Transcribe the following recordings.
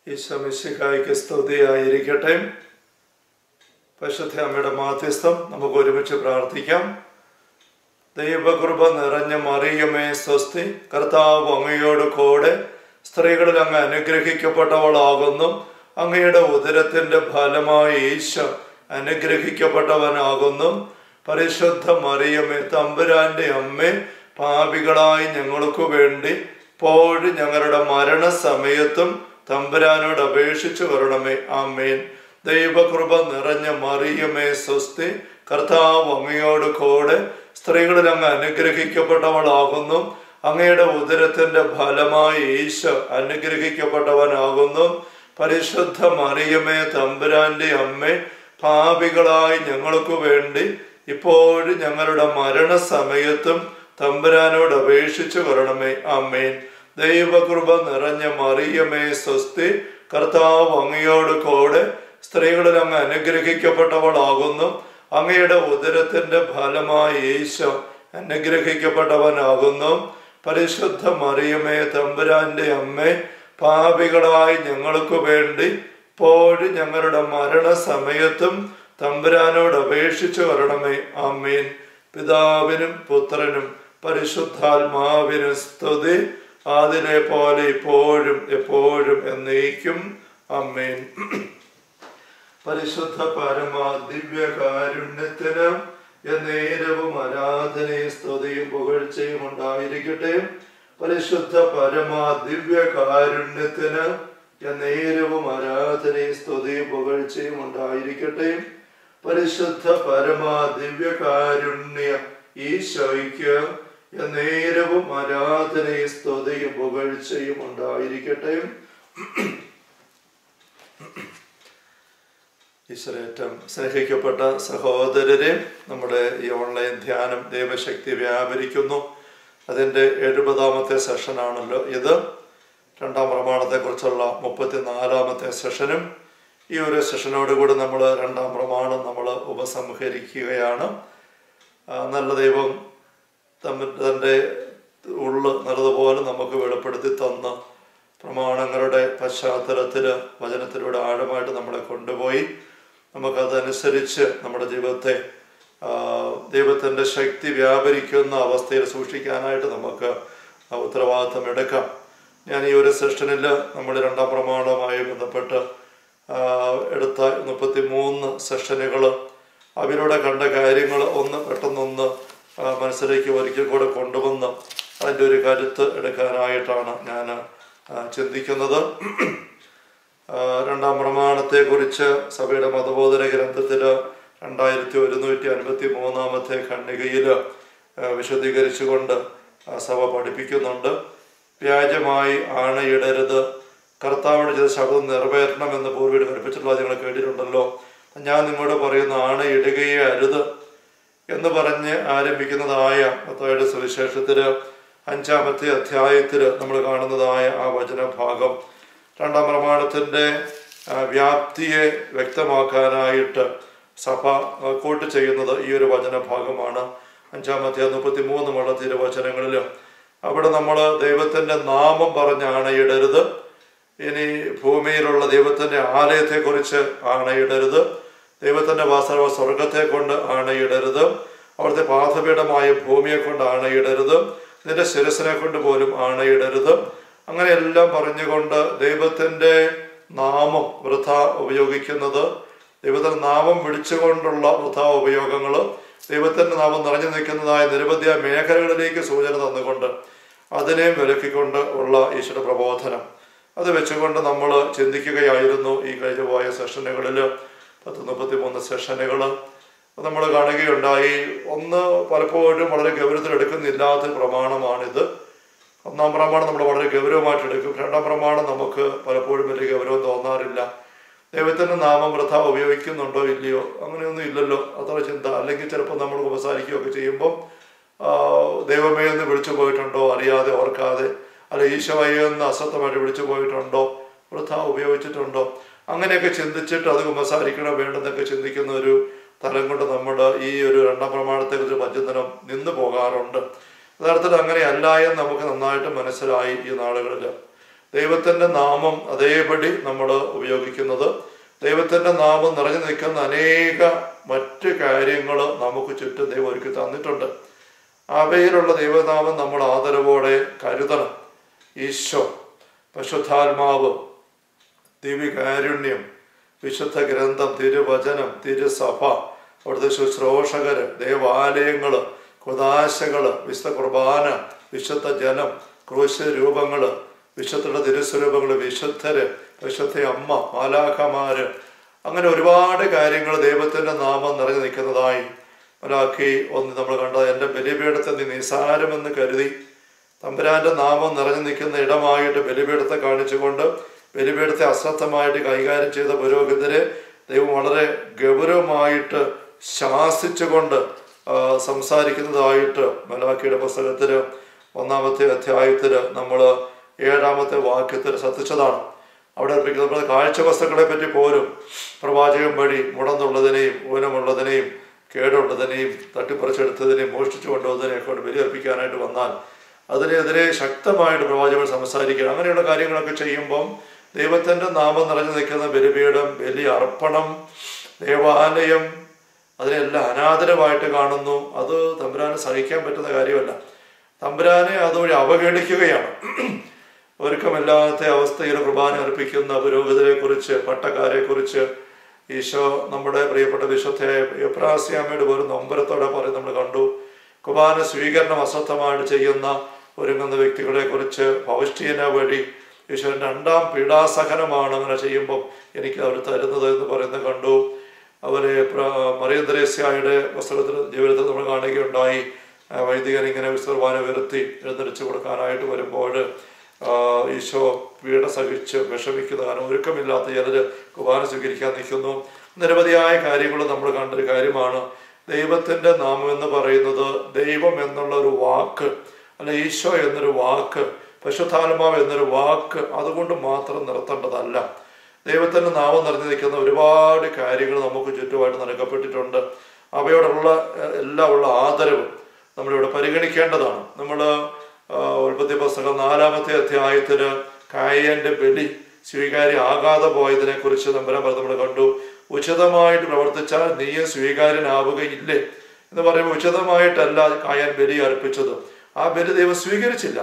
ഈശോമിശിഹായ്ക്ക് സ്തുതിയായിരിക്കട്ടെ പരിശുദ്ധ അമ്മയുടെ മാധ്യസ്ഥം നമുക്ക് ഒരുമിച്ച് പ്രാർത്ഥിക്കാം ദൈവകൃപ നിറഞ്ഞ മറിയമേ സ്വസ്തി കർത്താവ് അങ്ങയോട് കൂടെ സ്ത്രീകളിൽ അങ്ങ് അനുഗ്രഹിക്കപ്പെട്ടവളാകുന്നു അങ്ങയുടെ ഉദരത്തിന്റെ ഫലമായി ഈശോ അനുഗ്രഹിക്കപ്പെട്ടവനാകുന്നു പരിശുദ്ധ മറിയമേ തമ്പുരാന്റെ അമ്മേ പാപികളായി ഞങ്ങൾക്ക് വേണ്ടി ഇപ്പോഴും ഞങ്ങളുടെ മരണസമയത്തും തമ്പുരാനോട് അപേക്ഷിച്ചു വരണമേ ആമേൻ ദൈവകൃപ നിറഞ്ഞ മറിയമേ സ്വസ്തി കർത്താവ് അങ്ങയോട് കൂടെ സ്ത്രീകളിൽ അങ്ങ് അനുഗ്രഹിക്കപ്പെട്ടവളാകുന്നു അങ്ങയുടെ ഉദരത്തിന്റെ ഫലമായി ഈശോ അനുഗ്രഹിക്കപ്പെട്ടവനാകുന്നു പരിശുദ്ധ മറിയമേ തമ്പുരാന്റെ അമ്മേ പാപികളായി ഞങ്ങൾക്ക് വേണ്ടി ഇപ്പോഴും ഞങ്ങളുടെ മരണസമയത്തും തമ്പുരാനോട് അപേക്ഷിച്ചു വരണമേ ആമേൻ ദൈവകൃപ നിറഞ്ഞ മറിയമേ സ്വസ്തി കർത്താവ് അങ്ങയോട് കൂടെ സ്ത്രീകളിൽ അങ്ങ് അനുഗ്രഹിക്കപ്പെട്ടവളാകുന്നു അങ്ങയുടെ ഉദരത്തിന്റെ ഫലമായി ഈശോ അനുഗ്രഹിക്കപ്പെട്ടവനാകുന്നു പരിശുദ്ധ മറിയമേ തമ്പുരാന്റെ അമ്മേ പാപികളായി ഞങ്ങൾക്ക് വേണ്ടി ഇപ്പോഴും ഞങ്ങളുടെ മരണസമയത്തും തമ്പുരാനോട് അപേക്ഷിച്ചു വരണമേ ആമീൻ പിതാവിനും പുത്രനും പരിശുദ്ധാത്മാവിനും സ്തുതി അതിനെ പോലെ ഇപ്പോഴും എപ്പോഴും എന്നേക്കും അമ്മേൻ പരിശുദ്ധ പരമ ദിവ്യകാരുണ്യത്തിന് എന്നേരവും ആരാധനയും സ്തുതിയും പുകഴ്ചയും ഉണ്ടായിരിക്കട്ടെ പരിശുദ്ധ പരമ ദിവ്യകാരുണ്യത്തിന് എന്നേരവും ആരാധനയും സ്തുതിയും പുകഴ്ചയും ഉണ്ടായിരിക്കട്ടെ പരിശുദ്ധ പരമ ദിവ്യകാരുണ്യ ഈശോയ്ക്ക് എന്നേരവും ആരാധനയും സ്തുതിയും പുകഴ്ചയും ഉണ്ടായിരിക്കട്ടെ ഈശ്വരേറ്റം സ്നേഹിക്കപ്പെട്ട സഹോദരരെ നമ്മുടെ ഈ ഓൺലൈൻ ധ്യാനം ദൈവശക്തി വ്യാപരിക്കുന്നു അതിൻ്റെ എഴുപതാമത്തെ സെഷനാണല്ലോ ഇത് രണ്ടാം പ്രമാണത്തെക്കുറിച്ചുള്ള മുപ്പത്തിനാലാമത്തെ സെഷനും ഈ ഒരു സെഷനോടുകൂടി നമ്മൾ രണ്ടാം പ്രമാണം നമ്മൾ ഉപസംഹരിക്കുകയാണ് നല്ല ദൈവം തമ്മിൽ തൻ്റെ ഉള്ളു നല്ലതുപോലെ നമുക്ക് വെളിപ്പെടുത്തി തന്ന പ്രമാണങ്ങളുടെ പശ്ചാത്തലത്തിൽ വചനത്തിലൂടെ ആഴമായിട്ട് നമ്മളെ കൊണ്ടുപോയി നമുക്കതനുസരിച്ച് നമ്മുടെ ജീവിതത്തെ ദൈവത്തിൻ്റെ ശക്തി വ്യാപരിക്കുന്ന അവസ്ഥയിൽ സൂക്ഷിക്കാനായിട്ട് നമുക്ക് ഉത്തരവാദിത്വം എടുക്കാം ഞാൻ ഈ ഒരു സെഷനിൽ നമ്മൾ രണ്ടാം പ്രമാണവുമായി ബന്ധപ്പെട്ട് എടുത്ത മുപ്പത്തി മൂന്ന് സെഷനുകൾ അവരുടെ കണ്ട കാര്യങ്ങൾ ഒന്ന് പെട്ടെന്നൊന്ന് മനസ്സിലേക്ക് ഒരിക്കൽ കൂടെ കൊണ്ടുവന്ന് അതിൻ്റെ ഒരു കരുത്ത് എടുക്കാനായിട്ടാണ് ഞാൻ ചിന്തിക്കുന്നത് രണ്ടാം പ്രമാണത്തെക്കുറിച്ച് സഭയുടെ മതബോധന ഗ്രന്ഥത്തിൽ രണ്ടായിരത്തി ഒരുന്നൂറ്റി അൻപത്തി മൂന്നാമത്തെ ഖണ്ഡികയിൽ വിശദീകരിച്ചുകൊണ്ട് സഭ പഠിപ്പിക്കുന്നുണ്ട് വ്യാജമായി ആണയിടരുത് കർത്താവിന് ചെയ്ത ശബ്ദം നിറവേറ്റണമെന്ന് പൂർവ്വീട് കൽപ്പിച്ചിട്ടുള്ള നിങ്ങൾ കേട്ടിട്ടുണ്ടല്ലോ ഞാൻ നിങ്ങളോട് പറയുന്ന ആണയിടുകയേ അരുത് എന്ന് പറഞ്ഞ് ആരംഭിക്കുന്നതായ മത്തായുടെ സുവിശേഷത്തിൽ അഞ്ചാമത്തെ അധ്യായത്തിൽ നമ്മൾ കാണുന്നതായ ആ വചനഭാഗം രണ്ടാം പ്രമാണത്തിൻ്റെ വ്യാപ്തിയെ വ്യക്തമാക്കാനായിട്ട് സഭ കൂട്ട് ചെയ്യുന്നത് ഈ ഒരു വചനഭാഗമാണ് അഞ്ചാമത്തെ മുപ്പത്തി മൂന്ന് മുള്ള തിരുവചനങ്ങളിൽ അവിടെ നമ്മൾ ദൈവത്തിൻ്റെ നാമം പറഞ്ഞ് ആണയിടരുത് ഇനി ഭൂമിയിലുള്ള ദൈവത്തിൻ്റെ ആലയത്തെക്കുറിച്ച് ആണയിടരുത് ദൈവത്തിൻ്റെ വാസ്തവ സ്വർഗത്തെ കൊണ്ട് ആണയിടരുത് അവിടുത്തെ പാഥപീഠമായ ഭൂമിയെ കൊണ്ട് ആണയിടരുത് നിന്റെ ശിരസിനെ കൊണ്ട് പോലും ആണയിടരുത് അങ്ങനെയെല്ലാം പറഞ്ഞുകൊണ്ട് ദൈവത്തിൻ്റെ നാമം വൃഥ ഉപയോഗിക്കുന്നത് ദൈവത്തിൻ്റെ നാമം വിളിച്ചുകൊണ്ടുള്ള വൃഥ ഉപയോഗങ്ങൾ ദൈവത്തിൻ്റെ നാമം നിറഞ്ഞു നിൽക്കുന്നതായ നിരവധി മേഖലകളിലേക്ക് സൂചന തന്നുകൊണ്ട് അതിനെയും വിലക്കിക്കൊണ്ട് ഉള്ള ഈശ്വര പ്രബോധനം അത് വെച്ചുകൊണ്ട് നമ്മൾ ചിന്തിക്കുകയായിരുന്നു ഈ കഴിഞ്ഞു പോയ സെഷനുകളിൽ പത്ത് മുപ്പത്തി മൂന്ന് സെഷനുകൾ നമ്മൾ കാണുകയുണ്ടായി ഒന്ന് പലപ്പോഴും വളരെ ഗൗരവത്തിലെടുക്കുന്നില്ലാത്ത പ്രമാണമാണിത് ഒന്നാം പ്രമാണം നമ്മൾ വളരെ ഗൗരവമായിട്ട് എടുക്കും രണ്ടാം പ്രമാണം നമുക്ക് പലപ്പോഴും വലിയ ഗൗരവം തോന്നാറില്ല ദൈവത്തിൻ്റെ നാമം വൃഥ ഉപയോഗിക്കുന്നുണ്ടോ ഇല്ലയോ അങ്ങനെയൊന്നും ഇല്ലല്ലോ അത്ര ചിന്ത അല്ലെങ്കിൽ ചിലപ്പോൾ നമ്മൾ ഉപസാരിക്കുകയൊക്കെ ചെയ്യുമ്പം ദൈവമേ എന്ന് വിളിച്ചു പോയിട്ടുണ്ടോ അറിയാതെ ഓർക്കാതെ അല്ല ഈശോയെ എന്ന് അസത്യമായിട്ട് വിളിച്ചു പോയിട്ടുണ്ടോ വൃഥ ഉപയോഗിച്ചിട്ടുണ്ടോ അങ്ങനെയൊക്കെ ചിന്തിച്ചിട്ട് അത് ഉപസാരിക്കണം വേണ്ടെന്നൊക്കെ ചിന്തിക്കുന്ന ഒരു തലം കൊണ്ട് നമ്മൾ ഈ ഒരു രണ്ടാം പ്രമാണത്തെക്കുറിച്ച് പറ്റുന്നതിനും നിന്നു പോകാറുണ്ട് യഥാർത്ഥത്തിൽ അങ്ങനെയല്ല എന്ന് നമുക്ക് നന്നായിട്ട് മനസ്സിലായി ഈ നാളുകളിൽ ദൈവത്തിൻ്റെ നാമം അതേപടി നമ്മൾ ഉപയോഗിക്കുന്നത് ദൈവത്തിൻ്റെ നാമം നിറഞ്ഞു നിൽക്കുന്ന അനേക മറ്റ് കാര്യങ്ങൾ നമുക്ക് ചുറ്റും ദൈവം ഒരുക്കി തന്നിട്ടുണ്ട് അവയിലുള്ള ദൈവനാമം നമ്മൾ ആദരവോടെ കരുതണം ഈശോ പശുദ്ധാത്മാവ് ദിവ്യകാരുണ്യം വിശുദ്ധ ഗ്രന്ഥം തിരുവചനം തിരുസഭ അവിടുത്തെ ശുശ്രൂഷകര് ദേവാലയങ്ങള് കുദാശകള് വിശുദ്ധ കുർബാന വിശുദ്ധ ജനം ക്രൂശ രൂപങ്ങള് വിശുദ്ധയുടെ തിരുസ്വരൂപങ്ങള് വിശുദ്ധര് വിശുദ്ധ അമ്മ മാലാഖമാര് അങ്ങനെ ഒരുപാട് കാര്യങ്ങൾ ദൈവത്തിന്റെ നാമം നിറഞ്ഞു നിൽക്കുന്നതായി മലാക്കി ഒന്ന് നമ്മൾ കണ്ടത് എൻ്റെ ബലിപീഠത്തെ നീ നിസാരമെന്ന് കരുതി തമ്പുരാന്റെ നാമം നിറഞ്ഞു നിൽക്കുന്ന ഇടമായിട്ട് ബലിപീഠത്തെ കാണിച്ചുകൊണ്ട് ബലിപീഠത്തെ അശ്രദ്ധമായിട്ട് കൈകാര്യം ചെയ്ത പുരോഹിതരെ ദൈവം വളരെ ഗൗരവമായിട്ട് ശാസിച്ചുകൊണ്ട് ആ, സംസാരിക്കുന്നതായിട്ട് മലാക്കിയുടെ പുസ്തകത്തിൽ ഒന്നാമത്തെ അധ്യായത്തിൽ നമ്മൾ ഏഴാമത്തെ വാക്യത്തിൽ ശ്രദ്ധിച്ചതാണ് അവിടെ അർപ്പിക്കുന്ന നമ്മുടെ കാഴ്ച വസ്തുക്കളെ പറ്റി പോലും പ്രവാചകൻ വഴി മുടന്നുള്ളതിനെയും ഊനമുള്ളതിനെയും കേടുള്ളതിനെയും തട്ടിപ്പറിച്ചെടുത്തതിനെയും മോഷ്ടിച്ചു കൊണ്ടുവന്നതിനെയും കൊണ്ട് ബലിയർപ്പിക്കാനായിട്ട് വന്നാൽ അതിനെതിരെ ശക്തമായിട്ട് പ്രവാചകൻ സംസാരിക്കുക അങ്ങനെയുള്ള കാര്യങ്ങളൊക്കെ ചെയ്യുമ്പം ദൈവത്തിൻ്റെ നാമം നിറഞ്ഞു നിൽക്കുന്ന ബലിപീഠം ബലി അർപ്പണം ദേവാലയം അതിനെല്ലാം അനാദരമായിട്ട് കാണുന്നു അത് തമ്പുരാന് സഹിക്കാൻ പറ്റുന്ന കാര്യമല്ല തമ്പുരാനെ അതുവഴി അവഗണിക്കുകയാണ് ഒരുക്കമില്ലാത്ത അവസ്ഥയിൽ കുർബാന അർപ്പിക്കുന്ന പുരോഹിതരെ കുറിച്ച് പട്ടക്കാരെ കുറിച്ച് ഈശോ നമ്മുടെ പ്രിയപ്പെട്ട വിശുദ്ധ എപ്രാസ്യാമയുടെ ഒരു നൊമ്പരത്തോടെ പറയും നമ്മൾ കണ്ടു കുർബാന സ്വീകരണം അശ്രദ്ധമായിട്ട് ചെയ്യുന്ന ഒരുങ്ങുന്ന വ്യക്തികളെ കുറിച്ച് പൗഷ്ടിയന വഴി ഈശോയുടെ രണ്ടാം പീഡാസഹനമാണ് അങ്ങനെ ചെയ്യുമ്പം എനിക്ക് അവർ തരുന്നത് എന്ന് പറയുന്നത് കണ്ടു അവരെ മറിയന്തരേസ്യായുടെ പുസ്തകത്തിൽ ജീവിതത്തിൽ നമ്മൾ കാണുകയുണ്ടായി ആ, വൈദികൻ ഇങ്ങനെ വിശ്വർവാന ഉയർത്തി എഴുന്നടിച്ചു കൊടുക്കാനായിട്ട് വരുമ്പോൾ ആ, ഈശോ പീഡ സഹിച്ച് വിഷമിക്കുന്ന കാരണം ഒരുക്കമില്ലാത്ത ചിലര് കുർബാന സ്വീകരിക്കാൻ നിൽക്കുന്നു നിരവധിയായ കാര്യങ്ങൾ നമ്മൾ കണ്ടൊരു കാര്യമാണ് ദൈവത്തിന്റെ നാമം എന്ന് പറയുന്നത് ദൈവം എന്നുള്ള ഒരു വാക്ക് അല്ല ഈശോ എന്നൊരു വാക്ക് പശുധാത്മാവ് എന്നൊരു വാക്ക് അതുകൊണ്ട് മാത്രം നിർത്തേണ്ടതല്ല ദൈവത്തിന്റെ നാമം നിറഞ്ഞു നിൽക്കുന്ന ഒരുപാട് കാര്യങ്ങൾ നമുക്ക് ചുറ്റുമായിട്ട് നൽകപ്പെട്ടിട്ടുണ്ട് അവയോടുള്ള എഹ്, എല്ലാം ഉള്ള ആദരവ് നമ്മളിവിടെ പരിഗണിക്കേണ്ടതാണ് നമ്മൾ ഉൽപ്പത്തി പുസ്തകം നാലാമത്തെ അധ്യായത്തിന് കായന്റെ ബലി സ്വീകാര്യ ആകാതെ പോയതിനെ കുറിച്ച് നമ്പരം നമ്മൾ കണ്ടു ഉചിതമായിട്ട് പ്രവർത്തിച്ചാൽ നീയെ സ്വീകാര്യനാവുകയില്ലേ എന്ന് പറയുമ്പോൾ ഉചിതമായിട്ടല്ല കായൻ ബലി അർപ്പിച്ചത് ആ ബലി ദൈവം സ്വീകരിച്ചില്ല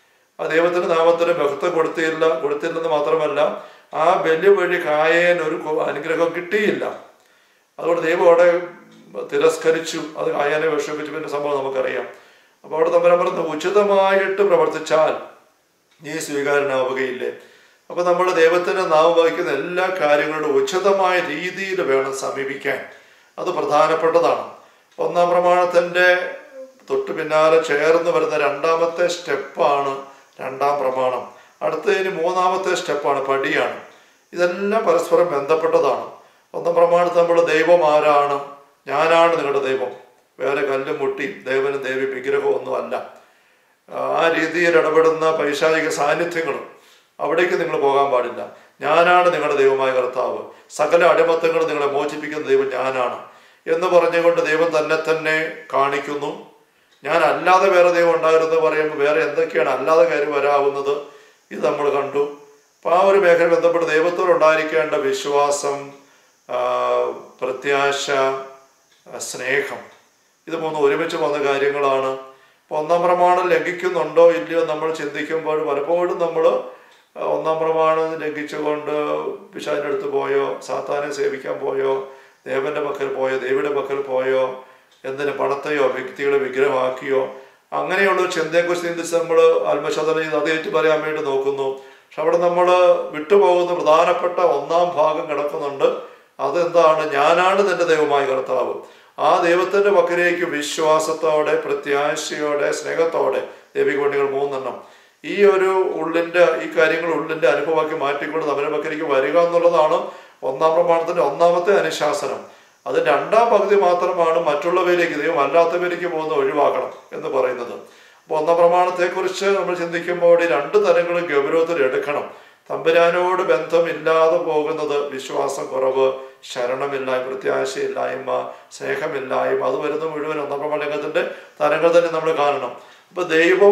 ആ ദൈവത്തിന്റെ നാമത്തിന് ബഹുത്വം കൊടുത്തില്ല കൊടുത്തില്ലെന്ന് മാത്രമല്ല ആ ബലി വഴി കായേൻ ഒരു കു- അനുഗ്രഹം കിട്ടിയില്ല അതുകൊണ്ട് ദൈവം അവിടെ തിരസ്കരിച്ചു അത് കായാനെ വിഷമിപ്പിച്ചു പിന്നെ സംഭവം നമുക്കറിയാം അപ്പോൾ അവിടെ തമ്പരം പറഞ്ഞ ഉചിതമായിട്ട് പ്രവർത്തിച്ചാൽ നീ സ്വീകാരനാവുകയില്ലേ അപ്പൊ നമ്മൾ ദൈവത്തിന്റെ നാമം വഹിക്കുന്ന എല്ലാ കാര്യങ്ങളും ഉചിതമായ രീതിയിൽ വേണം സമീപിക്കാൻ അത് പ്രധാനപ്പെട്ടതാണ് ഒന്നാം പ്രമാണത്തിന്റെ തൊട്ടു പിന്നാലെ ചേർന്ന് വരുന്ന രണ്ടാമത്തെ സ്റ്റെപ്പാണ് രണ്ടാം പ്രമാണം അടുത്തതിന് മൂന്നാമത്തെ സ്റ്റെപ്പാണ് പടിയാണ് ഇതെല്ലാം പരസ്പരം ബന്ധപ്പെട്ടതാണ് ഒന്നാം പ്രമാണത്തിൽ നമ്മൾ ദൈവം ആരാണ് ഞാനാണ് നിങ്ങളുടെ ദൈവം വേറെ കല്ലും മുട്ടി ദേവനും ദേവി വിഗ്രഹവും ഒന്നും അല്ല ആ രീതിയിൽ ഇടപെടുന്ന പൈശാചിക സാന്നിധ്യങ്ങളും അവിടേക്ക് നിങ്ങൾ പോകാൻ പാടില്ല ഞാനാണ് നിങ്ങളുടെ ദൈവമായ കർത്താവ് സകല അടിമത്തങ്ങൾ നിങ്ങളെ മോചിപ്പിക്കുന്ന ദൈവം ഞാനാണ് എന്ന് പറഞ്ഞുകൊണ്ട് ദൈവം തന്നെ തന്നെ കാണിക്കുന്നു ഞാൻ അല്ലാതെ വേറെ ദൈവം ഉണ്ടായിരുന്നു പറയുമ്പോൾ വേറെ എന്തൊക്കെയാണ് അല്ലാതെ കാര്യം വരാവുന്നത് ഇത് നമ്മൾ കണ്ടു അപ്പോൾ ആ ഒരു മേഖല ബന്ധപ്പെട്ട് ദൈവത്തോട് ഉണ്ടായിരിക്കേണ്ട വിശ്വാസം ആ, പ്രത്യാശ ആ, സ്നേഹം ഇത് മൂന്ന് ഒരുമിച്ച് വന്ന കാര്യങ്ങളാണ് അപ്പോൾ ഒന്നാം പ്രമാണം ലംഘിക്കുന്നുണ്ടോ ഇല്ലയോ നമ്മൾ ചിന്തിക്കുമ്പോൾ പലപ്പോഴും നമ്മൾ ഒന്നാം പ്രമാണം ലംഘിച്ചുകൊണ്ട് പിശാചിൻ്റെ അടുത്ത് പോയോ സാത്താനെ സേവിക്കാൻ പോയോ ദേവന്റെ പക്കൽ പോയോ ദേവിയുടെ പക്കൽ പോയോ എന്തിന് പണത്തെയോ വ്യക്തികളെ വിഗ്രഹമാക്കിയോ അങ്ങനെയുള്ള ഒരു ചിന്തയെക്കുറിച്ച് ചിന്തിച്ച് നമ്മൾ ആത്മശോധന ചെയ്ത് അത് ഏറ്റു പറയാൻ വേണ്ടി നോക്കുന്നു പക്ഷെ അവിടെ നമ്മൾ വിട്ടുപോകുന്ന പ്രധാനപ്പെട്ട ഒന്നാം ഭാഗം കിടക്കുന്നുണ്ട് അതെന്താണ് ഞാനാണ് നിന്റെ ദൈവമായ കർത്താവ് ആ ദൈവത്തിന്റെ പക്കലേക്ക് വിശ്വാസത്തോടെ പ്രത്യാശയോടെ സ്നേഹത്തോടെ ദൈവികവണ്ടികൾ മൂന്നെണ്ണം ഈ ഒരു ഉള്ളിന്റെ ഈ കാര്യങ്ങൾ ഉള്ളിന്റെ അനുഭവമാക്കി മാറ്റിക്കൊണ്ട് നമ്മുടെ പക്കലേക്ക് വരിക എന്നുള്ളതാണ് ഒന്നാം പ്രമാണത്തിന്റെ ഒന്നാമത്തെ അനുശാസനം അത് രണ്ടാം പകുതി മാത്രമാണ് മറ്റുള്ളവയിലേക്ക് ദൈവം അല്ലാത്തവയിലേക്ക് പോകുന്ന ഒഴിവാക്കണം എന്ന് പറയുന്നത് അപ്പോൾ ഒന്നാം പ്രമാണത്തെക്കുറിച്ച് നമ്മൾ ചിന്തിക്കുമ്പോൾ ഈ രണ്ട് തലങ്ങളും ഗൗരവത്തിൽ എടുക്കണം തമ്പുരാനോട് ബന്ധമില്ലാതെ പോകുന്നത് വിശ്വാസം കുറവ് ശരണമില്ലായ്മ പ്രത്യാശയില്ലായ്മ സ്നേഹമില്ലായ്മ അത് വരുന്ന മുഴുവൻ ഒന്നാം പ്രമാണത്തിന്റെ തലങ്ങൾ തന്നെ നമ്മൾ കാണണം അപ്പൊ ദൈവം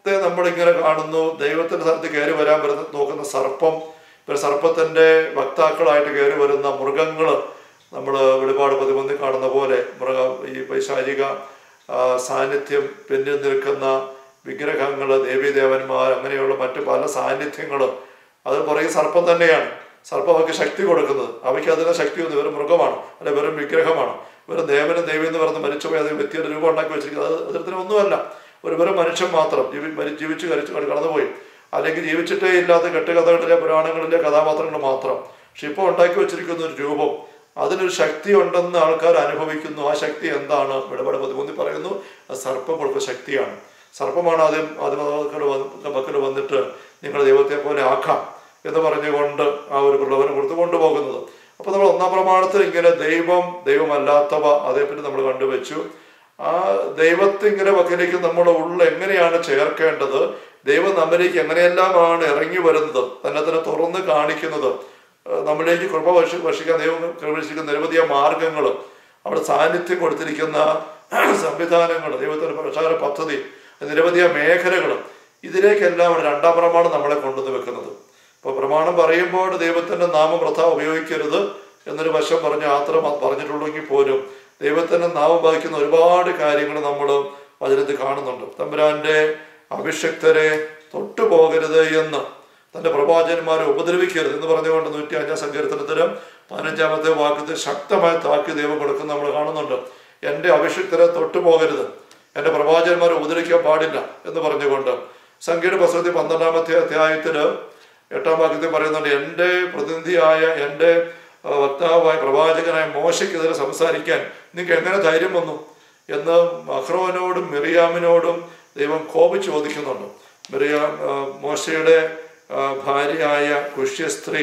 ദൈവത്തെ നമ്മളിങ്ങനെ കാണുന്നു ദൈവത്തിന്റെ സ്ഥലത്ത് കയറി വരാൻ വരുന്ന നോക്കുന്ന സർപ്പം പിന്നെ സർപ്പത്തിന്റെ വക്താക്കളായിട്ട് കയറി വരുന്ന മൃഗങ്ങൾ നമ്മൾ വെളിപാട് പതിമൂന്നിൽ കാണുന്ന പോലെ മൃഗ ഈ പൈശാചിക ആ, സാന്നിധ്യം പിന്നിൽ നിൽക്കുന്ന വിഗ്രഹങ്ങൾ ദേവീദേവന്മാർ അങ്ങനെയുള്ള മറ്റു പല സാന്നിധ്യങ്ങൾ അത് പറയും സർപ്പം തന്നെയാണ് സർപ്പം അവയ്ക്ക് ശക്തി കൊടുക്കുന്നത് അവയ്ക്ക് അതിന് ശക്തിയൊന്നും വെറും മൃഗമാണ് അല്ലെ വെറും വിഗ്രഹമാണ് വെറും ദേവനും ദേവി എന്ന് പറഞ്ഞ് മരിച്ചുപോയി അത് വ്യക്തിയുടെ രൂപം ഉണ്ടാക്കി വെച്ചിരിക്കുന്നത് അത് അതിന് ഒന്നുമല്ല ഒരു വെറും മനുഷ്യൻ മാത്രം ജീവി മരി ജീവിച്ച് കരിച്ച് കടന്നുപോയി അല്ലെങ്കിൽ ജീവിച്ചിട്ടേ ഇല്ലാത്ത കെട്ടുകഥകളിലെ പുരാണങ്ങളിലെ കഥാപാത്രങ്ങൾ മാത്രം പക്ഷെ ഇപ്പോൾ ഉണ്ടാക്കി വെച്ചിരിക്കുന്ന ഒരു രൂപം അതിനൊരു ശക്തി ഉണ്ടെന്ന് ആൾക്കാർ അനുഭവിക്കുന്നു ആ ശക്തി എന്താണ് വെളിപാട് പതിമൂന്നിൽ പറയുന്നു അത് സർപ്പം കൊടുക്കുന്ന ശക്തിയാണ് സർപ്പമാണ് ആദ്യം ആദ്യം മക്കൾ മക്കൾ വന്നിട്ട് നിങ്ങൾ ദൈവത്തെ പോലെ ആക്കാം എന്ന് പറഞ്ഞുകൊണ്ട് ആ ഒരു പ്രലോഭനം കൊടുത്ത് കൊണ്ടുപോകുന്നത് അപ്പൊ നമ്മൾ ഒന്നാം പ്രമാണത്തിൽ ഇങ്ങനെ ദൈവം ദൈവമല്ലാത്തവ അതേപ്പറ്റി നമ്മൾ കണ്ടുവച്ചു ആ ദൈവത്തെ ഇങ്ങനെ വക്കലേക്ക് നമ്മുടെ ഉള്ളിൽ എങ്ങനെയാണ് ചേർക്കേണ്ടത് ദൈവം നമ്മിലേക്ക് എങ്ങനെയെല്ലാമാണ് ഇറങ്ങി വരുന്നത് തന്നെ തന്നെ തുറന്ന് കാണിക്കുന്നത് ഏഹ് നമ്മളിലേക്ക് കൃപ വർഷി വർഷിക്കാൻ ദൈവം കൃപവർഷിക്കുന്ന നിരവധിയ മാർഗങ്ങൾ അവിടെ സാന്നിധ്യം കൊടുത്തിരിക്കുന്ന സംവിധാനങ്ങൾ ദൈവത്തിന്റെ പ്രചാര പദ്ധതി നിരവധിയ മേഖലകൾ ഇതിലേക്കെല്ലാം ഒരു രണ്ടാം പ്രമാണം നമ്മളെ കൊണ്ടുവന്ന് വെക്കുന്നത് ഇപ്പൊ പ്രമാണം പറയുമ്പോൾ ദൈവത്തിന്റെ നാമം വൃഥ ഉപയോഗിക്കരുത് എന്നൊരു വശം പറഞ്ഞ് മാത്രം പറഞ്ഞിട്ടുള്ളെങ്കിൽ പോലും ദൈവത്തിന്റെ നാമം വഹിക്കുന്ന ഒരുപാട് കാര്യങ്ങൾ നമ്മൾ വചനത്തിൽ കാണുന്നുണ്ട് തമ്പുരാന്റെ അഭിഷക്തരെ തൊട്ടുപോകരുത് എന്ന് തന്റെ പ്രവാചകന്മാരെ ഉപദ്രവിക്കരുത് എന്ന് പറഞ്ഞുകൊണ്ട് നൂറ്റി അഞ്ചാം സങ്കീർത്തനത്തിലും പതിനഞ്ചാമത്തെ വാക്യത്തിൽ ശക്തമായ താക്കി ദൈവം കൊടുക്കുന്ന നമ്മൾ കാണുന്നുണ്ട് എൻ്റെ അഭിഷിക്തരെ തൊട്ടുപോകരുത് എൻ്റെ പ്രവാചകന്മാരെ ഉപദ്രവിക്കാൻ പാടില്ല എന്ന് പറഞ്ഞുകൊണ്ട് സംഖ്യയുടെ പുസ്തകത്തിൽ പന്ത്രണ്ടാമത്തെ അധ്യായത്തില് എട്ടാം വാക്യത്തിൽ പറയുന്നുണ്ട് എൻ്റെ പ്രതിനിധിയായ എൻ്റെ ആ, വക്താവായ പ്രവാചകനായ മോശയ്ക്കെതിരെ സംസാരിക്കാൻ നിങ്ങൾക്ക് എങ്ങനെ ധൈര്യം വന്നു എന്ന് അഹ്റോനോടും മിറിയാമിനോടും ദൈവം കോപിച്ച് ചോദിക്കുന്നുണ്ട് മിറിയാം ആ, മോശയുടെ ആ, ഭാര്യയായ കുഷ്യ സ്ത്രീ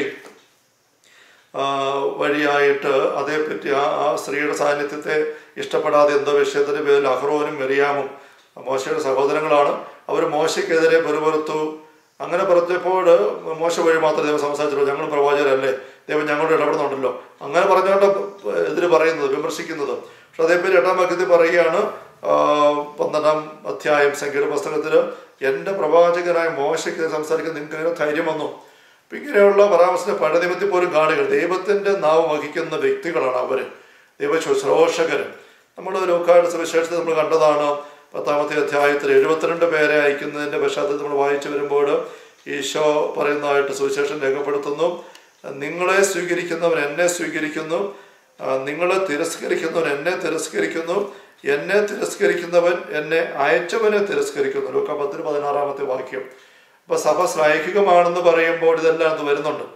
ആ, വഴിയായിട്ട് അതേപ്പറ്റി ആ ആ സ്ത്രീയുടെ സാന്നിധ്യത്തെ ഇഷ്ടപ്പെടാതെ എന്തോ വിഷയത്തിന്റെ പേരിൽ അഹ്റോനും മെറിയാമും മോശയുടെ സഹോദരങ്ങളാണ് അവർ മോശയ്ക്കെതിരെ പെറുപെറുത്തു അങ്ങനെ പറഞ്ഞപ്പോൾ മോശ വഴി മാത്രം ദൈവം സംസാരിച്ചുള്ളൂ ഞങ്ങൾ പ്രവാചകരല്ലേ ദൈവം ഞങ്ങളോട് ഇടപെടുന്നുണ്ടല്ലോ അങ്ങനെ പറഞ്ഞുകൊണ്ട് എതിര് പറയുന്നത് വിമർശിക്കുന്നത് പക്ഷെ അതേപ്പറ്റി എട്ടാം വാക്യത്തിൽ പറയുകയാണ് ആ, പന്ത്രണ്ടാം അധ്യായം സംഖ്യയുടെ പുസ്തകത്തിൽ എൻ്റെ പ്രവാചകനായ മോശയ്ക്ക് സംസാരിക്കാൻ നിങ്ങൾക്ക് എങ്ങനെ ധൈര്യം വന്നു അപ്പൊ ഇങ്ങനെയുള്ള പരാമർശത്തിന്റെ പഴനിമത്തിൽ പോലും കാണുക ദൈവത്തിന്റെ നാമം വഹിക്കുന്ന വ്യക്തികളാണ് അവര് ദൈവ ശുശ്രൂഷകര് നമ്മൾ ലോക്കാട് സുവിശേഷത്തിൽ നമ്മൾ കണ്ടതാണ് പത്താമത്തെ അധ്യായത്തിൽ എഴുപത്തിരണ്ട് പേരെ അയക്കുന്നതിന്റെ പശ്ചാത്തലത്തിൽ നമ്മൾ വായിച്ചു വരുമ്പോൾ ഈശോ പറയുന്നതായിട്ട് സുവിശേഷം രേഖപ്പെടുത്തുന്നു നിങ്ങളെ സ്വീകരിക്കുന്നവൻ എന്നെ സ്വീകരിക്കുന്നു ആ, നിങ്ങളെ തിരസ്കരിക്കുന്നവൻ എന്നെ തിരസ്കരിക്കുന്നു എന്നെ തിരസ്കരിക്കുന്നവൻ എന്നെ അയച്ചവനെ തിരസ്കരിക്കുന്നു ലൂക്ക പത്തിന് പതിനാറാമത്തെ വാക്യം അപ്പൊ സഭ ശ്ലൈഹികമാണെന്ന് പറയുമ്പോൾ ഇതെല്ലാം അത് വരുന്നുണ്ട്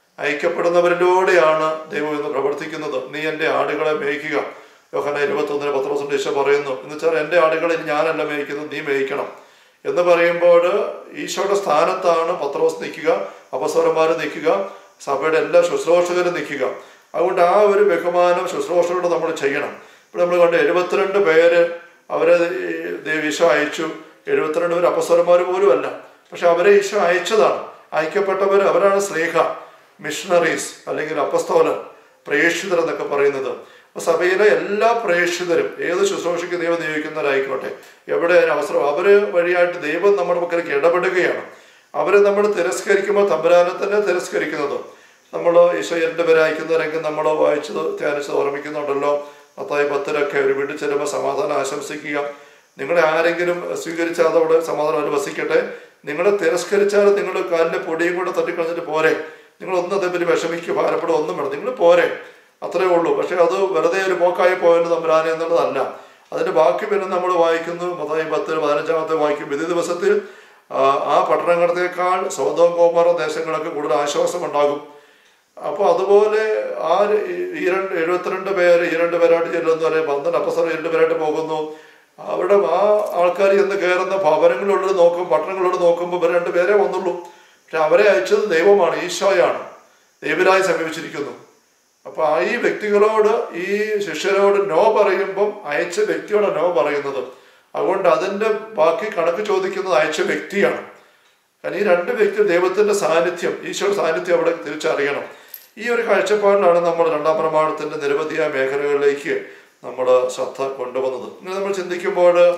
അയക്കപ്പെടുന്നവരിലൂടെയാണ് ദൈവം ഇന്ന് പ്രവർത്തിക്കുന്നത് നീ എൻ്റെ ആടുകളെ മേയ്ക്കുക യോഹന ഇരുപത്തൊന്നിന് പത്രോസിന്റെ ഈശോ പറയുന്നു എന്ന് വെച്ചാൽ എൻ്റെ ആടുകളെ ഇനി ഞാനല്ല മേയ്ക്കുന്നത് നീ മേയ്ക്കണം എന്ന് പറയുമ്പോൾ ഈശോയുടെ സ്ഥാനത്താണ് പത്രോസ് നിൽക്കുക അപസ്വരന്മാർ നിൽക്കുക സഭയുടെ എല്ലാ ശുശ്രൂഷകരും നിൽക്കുക അതുകൊണ്ട് ആ ഒരു ബഹുമാനം ശുശ്രൂഷകളോട് നമ്മൾ ചെയ്യണം ഇപ്പോൾ നമ്മൾ കണ്ട് എഴുപത്തിരണ്ട് പേര് അവരെ ഈ ദൈവം ഈശോ അയച്ചു എഴുപത്തിരണ്ട് പേര് അപസ്വരന്മാർ പോലുമല്ല പക്ഷെ അവരെ ഈശോ അയച്ചതാണ് അയക്കപ്പെട്ടവർ അവരാണ് സ്നേഹ മിഷണറീസ് അല്ലെങ്കിൽ അപ്പസ്തോലൻ പ്രേക്ഷിതർ എന്നൊക്കെ പറയുന്നത് അപ്പൊ സഭയിലെ എല്ലാ പ്രേക്ഷിതരും ഏത് ശുശ്രൂഷയ്ക്ക് ദൈവം നിയോഗിക്കുന്നവരായിക്കോട്ടെ എവിടെ അതിന് അവസരം അവര് വഴിയായിട്ട് ദൈവം നമ്മുടെ മക്കൾക്ക് ഇടപെടുകയാണ് അവരെ നമ്മൾ തിരസ്കരിക്കുമ്പോൾ തമ്പുരാനെ തന്നെ തിരസ്കരിക്കുന്നത് നമ്മൾ ഈശോയന്റെ പേര് അയക്കുന്ന രംഗം നമ്മൾ വായിച്ചത് ധ്യാനിച്ചത് ഓർമ്മിക്കുന്നുണ്ടല്ലോ മത്തായി പത്തിലൊക്കെ ഒരു വീട്ടിൽ ചെല്ലുമ്പോൾ സമാധാനം ആശംസിക്കുക നിങ്ങളെ ആരെങ്കിലും സ്വീകരിച്ചാൽ അതവിടെ സമാധാനം അവർ വസിക്കട്ടെ നിങ്ങളെ തിരസ്കരിച്ചാൽ നിങ്ങൾ കാലിലെ പൊടിയും കൂടെ തട്ടിക്കളഞ്ഞിട്ട് പോരെ നിങ്ങൾ ഒന്നും അതേപറ്റി വിഷമിക്കുക ഭാരപ്പെടുക ഒന്നും വേണം നിങ്ങൾ പോരെ അത്രേ ഉള്ളൂ പക്ഷെ അത് വെറുതെ ഒരു പോക്കായി പോയത് തമ്പുരാനെ എന്നുള്ളതല്ല അതിന്റെ ബാക്കി പിന്നെ നമ്മൾ വായിക്കുന്നു മതായി പത്തിൽ പതിനഞ്ചാമത്തെ വായിക്കും വിധി ദിവസത്തിൽ ആ, ആ പട്ടണങ്ങളത്തേക്കാൾ സ്വതവും കോമാറ ദേശങ്ങളൊക്കെ കൂടുതൽ ആശ്വാസം ഉണ്ടാകും അപ്പോൾ അതുപോലെ ആ ഈ രണ്ട് എഴുപത്തിരണ്ട് പേര് ഈ രണ്ട് പേരായിട്ട് ചെല്ലുന്നു അല്ലെങ്കിൽ പന്ത്രണ്ട് അപ്പസർ രണ്ട് പേരായിട്ട് പോകുന്നു അവിടെ ആ ആൾക്കാർ ചെന്ന് കയറുന്ന ഭവനങ്ങളിലുള്ളത് നോക്കും പട്ടണങ്ങളിലോട് നോക്കുമ്പോൾ ഇവർ രണ്ട് പേരെ വന്നുള്ളൂ പക്ഷെ അവരെ അയച്ചത് ദൈവമാണ് ഈശോയാണ് ദൈവരായി സമീപിച്ചിരിക്കുന്നു അപ്പൊ ആ ഈ വ്യക്തികളോട് ഈ ശിഷ്യരോട് നോ പറയുമ്പം അയച്ച വ്യക്തിയോട് നോ പറയുന്നത് അതുകൊണ്ട് അതിന്റെ ബാക്കി കണക്ക് ചോദിക്കുന്നത് അയച്ച വ്യക്തിയാണ് കാരണം ഈ രണ്ട് വ്യക്തി ദൈവത്തിന്റെ സാന്നിധ്യം ഈശോയുടെ സാന്നിധ്യം അവിടെ തിരിച്ചറിയണം ഈ ഒരു കാഴ്ചപ്പാടിലാണ് നമ്മൾ രണ്ടാം പ്രമാണത്തിന്റെ നിരവധിയായ മേഖലകളിലേക്ക് നമ്മൾ ശ്രദ്ധ കൊണ്ടുവന്നത് ഇങ്ങനെ നമ്മൾ ചിന്തിക്കുമ്പോൾ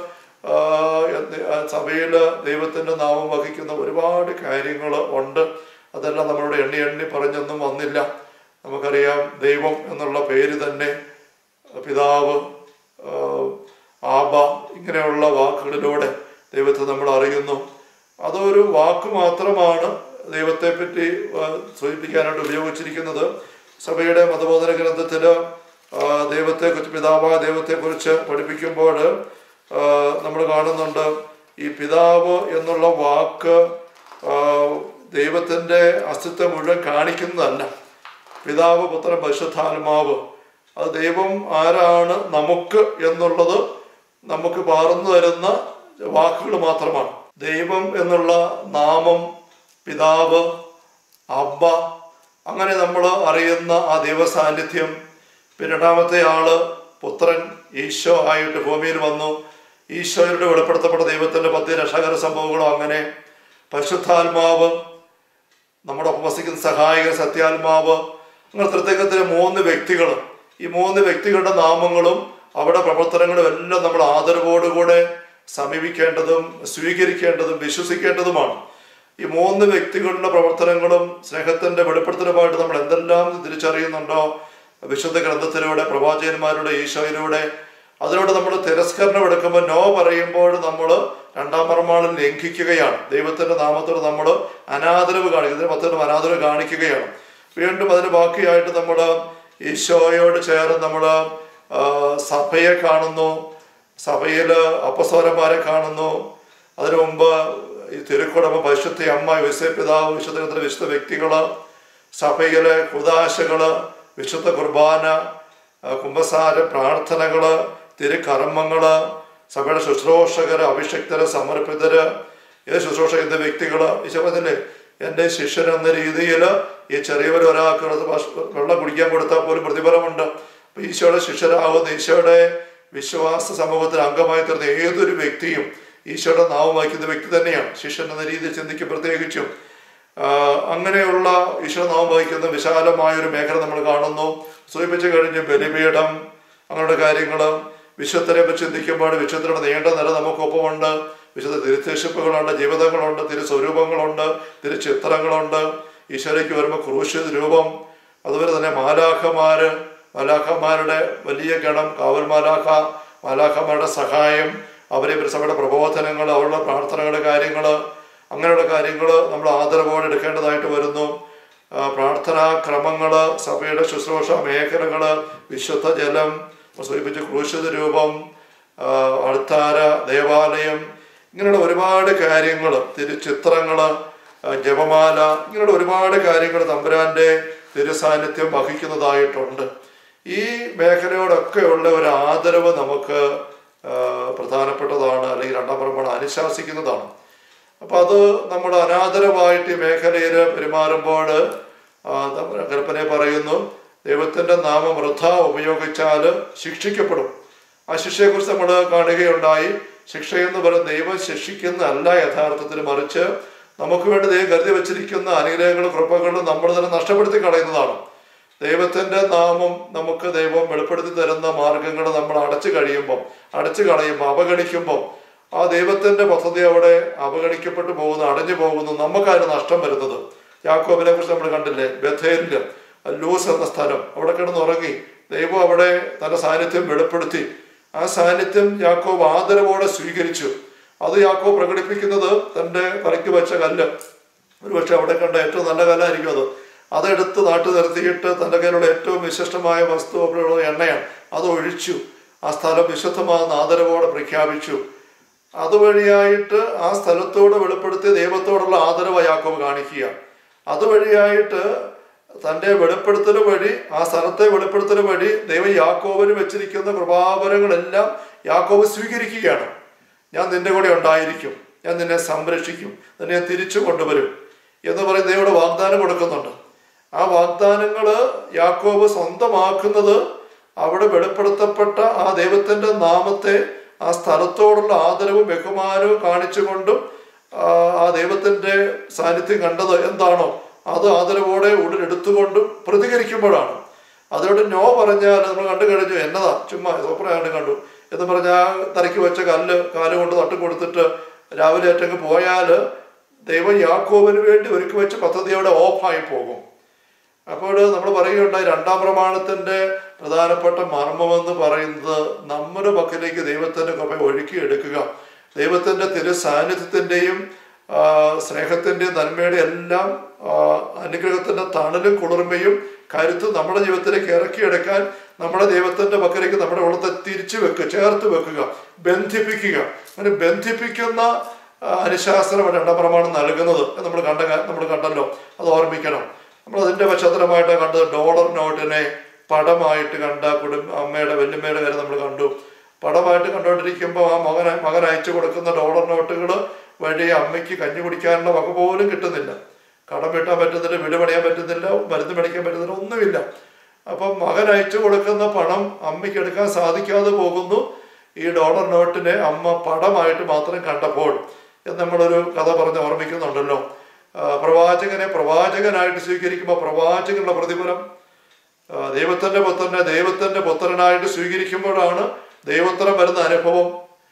സഭയിൽ ദൈവത്തിൻ്റെ നാമം വഹിക്കുന്ന ഒരുപാട് കാര്യങ്ങൾ ഉണ്ട് അതെല്ലാം നമ്മളോട് എണ്ണി എണ്ണി പറഞ്ഞൊന്നും വന്നില്ല നമുക്കറിയാം ദൈവം എന്നുള്ള പേര് തന്നെ പിതാവ് ആഹ് ആബ ഇങ്ങനെയുള്ള വാക്കുകളിലൂടെ ദൈവത്തെ നമ്മൾ അറിയുന്നു അതൊരു വാക്ക് മാത്രമാണ് ദൈവത്തെ പറ്റി ആഹ് സൂചിപ്പിക്കാനായിട്ട് ഉപയോഗിച്ചിരിക്കുന്നത് സഭയുടെ മതബോധന ഗ്രന്ഥത്തിൽ ദൈവത്തെ കുറിച്ച് പിതാവായ ദൈവത്തെക്കുറിച്ച് പഠിപ്പിക്കുമ്പോൾ നമ്മൾ കാണുന്നുണ്ട് ഈ പിതാവ് എന്നുള്ള വാക്ക് ആഹ് ദൈവത്തിൻ്റെ അസ്തിത്വം മുഴുവൻ കാണിക്കുന്നതല്ല പിതാവ് പുത്രൻ പരിശുദ്ധാത്മാവ് അത് ദൈവം ആരാണ് നമുക്ക് എന്നുള്ളത് നമുക്ക് പകർന്നു തരുന്ന വാക്കുകൾ മാത്രമാണ് ദൈവം എന്നുള്ള നാമം പിതാവ് അബ്ബ അങ്ങനെ നമ്മൾ അറിയുന്ന ആ ദൈവസാന്നിധ്യം പിന്നെ രണ്ടാമത്തെ ആള് പുത്രൻ ഈശോ ആയിട്ട് ഭൂമിയിൽ വന്നു ഈശോയുടെ വെളിപ്പെടുത്തപ്പെട്ട ദൈവത്തിന്റെ പത്ത് രക്ഷകര സംഭവങ്ങളും അങ്ങനെ പരിശുദ്ധാത്മാവ് നമ്മുടെ ഒപ്പം വസിക്കുന്ന സഹായകൻ സത്യാത്മാവ് അങ്ങനെ തൃത്വത്തിലെ മൂന്ന് വ്യക്തികൾ ഈ മൂന്ന് വ്യക്തികളുടെ നാമങ്ങളും അവരുടെ പ്രവർത്തനങ്ങളും എല്ലാം നമ്മൾ ആദരവോടുകൂടെ സമീപിക്കേണ്ടതും സ്വീകരിക്കേണ്ടതും വിശ്വസിക്കേണ്ടതുമാണ് ഈ മൂന്ന് വ്യക്തികളുടെ പ്രവർത്തനങ്ങളും സ്നേഹത്തിന്റെ വെളിപ്പെടുത്തലുമായിട്ട് നമ്മൾ എന്തെല്ലാം തിരിച്ചറിയുന്നുണ്ടോ വിശുദ്ധ ഗ്രന്ഥത്തിലൂടെ പ്രവാചകന്മാരുടെ ഈശോയിലൂടെ അതിലൂടെ നമ്മൾ തിരസ്കരണം എടുക്കുമ്പോൾ നോ പറയുമ്പോൾ നമ്മൾ രണ്ടാം പ്രമാണം ലംഘിക്കുകയാണ് ദൈവത്തിന്റെ നാമത്തോട് നമ്മൾ അനാദരവ് കാണിക്കുന്നത് പത്തിനും അനാദരവ് കാണിക്കുകയാണ് വീണ്ടും അതിന് ബാക്കിയായിട്ട് നമ്മൾ ഈശോയോട് ചേർന്ന് നമ്മൾ സഭയെ കാണുന്നു സഭയിൽ അപ്പസ്വരന്മാരെ കാണുന്നു അതിനു മുമ്പ് ഈ തിരുക്കുടമ പരിശുദ്ധ അമ്മ വിശുദ്ധ പിതാവ് വിശുദ്ധ വിശുദ്ധ വ്യക്തികള് സഭയിലെ കുദാശകള് വിശുദ്ധ കുർബാന ആ, കുംഭസാര പ്രാർത്ഥനകള് തിരുക്കർമ്മങ്ങള് സഭയുടെ ശുശ്രൂഷകര് അഭിഷക്തര് സമർപ്പിതര് ഏത് ശുശ്രൂഷ ചെയ്യുന്ന വ്യക്തികള് ഈശോപത്തില്ലേ എൻ്റെ ശിഷ്യൻ എന്ന രീതിയിൽ ഈ ചെറിയവർ ഒരാൾക്ക് ഒരു ഭക്ഷ- വെള്ളം കുടിക്കാൻ കൊടുത്താൽ പോലും പ്രതിഫലമുണ്ട് അപ്പൊ ഈശോയുടെ ശിഷ്യരാകുന്ന ഈശോയുടെ വിശ്വാസ സമൂഹത്തിൽ അംഗമായി തീർന്ന ഏതൊരു വ്യക്തിയും ഈശോയുടെ നാമം വഹിക്കുന്ന വ്യക്തി തന്നെയാണ് ശിഷ്യൻ എന്ന രീതിയിൽ ചിന്തിക്കും പ്രത്യേകിച്ചും ആഹ് അങ്ങനെയുള്ള ഈശോ നാമം വഹിക്കുന്ന വിശാലമായ ഒരു മേഖല നമ്മൾ കാണുന്നു സൂചിപ്പിച്ചു കഴിഞ്ഞ് ബലിപീഠം അങ്ങനെയുള്ള കാര്യങ്ങൾ വിശുദ്ധരെ പറ്റി ചിന്തിക്കുമ്പോൾ വിശുദ്ധരുടെ നീണ്ട നില നമുക്കൊപ്പമുണ്ട് വിശുദ്ധ തിരുത്തേശിപ്പുകളുണ്ട് ജീവിതങ്ങളുണ്ട് തിരുസ്വരൂപങ്ങളുണ്ട് തിരുചിത്രങ്ങളുണ്ട് ഈശോയ്ക്ക് വരുമ്പോൾ ക്രൂശ് രൂപം അതുപോലെ തന്നെ മാലാഖമാര് മാലാഖമാരുടെ വലിയ ഗണം കാവൽ മാലാഖ മാലാഖമാരുടെ സഹായം അവരെ സഭയുടെ പ്രബോധനങ്ങൾ അവരുടെ പ്രാർത്ഥനകളുടെ കാര്യങ്ങൾ അങ്ങനെയുള്ള കാര്യങ്ങൾ നമ്മൾ ആദരവോടെ എടുക്കേണ്ടതായിട്ട് വരുന്നു ആ, പ്രാർത്ഥനാ ക്രമങ്ങൾ സഭയുടെ ശുശ്രൂഷ മേഖലകൾ വിശുദ്ധ ജലം സൂചിപ്പിച്ച ക്രൂശിത രൂപം ആ, അൾത്താര ദേവാലയം ഇങ്ങനെയുള്ള ഒരുപാട് കാര്യങ്ങൾ തിരുചിത്രങ്ങൾ ജപമാല ഇങ്ങനെയുള്ള ഒരുപാട് കാര്യങ്ങൾ തമ്പുരാന്റെ തിരുസാന്നിധ്യം വഹിക്കുന്നതായിട്ടുണ്ട് ഈ മേഖലയോടൊക്കെയുള്ള ഒരു ആദരവ് നമുക്ക് ആ, പ്രധാനപ്പെട്ടതാണ് അല്ലെങ്കിൽ രണ്ടാം പ്രമാണം അനുശാസിക്കുന്നതാണ് അപ്പൊ അത് നമ്മൾ അനാദരവായിട്ട് ഈ മേഖലയിൽ പെരുമാറുമ്പോൾ കൽപ്പന പറയുന്നു ദൈവത്തിന്റെ നാമം വൃഥ ഉപയോഗിച്ചാൽ ശിക്ഷിക്കപ്പെടും ആ ശിക്ഷയെക്കുറിച്ച് നമ്മൾ കാണുകയുണ്ടായി ശിക്ഷ എന്ന് പറയുന്നത് ദൈവം ശിക്ഷിക്കുന്നതല്ല യഥാർത്ഥത്തിൽ മറിച്ച് നമുക്ക് വേണ്ടി ദൈവം കരുതി വെച്ചിരിക്കുന്ന അനുഗ്രഹങ്ങളും കൃപകളും നമ്മൾ തന്നെ നഷ്ടപ്പെടുത്തി കളയുന്നതാണ് ദൈവത്തിന്റെ നാമം നമുക്ക് ദൈവം വെളിപ്പെടുത്തി തരുന്ന മാർഗങ്ങൾ നമ്മൾ അടച്ചു കഴിയുമ്പം അടച്ചു കളയുമ്പോൾ അവഗണിക്കുമ്പോൾ ആ ദൈവത്തിന്റെ പദ്ധതി അവിടെ അവഗണിക്കപ്പെട്ടു പോകുന്നു അടഞ്ഞു പോകുന്നു നമുക്കതിന് നഷ്ടം വരുന്നത് യാക്കോബിനെ കുറിച്ച് നമ്മൾ കണ്ടില്ലേ ബഥേലില് ലൂസ് എന്ന സ്ഥലം അവിടെ കിടന്നുറങ്ങി ദൈവം അവിടെ തന്റെ സാന്നിധ്യം വെളിപ്പെടുത്തി ആ സാന്നിധ്യം യാക്കോബ് ആദരവോടെ സ്വീകരിച്ചു അത് യാക്കോബ് പ്രകടിപ്പിക്കുന്നത് തന്റെ തലയ്ക്ക് വെച്ച കല്ല് ഒരുപക്ഷെ അവിടെ കണ്ട ഏറ്റവും നല്ല കല്ലായിരിക്കും അത് അതെടുത്ത് നാട്ടു നിർത്തിയിട്ട് തൻ്റെ കയ്യിലുള്ള ഏറ്റവും വിശിഷ്ടമായ വസ്തു അവിടെയുള്ള എണ്ണയാണ് അത് ഒഴിച്ചു ആ സ്ഥലം വിശുദ്ധമാകുന്ന ആദരവോടെ പ്രഖ്യാപിച്ചു അതുവഴിയായിട്ട് ആ സ്ഥലത്തോട് വെളിപ്പെടുത്തി ദൈവത്തോടുള്ള ആദരവ് യാക്കോബ് കാണിക്കുക അതുവഴിയായിട്ട് തൻ്റെ വെളിപ്പെടുത്തൽ വഴി ആ സ്ഥലത്തെ വെളിപ്പെടുത്തൽ വഴി ദൈവം യാക്കോബിന് വെച്ചിരിക്കുന്ന കൃപാവരങ്ങളെല്ലാം യാക്കോബ് സ്വീകരിക്കുകയാണ് ഞാൻ നിന്റെ കൂടെ ഉണ്ടായിരിക്കും ഞാൻ നിന്നെ സംരക്ഷിക്കും നിന്നെ തിരിച്ചു കൊണ്ടുവരും എന്ന് പറയും ദൈവയുടെ വാഗ്ദാനം കൊടുക്കുന്നുണ്ട് ആ വാഗ്ദാനങ്ങൾ യാക്കോബ് സ്വന്തമാക്കുന്നത് അവിടെ വെളിപ്പെടുത്തപ്പെട്ട ആ ദൈവത്തിന്റെ നാമത്തെ ആ സ്ഥലത്തോടുള്ള ആദരവും ബഹുമാനവും കാണിച്ചുകൊണ്ടും ആ, ആ ദൈവത്തിന്റെ സാന്നിധ്യം കണ്ടത് എന്താണോ അത് ആദരവോടെ ഉള്ളിലെടുത്തുകൊണ്ടും പ്രതികരിക്കുമ്പോഴാണ് അതിനോട് നോ പറഞ്ഞാൽ നമ്മൾ കണ്ടു കഴിഞ്ഞു എന്നതാ ചുമ്മാ സൂപ്പറായിട്ട് കണ്ടു എന്ന് പറഞ്ഞാൽ തലയ്ക്ക് വെച്ച കല്ല് കാല് കൊണ്ട് തട്ടി കൊടുത്തിട്ട് രാവിലെ ഏറ്റങ്ങ് പോയാൽ ദൈവം യാക്കോബിന് വേണ്ടി ഒരുക്കി വെച്ച പദ്ധതി അവിടെ ഓഫായി പോകും അപ്പോൾ നമ്മൾ പറയുകയുണ്ടായി രണ്ടാം പ്രമാണത്തിന്റെ പ്രധാനപ്പെട്ട മർമ്മമെന്ന് പറയുന്നത് നമ്മുടെ പക്കലേക്ക് ദൈവത്തിന്റെ കൃപ ഒഴുക്കിയെടുക്കുക ദൈവത്തിന്റെ തിരു സാന്നിധ്യത്തിന്റെയും ആ, സ്നേഹത്തിന്റെയും നന്മയുടെ എല്ലാം ആ, അനുഗ്രഹത്തിന്റെ തണലും കുളിർമയും കരുത്തും നമ്മുടെ ജീവിതത്തിലേക്ക് ഇറക്കിയെടുക്കാൻ നമ്മുടെ ദൈവത്തിന്റെ പക്കലേക്ക് നമ്മുടെ ഉള്ളത്തെ തിരിച്ചു വെക്കുക ചേർത്ത് വെക്കുക ബന്ധിപ്പിക്കുക അങ്ങനെ ബന്ധിപ്പിക്കുന്ന ആ, അനുശാസനമാണ് രണ്ടാം പ്രമാണം നൽകുന്നത് നമ്മൾ കണ്ട നമ്മൾ കണ്ടല്ലോ അത് ഓർമ്മിക്കണം നമ്മൾ അതിന്റെ പശ്ചാത്തലമായിട്ട് കണ്ടത് ഡോളർ നോട്ടിനെ പടമായിട്ട് കണ്ട കുടുംബ അമ്മയുടെ വല്യമ്മയുടെ കാര്യം നമ്മൾ കണ്ടു പടമായിട്ട് കണ്ടുകൊണ്ടിരിക്കുമ്പോൾ ആ മകൻ മകൻ അയച്ചു കൊടുക്കുന്ന ഡോളർ നോട്ടുകൾ വഴി അമ്മയ്ക്ക് കഞ്ഞി കുടിക്കാനുള്ള വക പോലും കിട്ടുന്നില്ല കടം വീട്ടാൻ പറ്റുന്നില്ല വീട് പണിയാൻ പറ്റുന്നില്ല മരുന്ന് മേടിക്കാൻ പറ്റുന്നില്ല ഒന്നുമില്ല അപ്പം മകൻ അയച്ചു കൊടുക്കുന്ന പണം അമ്മയ്ക്ക് എടുക്കാൻ സാധിക്കാതെ പോകുന്നു ഈ ഡോളർ നോട്ടിനെ അമ്മ പടമായിട്ട് മാത്രം കണ്ടപ്പോൾ എന്ന് നമ്മളൊരു കഥ പറഞ്ഞ് ഓർമ്മിക്കുന്നുണ്ടല്ലോ ആ, പ്രവാചകനെ പ്രവാചകനായിട്ട് സ്വീകരിക്കുമ്പോൾ പ്രവാചകനുള്ള പ്രതിഫലം ആ, ദൈവത്തിന്റെ പുത്രനെ ദൈവത്തിന്റെ പുത്രനായിട്ട് സ്വീകരിക്കുമ്പോഴാണ് ദൈവത്തരം വരുന്ന അനുഭവം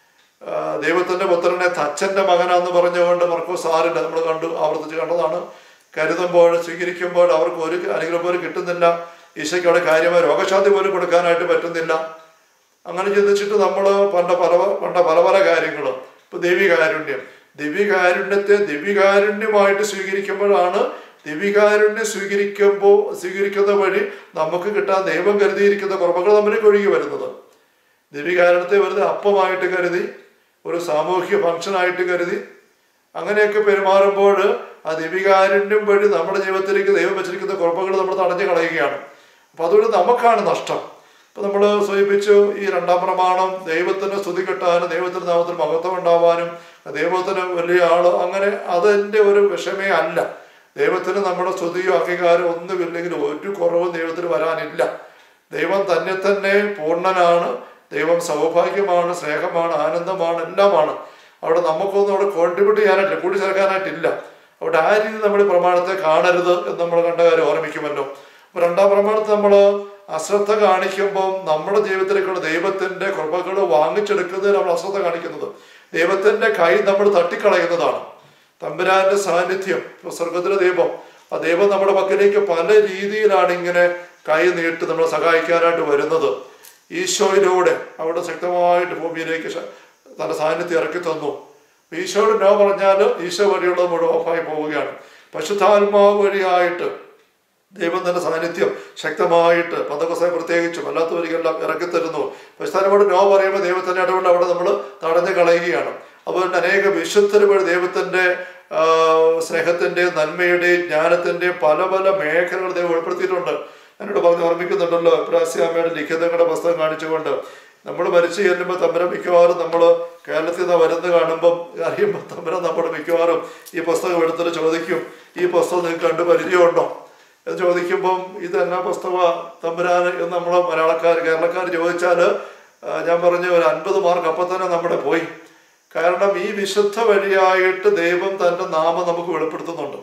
ആ, ദൈവത്തിന്റെ പുത്രനെ തച്ചന്റെ മകനാന്ന് പറഞ്ഞുകൊണ്ട് മർക്കോസ് ആറില്ല നമ്മൾ കണ്ടു ആവർത്തിച്ച് കണ്ടതാണ് കരുതുമ്പോൾ സ്വീകരിക്കുമ്പോൾ അവർക്ക് ഒരു അനുഗ്രഹം പോലും കിട്ടുന്നില്ല ഈശോയ്ക്ക് അവിടെ കാര്യമായ രോഗശാന്തി പോലും കൊടുക്കാനായിട്ട് പറ്റുന്നില്ല അങ്ങനെ ചിന്തിച്ചിട്ട് നമ്മൾ പണ്ട പല പണ്ട പല പല കാര്യങ്ങൾ ഇപ്പൊ ദൈവികാരുണ്യം ദിവ്യകാരുണ്യത്തെ ദിവ്യകാരുണ്യമായിട്ട് സ്വീകരിക്കുമ്പോഴാണ് ദിവ്യകാരുണ്യം സ്വീകരിക്കുമ്പോൾ സ്വീകരിക്കുന്ന വഴി നമുക്ക് കിട്ടാൻ ദൈവം കരുതിയിരിക്കുന്ന കുറവുകൾ നമ്മളിലേക്ക് ഒഴുകി വരുന്നത് ദിവ്യകാരുണ്യത്തെ വെറുതെ അപ്പമായിട്ട് കരുതി ഒരു സാമൂഹ്യ ഫംഗ്ഷനായിട്ട് കരുതി അങ്ങനെയൊക്കെ പെരുമാറുമ്പോൾ ആ ദിവ്യകാരുണ്യം വഴി നമ്മുടെ ജീവിതത്തിലേക്ക് ദൈവം വെച്ചിരിക്കുന്ന കുറവുകൾ നമ്മൾ തടഞ്ഞു കളയുകയാണ് അപ്പൊ അതുകൊണ്ട് നമുക്കാണ് നഷ്ടം ഇപ്പൊ നമ്മൾ സൂചിപ്പിച്ചു ഈ രണ്ടാം പ്രമാണം ദൈവത്തിന് സ്തുതി കിട്ടാനും ദൈവത്തിന്റെ നാമത്തിൽ മഹത്വം ഉണ്ടാവാനും ദൈവത്തിന് വലിയ ആള് അങ്ങനെ അതിന്റെ ഒരു വിഷമേ അല്ല ദൈവത്തിന് നമ്മുടെ സ്തുതിയോ അംഗീകാരമോ ഒന്നുമില്ലെങ്കിൽ ഒരു കുറവും ദൈവത്തിന് വരാനില്ല ദൈവം തന്നെ തന്നെ പൂർണ്ണനാണ് ദൈവം സൗഭാഗ്യമാണ് സ്നേഹമാണ് ആനന്ദമാണ് എല്ലാമാണ് അവിടെ നമുക്കൊന്നും അവിടെ കോൺട്രിബ്യൂട്ട് ചെയ്യാനായിട്ടില്ല കൂട്ടിച്ചേർക്കാനായിട്ടില്ല അവിടെ ആ രീതി നമ്മൾ ഈ പ്രമാണത്തെ കാണരുത് എന്ന് നമ്മൾ കണ്ട കാര്യം ഓർമ്മിക്കുമല്ലോ അപ്പൊ രണ്ടാം പ്രമാണത്തെ നമ്മൾ അശ്രദ്ധ കാണിക്കുമ്പോൾ നമ്മുടെ ജീവിതത്തിലേക്കുള്ള ദൈവത്തിന്റെ കൃപകൾ വാങ്ങിച്ചെടുക്കുന്നതിൽ നമ്മൾ അശ്രദ്ധ കാണിക്കുന്നത് ദൈവത്തിന്റെ കൈ നമ്മൾ തട്ടിക്കളയുന്നതാണ് തമ്പുരാന്റെ സാന്നിധ്യം ഇപ്പൊ സ്വർഗത്തിലെ ദൈവം ആ ദൈവം നമ്മുടെ പക്കലേക്ക് പല രീതിയിലാണ് ഇങ്ങനെ കൈ നീട്ടി നമ്മളെ സഹായിക്കാനായിട്ട് വരുന്നത് ഈശോയിലൂടെ അവിടെ ശക്തമായിട്ട് ഭൂമിയിലേക്ക് ശ- തന്റെ സാന്നിധ്യം ഇറക്കി തന്നു ഈശോയോട് നോ പറഞ്ഞാൽ ഈശോ വഴിയുള്ളത് മുഴുവൻ ഓഫായി പോവുകയാണ് പശുദ്ധാത്മാവ് വഴിയായിട്ട് ദൈവം തന്നെ സാന്നിധ്യം ശക്തമായിട്ട് പന്തക്കസായ പ്രത്യേകിച്ചും അല്ലാത്തവർക്കെല്ലാം ഇറക്കി തരുന്നു പശുസ്ഥാനോട് നോ പറയുമ്പോൾ ദൈവത്തിന്റെ ഇടപെടൽ അവിടെ നമ്മൾ തടഞ്ഞു കളയുകയാണ് അതുകൊണ്ട് അനേക വിശുദ്ധർ വഴി ദൈവത്തിന്റെ ആ, സ്നേഹത്തിന്റെയും നന്മയുടെയും ജ്ഞാനത്തിന്റെയും പല പല മേഖലകൾ ദൈവം വെളിപ്പെടുത്തിയിട്ടുണ്ട് എന്നോട് പറഞ്ഞ് ഓർമ്മിക്കുന്നുണ്ടല്ലോ പ്രാസ്യാമ്മയുടെ ലിഖിതങ്ങളുടെ പുസ്തകം കാണിച്ചുകൊണ്ട് നമ്മൾ മരിച്ചു ചെല്ലുമ്പോൾ തമ്പരം മിക്കവാറും നമ്മൾ കേരളത്തിൽ നിന്ന് വരുന്നത് കാണുമ്പം അറിയുമ്പോൾ തമ്പരം നമ്മൾ മിക്കവാറും ഈ പുസ്തകം എടുത്തിട്ട് ചോദിക്കും ഈ പുസ്തകം നിങ്ങൾക്ക് കണ്ട് പരിചയമുണ്ടോ എന്ന് ചോദിക്കുമ്പം ഇത് എന്നാ പുസ്തക തമ്പുരാൻ എന്ന് നമ്മൾ മലയാളക്കാർ കേരളക്കാർ ചോദിച്ചാൽ ഞാൻ പറഞ്ഞു ഒരു അൻപത് മാർക്ക് അപ്പം തന്നെ നമ്മുടെ പോയി കാരണം ഈ വിശുദ്ധ വഴിയായിട്ട് ദൈവം തൻ്റെ നാമം നമുക്ക് വെളിപ്പെടുത്തുന്നുണ്ട്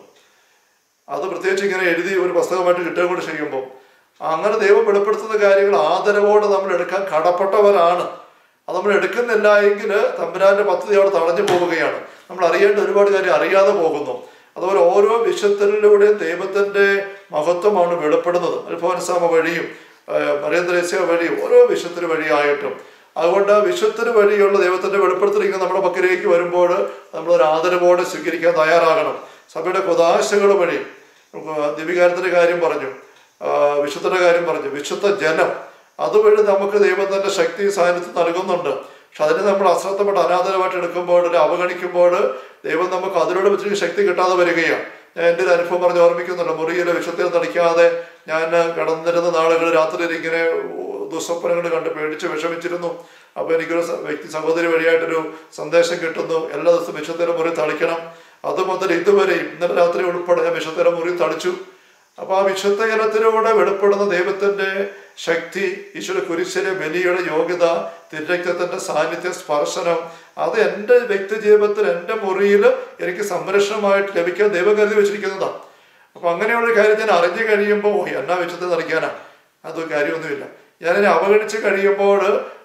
അത് പ്രത്യേകിച്ച് ഇങ്ങനെ എഴുതി ഒരു പുസ്തകമായിട്ട് കിട്ടുകയും കൂടെ ചെയ്യുമ്പോൾ അങ്ങനെ ദൈവം വെളിപ്പെടുത്തുന്ന കാര്യങ്ങൾ ആദരവോടെ നമ്മൾ എടുക്കാൻ കടപ്പെട്ടവരാണ് അത് നമ്മൾ എടുക്കുന്നില്ല എങ്കിൽ തമ്പുരാന്റെ പദ്ധതി അവിടെ തടഞ്ഞു പോവുകയാണ് നമ്മൾ അറിയേണ്ട ഒരുപാട് കാര്യം അറിയാതെ പോകുന്നു അതുപോലെ ഓരോ വിശുദ്ധരിലൂടെയും ദൈവത്തിന്റെ മഹത്വമാണ് വെളിപ്പെടുന്നത് അൽഫോൻസാമ വഴിയും മറിയന്ത്രേസ്യ വഴിയും ഓരോ വിശുദ്ധര് വഴിയായിട്ടും അതുകൊണ്ട് വിശുദ്ധര് വഴിയുള്ള ദൈവത്തിന്റെ വെളിപ്പെടുത്തലിങ്ങനെ നമ്മുടെ പക്കലേക്ക് വരുമ്പോൾ നമ്മൾ ഒരു ആദരവോടെ സ്വീകരിക്കാൻ തയ്യാറാകണം സഭയുടെ കുതാശകൾ വഴി ദിവികാരത്തിന്റെ കാര്യം പറഞ്ഞു ആ, വിശുദ്ധന്റെ കാര്യം പറഞ്ഞു വിശുദ്ധ ജനം അതുവഴി നമുക്ക് ദൈവം തന്നെ ശക്തി സാന്നിധ്യം നൽകുന്നുണ്ട് പക്ഷെ അതിനെ നമ്മൾ അശ്രദ്ധപ്പെട്ട് അനാദരമായിട്ട് എടുക്കുമ്പോൾ അല്ലെങ്കിൽ അവഗണിക്കുമ്പോൾ ദൈവം നമുക്ക് അതിലൂടെ വെച്ച് ശക്തി കിട്ടാതെ വരികയാണ് ഞാൻ എൻ്റെ ഒരു അനുഭവം പറഞ്ഞ് ഓർമ്മിക്കുന്നുണ്ട് മുറിയിലെ വിശുദ്ധയിൽ നടിക്കാതെ ഞാൻ കടന്നിരുന്ന നാളുകൾ രാത്രിയിൽ ഇങ്ങനെ ദുസ്വപ്നങ്ങൾ കണ്ട് പേടിച്ച് വിഷമിച്ചിരുന്നു അപ്പോൾ എനിക്കൊരു സ- വ്യക്തി സഹോദരി വഴിയായിട്ടൊരു സന്ദേശം കിട്ടുന്നു എല്ലാ ദിവസവും വിശുദ്ധയുടെ മുറി തളിക്കണം അത് മുതൽ ഇതുവരെയും ഇന്നലെ രാത്രി ഉൾപ്പെടെ ഞാൻ വിശുദ്ധയുടെ മുറി തളിച്ചു അപ്പൊ ആ വിശുദ്ധ ജലത്തിലൂടെ വെളിപ്പെടുന്ന ദൈവത്തിന്റെ ശക്തി ഈശ്വര കുരിശിലെ ബലിയുടെ യോഗ്യത തിരക്തത്തിന്റെ സാന്നിധ്യം സ്പർശനം അത് എൻ്റെ വ്യക്തി ജീവിതത്തിൽ എൻ്റെ മുറിയിൽ എനിക്ക് സംരക്ഷണമായിട്ട് ലഭിക്കാൻ ദൈവം കരുതി വെച്ചിരിക്കുന്നതാണ് അപ്പൊ അങ്ങനെയുള്ള ഒരു കാര്യം ഞാൻ അറിഞ്ഞു കഴിയുമ്പോൾ ഓ എന്നാ വിശുദ്ധ നിറയ്ക്കാനാ അത് കാര്യമൊന്നുമില്ല ഞാനതിനെ അവഗണിച്ച് കഴിയുമ്പോൾ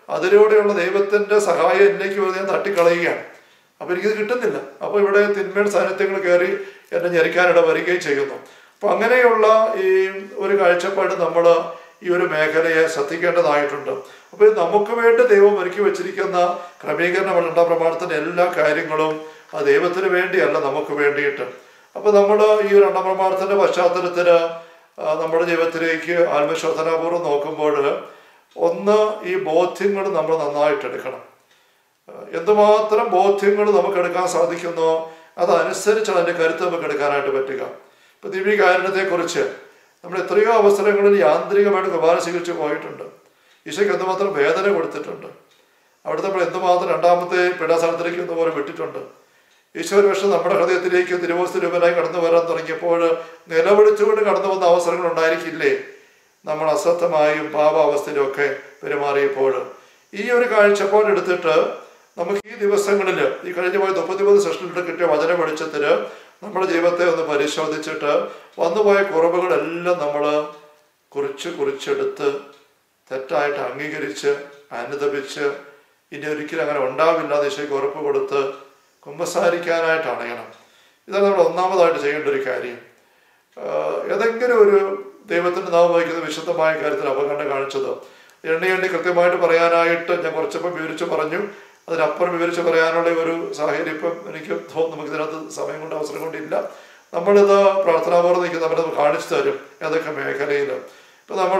അതിലൂടെയുള്ള ദൈവത്തിന്റെ സഹായം എന്നിലേക്ക് വരുന്നത് ഞാൻ തട്ടിക്കളയുകയാണ് അപ്പൊ എനിക്കിത് കിട്ടുന്നില്ല അപ്പൊ ഇവിടെ തിന്മയുടെ സാന്നിധ്യങ്ങൾ കയറി എന്നെ ഞെരിക്കാനിട വരികയും ചെയ്യുന്നു അപ്പൊ അങ്ങനെയുള്ള ഈ ഒരു കാഴ്ചപ്പാട് നമ്മൾ ഈ ഒരു മേഖലയെ ശ്രദ്ധിക്കേണ്ടതായിട്ടുണ്ട് അപ്പൊ ഇത് നമുക്ക് വേണ്ടി ദൈവം ഒരുക്കി വെച്ചിരിക്കുന്ന ക്രമീകരണം രണ്ടാം പ്രമാണത്തിന്റെ എല്ലാ കാര്യങ്ങളും ആ ദൈവത്തിന് വേണ്ടിയല്ല നമുക്ക് വേണ്ടിയിട്ട് അപ്പൊ നമ്മൾ ഈ രണ്ടാം പ്രമാണത്തിന്റെ പശ്ചാത്തലത്തില് ആ, നമ്മുടെ ജീവിതത്തിലേക്ക് ആത്മശോധനാപൂർവ്വം നോക്കുമ്പോൾ ഒന്ന് ഈ ബോധ്യങ്ങൾ നമ്മൾ നന്നായിട്ട് എടുക്കണം എന്തുമാത്രം ബോധ്യങ്ങൾ നമുക്ക് എടുക്കാൻ സാധിക്കുന്നോ അതനുസരിച്ചാണ് അതിന്റെ കരുത്ത് നമുക്ക് എടുക്കാനായിട്ട് പറ്റുക ഇപ്പൊ ദിവ്യകാരണത്തെക്കുറിച്ച് നമ്മൾ എത്രയോ അവസരങ്ങളിൽ യാന്ത്രികമായിട്ട് കുർബാന സ്വീകരിച്ച് പോയിട്ടുണ്ട് ഈശോയ്ക്ക് എന്തുമാത്രം വേദന കൊടുത്തിട്ടുണ്ട് അവിടുത്തെ നമ്മൾ എന്തുമാത്രം രണ്ടാമത്തെ പീഡാസ്ഥാനത്തിലേക്ക് ഇതുപോലെ വിട്ടിട്ടുണ്ട് ഈശോ ഒരു പക്ഷെ നമ്മുടെ ഹൃദയത്തിലേക്ക് തിരുവോസ്തു രൂപനായി കടന്നു വരാൻ തുടങ്ങിയപ്പോൾ നിലവിളിച്ചുകൊണ്ട് കടന്നു വന്ന അവസരങ്ങൾ ഉണ്ടായിരിക്കില്ലേ നമ്മൾ അശ്രദ്ധമായും പാപാവസ്ഥയിലും ഒക്കെ പെരുമാറിയപ്പോൾ ഈ ഒരു കാഴ്ചപ്പാട് എടുത്തിട്ട് നമുക്ക് ഈ ദിവസങ്ങളിൽ ഈ കഴിഞ്ഞ പോയ മുപ്പത്തിമൂന്ന് സെഷനിലിട്ട് കിട്ടിയ വചന വെളിച്ചത്തിൽ നമ്മുടെ ജീവിതത്തെ ഒന്ന് പരിശോധിച്ചിട്ട് വന്നുപോയ കുറവുകളെല്ലാം നമ്മൾ കുറിച്ച് കുറിച്ചെടുത്ത് തെറ്റായിട്ട് അംഗീകരിച്ച് അനുദപിച്ച് ഇനി ഒരിക്കലും അങ്ങനെ ഉണ്ടാവില്ല ദിശയ്ക്ക് ഉറപ്പ് കൊടുത്ത് കുമ്പസാരിക്കാനായിട്ട് അണയണം ഇതാണ് നമ്മൾ ഒന്നാമതായിട്ട് ചെയ്യേണ്ട ഒരു കാര്യം ആഹ് ഏതെങ്കിലും ഒരു ദൈവത്തിന്റെ നാമം വഹിക്കുന്ന വിശുദ്ധമായ കാര്യത്തിൽ അപകടം കാണിച്ചത് എണ്ണി എണ്ണി കൃത്യമായിട്ട് പറയാനായിട്ട് ഞാൻ കുറച്ചപ്പം വിവരിച്ച് പറഞ്ഞു അതിനപ്പുറം വിവരിച്ച് പറയാനുള്ള ഒരു സാഹചര്യം ഇപ്പം എനിക്ക് തോന്നുന്നു നമുക്ക് ഇതിനകത്ത് സമയം കൊണ്ട് അവസരം കൊണ്ടില്ല നമ്മളിത് പ്രാർത്ഥനാപൂർവ്വം നിൽക്കുന്ന നമ്മളത് കാണിച്ചു തരും ഏതൊക്കെ മേഖലയിൽ ഇപ്പം നമ്മൾ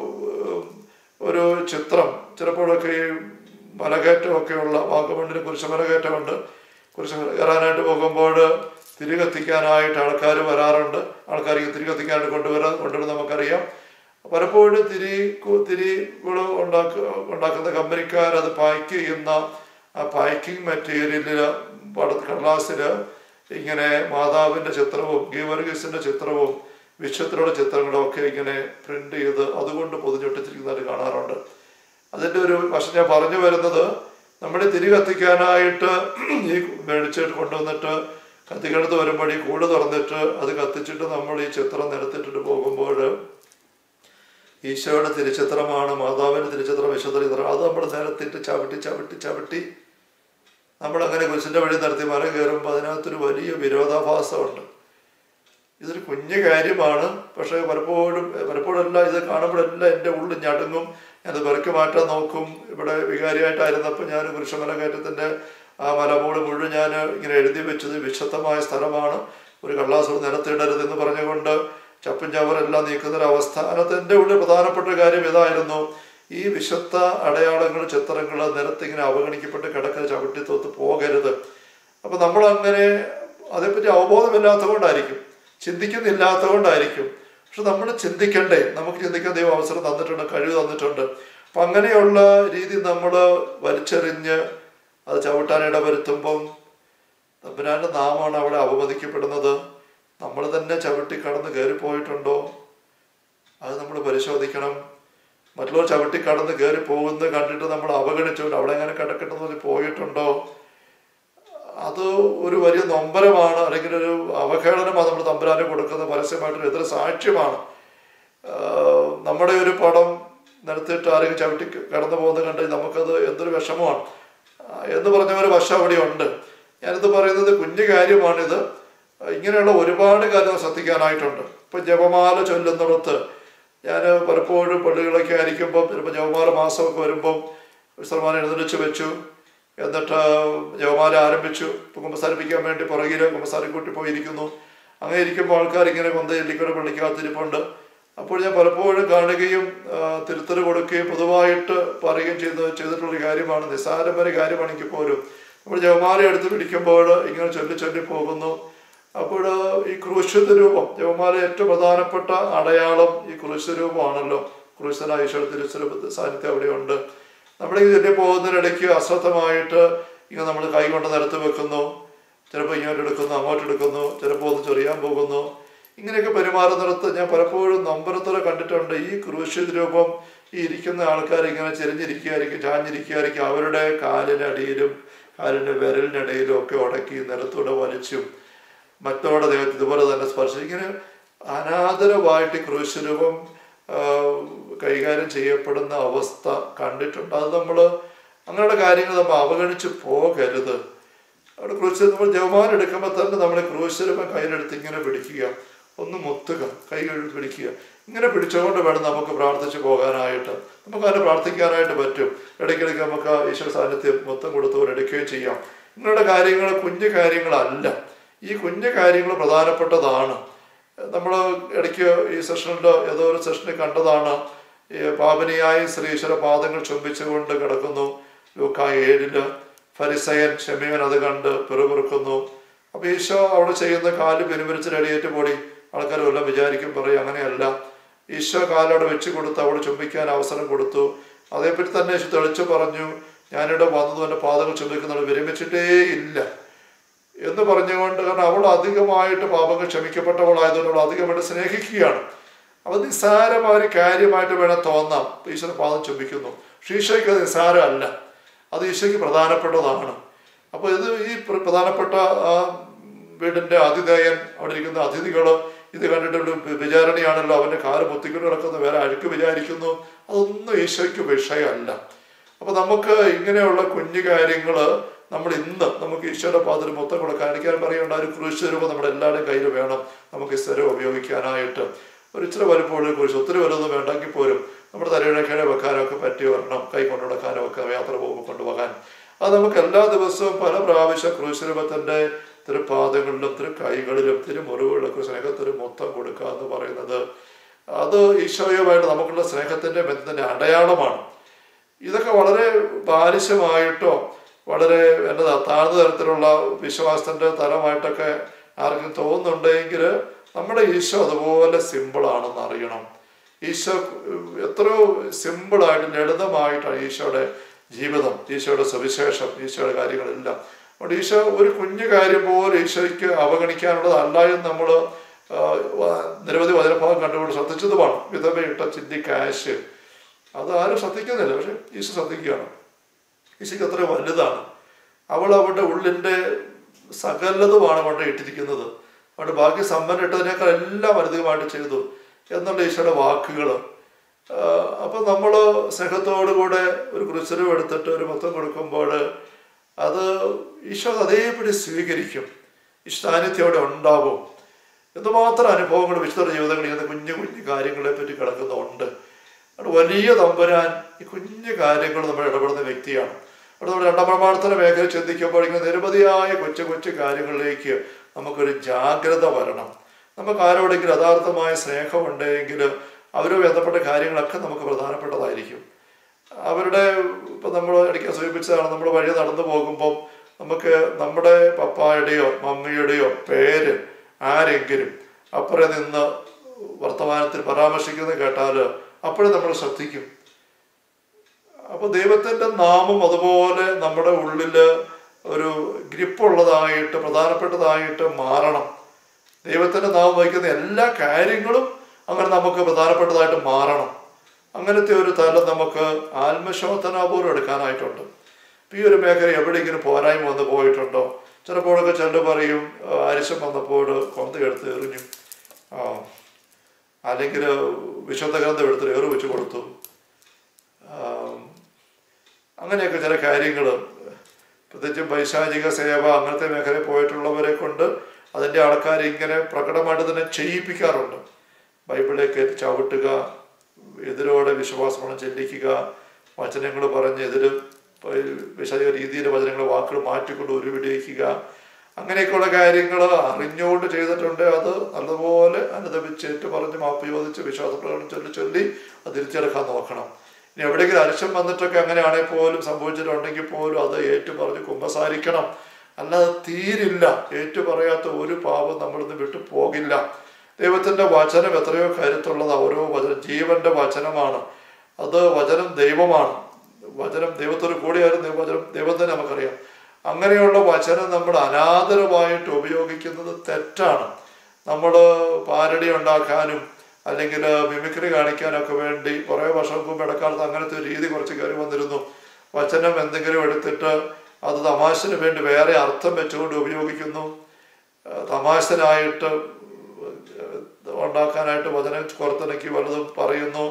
ഒരു ചിത്രം ചിലപ്പോഴൊക്കെ ഈ മലകയറ്റമൊക്കെയുള്ള വാഗമണ്ണിന് കുരിശ് മലകയറ്റമുണ്ട് കുരിശ് കയറാനായിട്ട് പോകുമ്പോൾ തിരി കത്തിക്കാനായിട്ട് ആൾക്കാർ വരാറുണ്ട് ആൾക്കാർ ഈ തിരി കത്തിക്കാനായിട്ട് കൊണ്ടുവരാൻ കൊണ്ടുവരുന്നത് നമുക്കറിയാം പലപ്പോഴും തിരി കു- തിരികൾ ഉണ്ടാക്ക ഉണ്ടാക്കുന്ന കമ്പനിക്കാർ അത് പാക്ക് ചെയ്യുന്ന ആ പാക്കിംഗ് മെറ്റീരിയലിൽ കടലാസിൽ ഇങ്ങനെ മാതാവിൻ്റെ ചിത്രവും ഗീവർഗീസിൻ്റെ ചിത്രവും വിശ്വത്തിലുള്ള ചിത്രങ്ങളും ഒക്കെ ഇങ്ങനെ പ്രിന്റ് ചെയ്ത് അതുകൊണ്ട് പൊതിഞ്ഞൊട്ടിച്ചിരിക്കുന്നതായിട്ട് കാണാറുണ്ട് അതിൻ്റെ ഒരു വശം ഞാൻ പറഞ്ഞു വരുന്നത് നമ്മൾ തിരി കത്തിക്കാനായിട്ട് ഈ മേടിച്ചിട്ട് കൊണ്ടുവന്നിട്ട് കത്തിക്കണത്ത് വരുമ്പോൾ ഈ കൂട് തുറന്നിട്ട് അത് കത്തിച്ചിട്ട് നമ്മൾ ഈ ചിത്രം നിരത്തിട്ടിട്ട് പോകുമ്പോൾ ഈശോയുടെ തിരുച്ചിത്രമാണ് മാതാവിൻ്റെ തിരുച്ചിത്രം വിശുദ്ധ ചിത്രം അത് നമ്മൾ നിരത്തിട്ട് ചവിട്ടി ചവിട്ടി ചവിട്ടി നമ്മൾ അങ്ങനെ കുരിശിൻ്റെ വഴി നടത്തി മല കയറുമ്പോൾ അതിനകത്തൊരു വലിയ വിരോധാഭാസമുണ്ട് ഇതൊരു കുഞ്ഞു കാര്യമാണ് പക്ഷേ പലപ്പോഴും പലപ്പോഴെല്ലാം ഇത് കാണുമ്പോഴെല്ലാം എൻ്റെ ഉള്ളിൽ ഞടുങ്ങും ഞാനത് പെറുക്കി മാറ്റാൻ നോക്കും ഇവിടെ വികാരിയായിട്ടായിരുന്നപ്പോൾ ഞാൻ കുരിശമല കയറ്റത്തിൻ്റെ ആ മലമൂട് മുഴുവൻ ഞാൻ ഇങ്ങനെ എഴുതി വെച്ചത് വിശുദ്ധമായ സ്ഥലമാണ് ഒരു കള്ളാസുകൾ നിലത്തിടരുത് എന്ന് പറഞ്ഞുകൊണ്ട് ചപ്പും ചവറെല്ലാം നീക്കുന്നൊരവസ്ഥ അതിനകത്ത് എൻ്റെ ഉള്ളിൽ പ്രധാനപ്പെട്ട കാര്യം ഇതായിരുന്നു ഈ വിശുദ്ധ അടയാളങ്ങൾ ചിത്രങ്ങൾ നിലത്തിങ്ങനെ അവഗണിക്കപ്പെട്ട് കിടക്കുന്ന ചവിട്ടി തോത്ത് പോകരുത് അപ്പൊ നമ്മൾ അങ്ങനെ അതേപ്പറ്റി അവബോധമില്ലാത്തതുകൊണ്ടായിരിക്കും ചിന്തിക്കുന്നില്ലാത്തതുകൊണ്ടായിരിക്കും പക്ഷെ നമ്മൾ ചിന്തിക്കണ്ടേ നമുക്ക് ചിന്തിക്കാൻ ദൈവം അവസരം തന്നിട്ടുണ്ട് കഴിവ് തന്നിട്ടുണ്ട് അപ്പൊ അങ്ങനെയുള്ള രീതി നമ്മൾ വലിച്ചെറിഞ്ഞ് അത് ചവിട്ടാൻ ഇടവരുത്തുമ്പം തമ്പുരാന്റെ നാമമാണ് അവിടെ അവമതിക്കപ്പെടുന്നത് നമ്മൾ തന്നെ ചവിട്ടി കടന്ന് കയറിപ്പോയിട്ടുണ്ടോ അത് നമ്മൾ പരിശോധിക്കണം മറ്റുള്ളവർ ചവിട്ടി കടന്ന് കയറി പോകുന്നത് കണ്ടിട്ട് നമ്മൾ അവഗണിച്ചുകൊണ്ട് അവിടെ എങ്ങനെ കിടക്കട്ടെന്ന് പറഞ്ഞ് പോയിട്ടുണ്ടോ അത് ഒരു വലിയ നൊമ്പരമാണ് അല്ലെങ്കിൽ ഒരു അവഹേളനമാണ് നമ്മൾ തമ്പുരാന് കൊടുക്കുന്ന പരസ്യമായിട്ടൊരു എതിർ സാക്ഷ്യമാണ് ആഹ് നമ്മുടെ ഒരു പടം നിരത്തിയിട്ട് ആരെങ്കിലും ചവിട്ടി കടന്നു പോകുന്നത് കണ്ട് നമുക്കത് എന്തൊരു വിഷമമാണ് ആഹ് എന്ന് പറഞ്ഞ ഒരു വശം അവിടെ ഉണ്ട് ഞാനിത് പറയുന്നത് കുഞ്ഞു കാര്യമാണിത് ഇങ്ങനെയുള്ള ഒരുപാട് കാര്യങ്ങൾ ശ്രദ്ധിക്കാനായിട്ടുണ്ട് ഇപ്പം ജപമാല ചൊല്ലുന്നിടത്ത് ഞാൻ പലപ്പോഴും പള്ളികളൊക്കെ ആയിരിക്കുമ്പം ചിലപ്പോൾ ജപമാല മാസമൊക്കെ വരുമ്പം വിശ്രമാനം എഴുന്നള്ളിച്ച് വെച്ചു എന്നിട്ട് ജപമാല ആരംഭിച്ചു ഇപ്പം കുമ്പസാരിപ്പിക്കാൻ വേണ്ടി പുറകിൽ കുമ്പസാരിക്കൂട്ടി പോയിരിക്കുന്നു അങ്ങനെ ഇരിക്കുമ്പോൾ ആൾക്കാർ ഇങ്ങനെ കൊന്ത ചെല്ലിക്കൂടെ പള്ളിക്കകത്തിരിപ്പുണ്ട് അപ്പോൾ ഞാൻ പലപ്പോഴും കാണുകയും ആ, തിരുത്തൽ കൊടുക്കുകയും പൊതുവായിട്ട് പറയുകയും ചെയ്ത് ചെയ്തിട്ടുള്ളൊരു കാര്യമാണ് നിസ്സാരമായ കാര്യമാണെങ്കിൽ പോലും നമ്മൾ ജപമാല എടുത്ത് പിടിക്കുമ്പോൾ ഇങ്ങനെ ചൊല്ലി ചൊല്ലി പോകുന്നു അപ്പോൾ ഈ ക്രൂശിത രൂപം ജപമാല ഏറ്റവും പ്രധാനപ്പെട്ട അടയാളം ഈ ക്രൂശിത രൂപമാണല്ലോ ക്രൂശനായ ഈശ്വര തിരുസ്വരൂപ സാന്നിധ്യം അവിടെയുണ്ട് നമ്മളിങ്ങനെ ചൊല്ലി പോകുന്നതിനിടയ്ക്ക് അശ്രദ്ധമായിട്ട് ഇങ്ങനെ നമ്മൾ കൈ കൊണ്ട് നിരത്ത് വെക്കുന്നു ചിലപ്പോൾ ഇങ്ങോട്ട് എടുക്കുന്നു അങ്ങോട്ട് എടുക്കുന്നു ചിലപ്പോൾ ഒന്ന് ചൊറിയാൻ പോകുന്നു ഇങ്ങനെയൊക്കെ പെരുമാറുന്നിടത്ത് ഞാൻ പലപ്പോഴും നമ്പരത്തോടെ കണ്ടിട്ടുണ്ട് ഈ ക്രൂശിത രൂപം ഈ ഇരിക്കുന്ന ആൾക്കാർ ഇങ്ങനെ ചെരിഞ്ഞിരിക്കുകയായിരിക്കും ചാഞ്ഞിരിക്കുകയായിരിക്കും അവരുടെ കാലിനടിയിലും കാലിൻ്റെ വിരലിനിടയിലും ഒക്കെ ഉടക്കി നിലത്തൂടെ വലിച്ചും മറ്റവരുടെ ദേഹത്ത് ഇതുപോലെ തന്നെ സ്പർശിക്കും ഇങ്ങനെ അനാദരവായിട്ട് ഈ ക്രൂശ് രൂപം ആ, കൈകാര്യം ചെയ്യപ്പെടുന്ന അവസ്ഥ കണ്ടിട്ടുണ്ട് അത് നമ്മൾ അങ്ങനെയുള്ള കാര്യങ്ങൾ നമ്മൾ അവഗണിച്ച് പോകരുത് അവിടെ ക്രൂശ് നമ്മൾ ജവമാനം എടുക്കുമ്പോൾ തന്നെ നമ്മൾ ക്രൂശരമ കയ്യിലെടുത്ത് ഇങ്ങനെ പിടിക്കുക ഒന്ന് മുത്തുക കൈ കഴുകി പിടിക്കുക ഇങ്ങനെ പിടിച്ചുകൊണ്ട് വേണം നമുക്ക് പ്രാർത്ഥിച്ചു പോകാനായിട്ട് നമുക്ക് അതിനെ പ്രാർത്ഥിക്കാനായിട്ട് പറ്റും ഇടയ്ക്കിടയ്ക്ക് നമുക്ക് ഈശ്വര സാന്നിധ്യം മൊത്തം കൊടുത്തവർ എടുക്കുകയും ചെയ്യാം ഇങ്ങനെയുള്ള കാര്യങ്ങൾ കുഞ്ഞു കാര്യങ്ങളല്ല ഈ കുഞ്ഞു കാര്യങ്ങൾ പ്രധാനപ്പെട്ടതാണ് നമ്മൾ ഇടയ്ക്ക് ഈ സെഷനിൽ ഏതോ ഒരു സെഷനിൽ കണ്ടതാണ് ഈ പാപനിയായ ശ്രീശ്വര പാദങ്ങൾ ചുംബിച്ചുകൊണ്ട് കിടക്കുന്നു ലൂക്ക ഏഴില് ഫരിസയൻ ഷെമിയൻ അത് കണ്ട് പിറുപിറുക്കുന്നു അപ്പൊ ഈശോ അവിടെ ചെയ്യുന്ന കാല് പെരുമരിച്ച് റെഡിയേറ്റ് പോടി ആൾക്കാർ വല്ലതും വിചാരിക്കും പറയും അങ്ങനെയല്ല ഈശോ കാലവിടെ വെച്ച് കൊടുത്ത് അവിടെ ചുംബിക്കാൻ അവസരം കൊടുത്തു അതേപ്പറ്റി തന്നെ യേശു തെളിച്ചു പറഞ്ഞു ഞാനിവിടെ വന്നതും എൻ്റെ പാദങ്ങൾ ചുംബിക്കുന്നത് വിരമിച്ചിട്ടേ ഇല്ല എന്ന് പറഞ്ഞുകൊണ്ട് കാരണം അവൾ അധികമായിട്ട് പാപങ്ങൾ ക്ഷമിക്കപ്പെട്ടവളായതുകൊണ്ട് അവൾ അധികമായിട്ട് സ്നേഹിക്കുകയാണ് അവ നിസ്സാരമായ ഒരു കാര്യമായിട്ട് വേണം തോന്നാം ഈശ്വര പാദം ചുംബിക്കുന്നു പക്ഷേ ഈശോയ്ക്ക് അത് നിസ്സാരമല്ല അത് ഈശോയ്ക്ക് പ്രധാനപ്പെട്ടതാണ് അപ്പോൾ ഇത് ഈ പ്ര- പ്രധാനപ്പെട്ട ആ വീടിന്റെ ആതിഥേയൻ അവിടെ ഇരിക്കുന്ന അതിഥികൾ ഇത് കണ്ടിട്ട് ഒരു വിചാരണയാണല്ലോ അവന്റെ കാല് മുത്തിക്കൊണ്ട് കിടക്കുന്നു വേറെ അഴുക്ക് വിചാരിക്കുന്നു അതൊന്നും ഈശോയ്ക്ക് വിഷയമല്ല അപ്പൊ നമുക്ക് ഇങ്ങനെയുള്ള കുഞ്ഞു കാര്യങ്ങള് നമ്മൾ ഇന്ന് നമുക്ക് ഈശോയുടെ പാതിൽ മൊത്തം കൂടെ കാണിക്കാൻ പറയേണ്ട ഒരു കുരിശ് രൂപം നമ്മുടെ എല്ലാവരുടെയും കയ്യിൽ വേണം നമുക്ക് ഈ സ്ഥലം ഉപയോഗിക്കാനായിട്ട് ഒരു ഇച്ചിരി വലുപ്പമുള്ള കുരിശ് ഒത്തിരി വലുതൊന്നും വേണ്ടെങ്കിൽ പോലും നമ്മുടെ തലയുടെ കീഴെ വെക്കാനോ ഒക്കെ പറ്റി വരണം കൈ കൊണ്ടു നടക്കാനോ ഒക്കെ യാത്ര പോകുമ്പോൾ കൊണ്ടുപോകാൻ അത് നമുക്ക് എല്ലാ ദിവസവും പല പ്രാവശ്യം ക്രൂശ് രൂപത്തിന്റെ തിരുപാദങ്ങളിലും തിരു കൈകളിലും തിരുമുറിവുകളിലൊക്കെ സ്നേഹത്തിന് മൊത്തം കൊടുക്കുക എന്ന് പറയുന്നത് അത് ഈശോയുമായിട്ട് നമുക്കുള്ള സ്നേഹത്തിന്റെ ബന്ധത്തിന്റെ അടയാളമാണ് ഇതൊക്കെ വളരെ ബാലിശമായിട്ടോ വളരെ എന്നതാ താഴ്ന്ന തരത്തിലുള്ള വിശ്വാസത്തിന്റെ തലമായിട്ടൊക്കെ ആർക്കും തോന്നുന്നുണ്ടെങ്കിൽ നമ്മുടെ ഈശോ അതുപോലെ സിമ്പിളാണെന്ന് അറിയണം ഈശോ എത്രയോ സിമ്പിളായിട്ട് ലളിതമായിട്ടാണ് ഈശോയുടെ ജീവിതം ഈശോയുടെ സുവിശേഷം ഈശോയുടെ കാര്യങ്ങളെല്ലാം അതുകൊണ്ട് ഈശോ ഒരു കുഞ്ഞു കാര്യം പോലും ഈശോയ്ക്ക് അവഗണിക്കാനുള്ളതല്ല എന്ന് നമ്മൾ നിരവധി വചനഭാഗം കണ്ടുകൊണ്ട് ശ്രദ്ധിച്ചതുമാണ് വിധവയിട്ട ചിന്തി കാശ് അത് ആരും ശ്രദ്ധിക്കുന്നില്ല പക്ഷെ ഈശോ ശ്രദ്ധിക്കുകയാണ് ഈശോയ്ക്ക് അത്ര വലുതാണ് അവൾ അവളുടെ ഉള്ളിൻ്റെ സകലതുമാണ് കൊണ്ട് ഇട്ടിരിക്കുന്നത് അവിടെ ബാക്കി സമ്പന്നം ഇട്ടതിനേക്കാൾ എല്ലാം അധികമായിട്ട് ചെയ്തു എന്നുള്ള ഈശോയുടെ വാക്കുകൾ അപ്പം നമ്മൾ സ്നേഹത്തോടു കൂടെ ഒരു കുരിശുരവ് എടുത്തിട്ട് ഒരു മൊത്തം കൊടുക്കുമ്പോൾ അത് ഈശോ അതേപടി സ്വീകരിക്കും ഇഷ്ടാനിത്യോടെ ഉണ്ടാവും എന്തുമാത്രം അനുഭവങ്ങൾ വിശുദ്ധ ജീവിതങ്ങളിൽ ഇങ്ങനത്തെ കുഞ്ഞു കുഞ്ഞു കാര്യങ്ങളെ പറ്റി കിടക്കുന്നുണ്ട് അവിടെ വലിയ തമ്പുരാൻ ഈ കുഞ്ഞു കാര്യങ്ങൾ നമ്മൾ ഇടപെടുന്ന വ്യക്തിയാണ് അവിടെ നമ്മൾ രണ്ടാം പ്രമാണത്തിന്റെ മേഖല ചിന്തിക്കുമ്പോൾ ഇങ്ങനെ നിരവധിയായ കൊച്ചു കൊച്ചു കാര്യങ്ങളിലേക്ക് നമുക്കൊരു ജാഗ്രത വരണം നമുക്ക് ആരോടെങ്കിലും യഥാർത്ഥമായ സ്നേഹമുണ്ടെങ്കിൽ അവരുമായി ബന്ധപ്പെട്ട കാര്യങ്ങളൊക്കെ നമുക്ക് പ്രധാനപ്പെട്ടതായിരിക്കും അവരുടെ ഇപ്പം നമ്മൾ ഇടയ്ക്ക് സൂചിപ്പിച്ചതാണ് നമ്മൾ വഴി നടന്നു പോകുമ്പം നമുക്ക് നമ്മുടെ പപ്പായുടെയോ മമ്മിയുടെയോ പേര് ആരെങ്കിലും അപ്പുറം നിന്ന് വർത്തമാനത്തിൽ പരാമർശിക്കുന്നത് കേട്ടാൽ അപ്പോഴും നമ്മൾ ശ്രദ്ധിക്കും അപ്പൊ ദൈവത്തിന്റെ നാമം അതുപോലെ നമ്മുടെ ഉള്ളില് ഒരു ഗ്രിപ്പുള്ളതായിട്ട് പ്രധാനപ്പെട്ടതായിട്ട് മാറണം ദൈവത്തിന്റെ നാമം വഹിക്കുന്ന എല്ലാ കാര്യങ്ങളും അങ്ങനെ നമുക്ക് പ്രധാനപ്പെട്ടതായിട്ട് മാറണം അങ്ങനത്തെ ഒരു തലം നമുക്ക് ആത്മശോധനാപൂർവ്വം എടുക്കാനായിട്ടുണ്ട് ഇപ്പൊ ഈ ഒരു മേഖല എവിടെയെങ്കിലും പോരായ്മ വന്ന് പോയിട്ടുണ്ടോ ചിലപ്പോഴൊക്കെ ചെല്ലു പറയും "ആ, അരിശം വന്നപ്പോൾ കൊന്ത എടുത്ത് എറിഞ്ഞു ആ അല്ലെങ്കിൽ വിശുദ്ധ ഗ്രന്ഥം എടുത്ത് ഏറ് വെച്ച് കൊടുത്തു ആം, അങ്ങനെയൊക്കെ ചില കാര്യങ്ങൾ പ്രത്യേകിച്ചും പൈശാചിക സേവ അങ്ങനത്തെ മേഖലയിൽ പോയിട്ടുള്ളവരെ കൊണ്ട് അതിൻ്റെ ആൾക്കാരെ ഇങ്ങനെ പ്രകടമായിട്ട് തന്നെ ചെയ്യിപ്പിക്കാറുണ്ട് ബൈബിളിലേക്ക് ചവിട്ടുക എതിരോടെ വിശ്വാസമാണ് ചെല്ലിക്കുക വചനങ്ങൾ പറഞ്ഞ് എതിര് വിശാചിക രീതിയിൽ വചനങ്ങൾ വാക്കുകൾ മാറ്റിക്കൊണ്ട് ഉരുവിടിയിക്കുക അങ്ങനെയൊക്കെയുള്ള കാര്യങ്ങൾ അറിഞ്ഞുകൊണ്ട് ചെയ്തിട്ടുണ്ട് അത് നല്ലപോലെ അനുദപിച്ച് ഏറ്റു പറഞ്ഞ് മാപ്പ് ചോദിച്ച് വിശ്വാസപ്രകടനം ചൊല്ലി ചൊല്ലി അത് തിരിച്ചെടുക്കാൻ നോക്കണം ഇനി എവിടെയെങ്കിലും അരിശം വന്നിട്ടൊക്കെ അങ്ങനെയാണെങ്കിൽ പോലും സംഭവിച്ചിട്ടുണ്ടെങ്കിൽ പോലും അത് ഏറ്റു പറഞ്ഞ് കുമ്പസാരിക്കണം അല്ലാതെ തീരില്ല ഏറ്റു പറയാത്ത ഒരു പാപം നമ്മളിന്ന് വിട്ടു പോകില്ല ദൈവത്തിന്റെ വചനം എത്രയോ കരുത്തുള്ളത് ഓരോ വചനം ജീവന്റെ വചനമാണ് അത് വചനം ദൈവമാണ് വചനം ദൈവത്തോട് കൂടിയായിരുന്നു വചനം ദൈവം തന്നെ നമുക്കറിയാം അങ്ങനെയുള്ള വചനം നമ്മൾ അനാദരമായിട്ട് ഉപയോഗിക്കുന്നത് തെറ്റാണ് നമ്മൾ പാരടി ഉണ്ടാക്കാനും അല്ലെങ്കിൽ മിമിക്രി കാണിക്കാനൊക്കെ വേണ്ടി കുറേ വർഷം മുമ്പ് ഇടക്കാലത്ത് അങ്ങനത്തെ ഒരു രീതി കുറച്ച് കയറി വന്നിരുന്നു വചനം എന്തെങ്കിലും എടുത്തിട്ട് അത് തമാശന് വേണ്ടി വേറെ അർത്ഥം വെച്ചുകൊണ്ട് ഉപയോഗിക്കുന്നു ആ, തമാശനായിട്ട് ഉണ്ടാക്കാനായിട്ട് വചനം പുറത്തിണക്കി വല്ലതും പറയുന്നു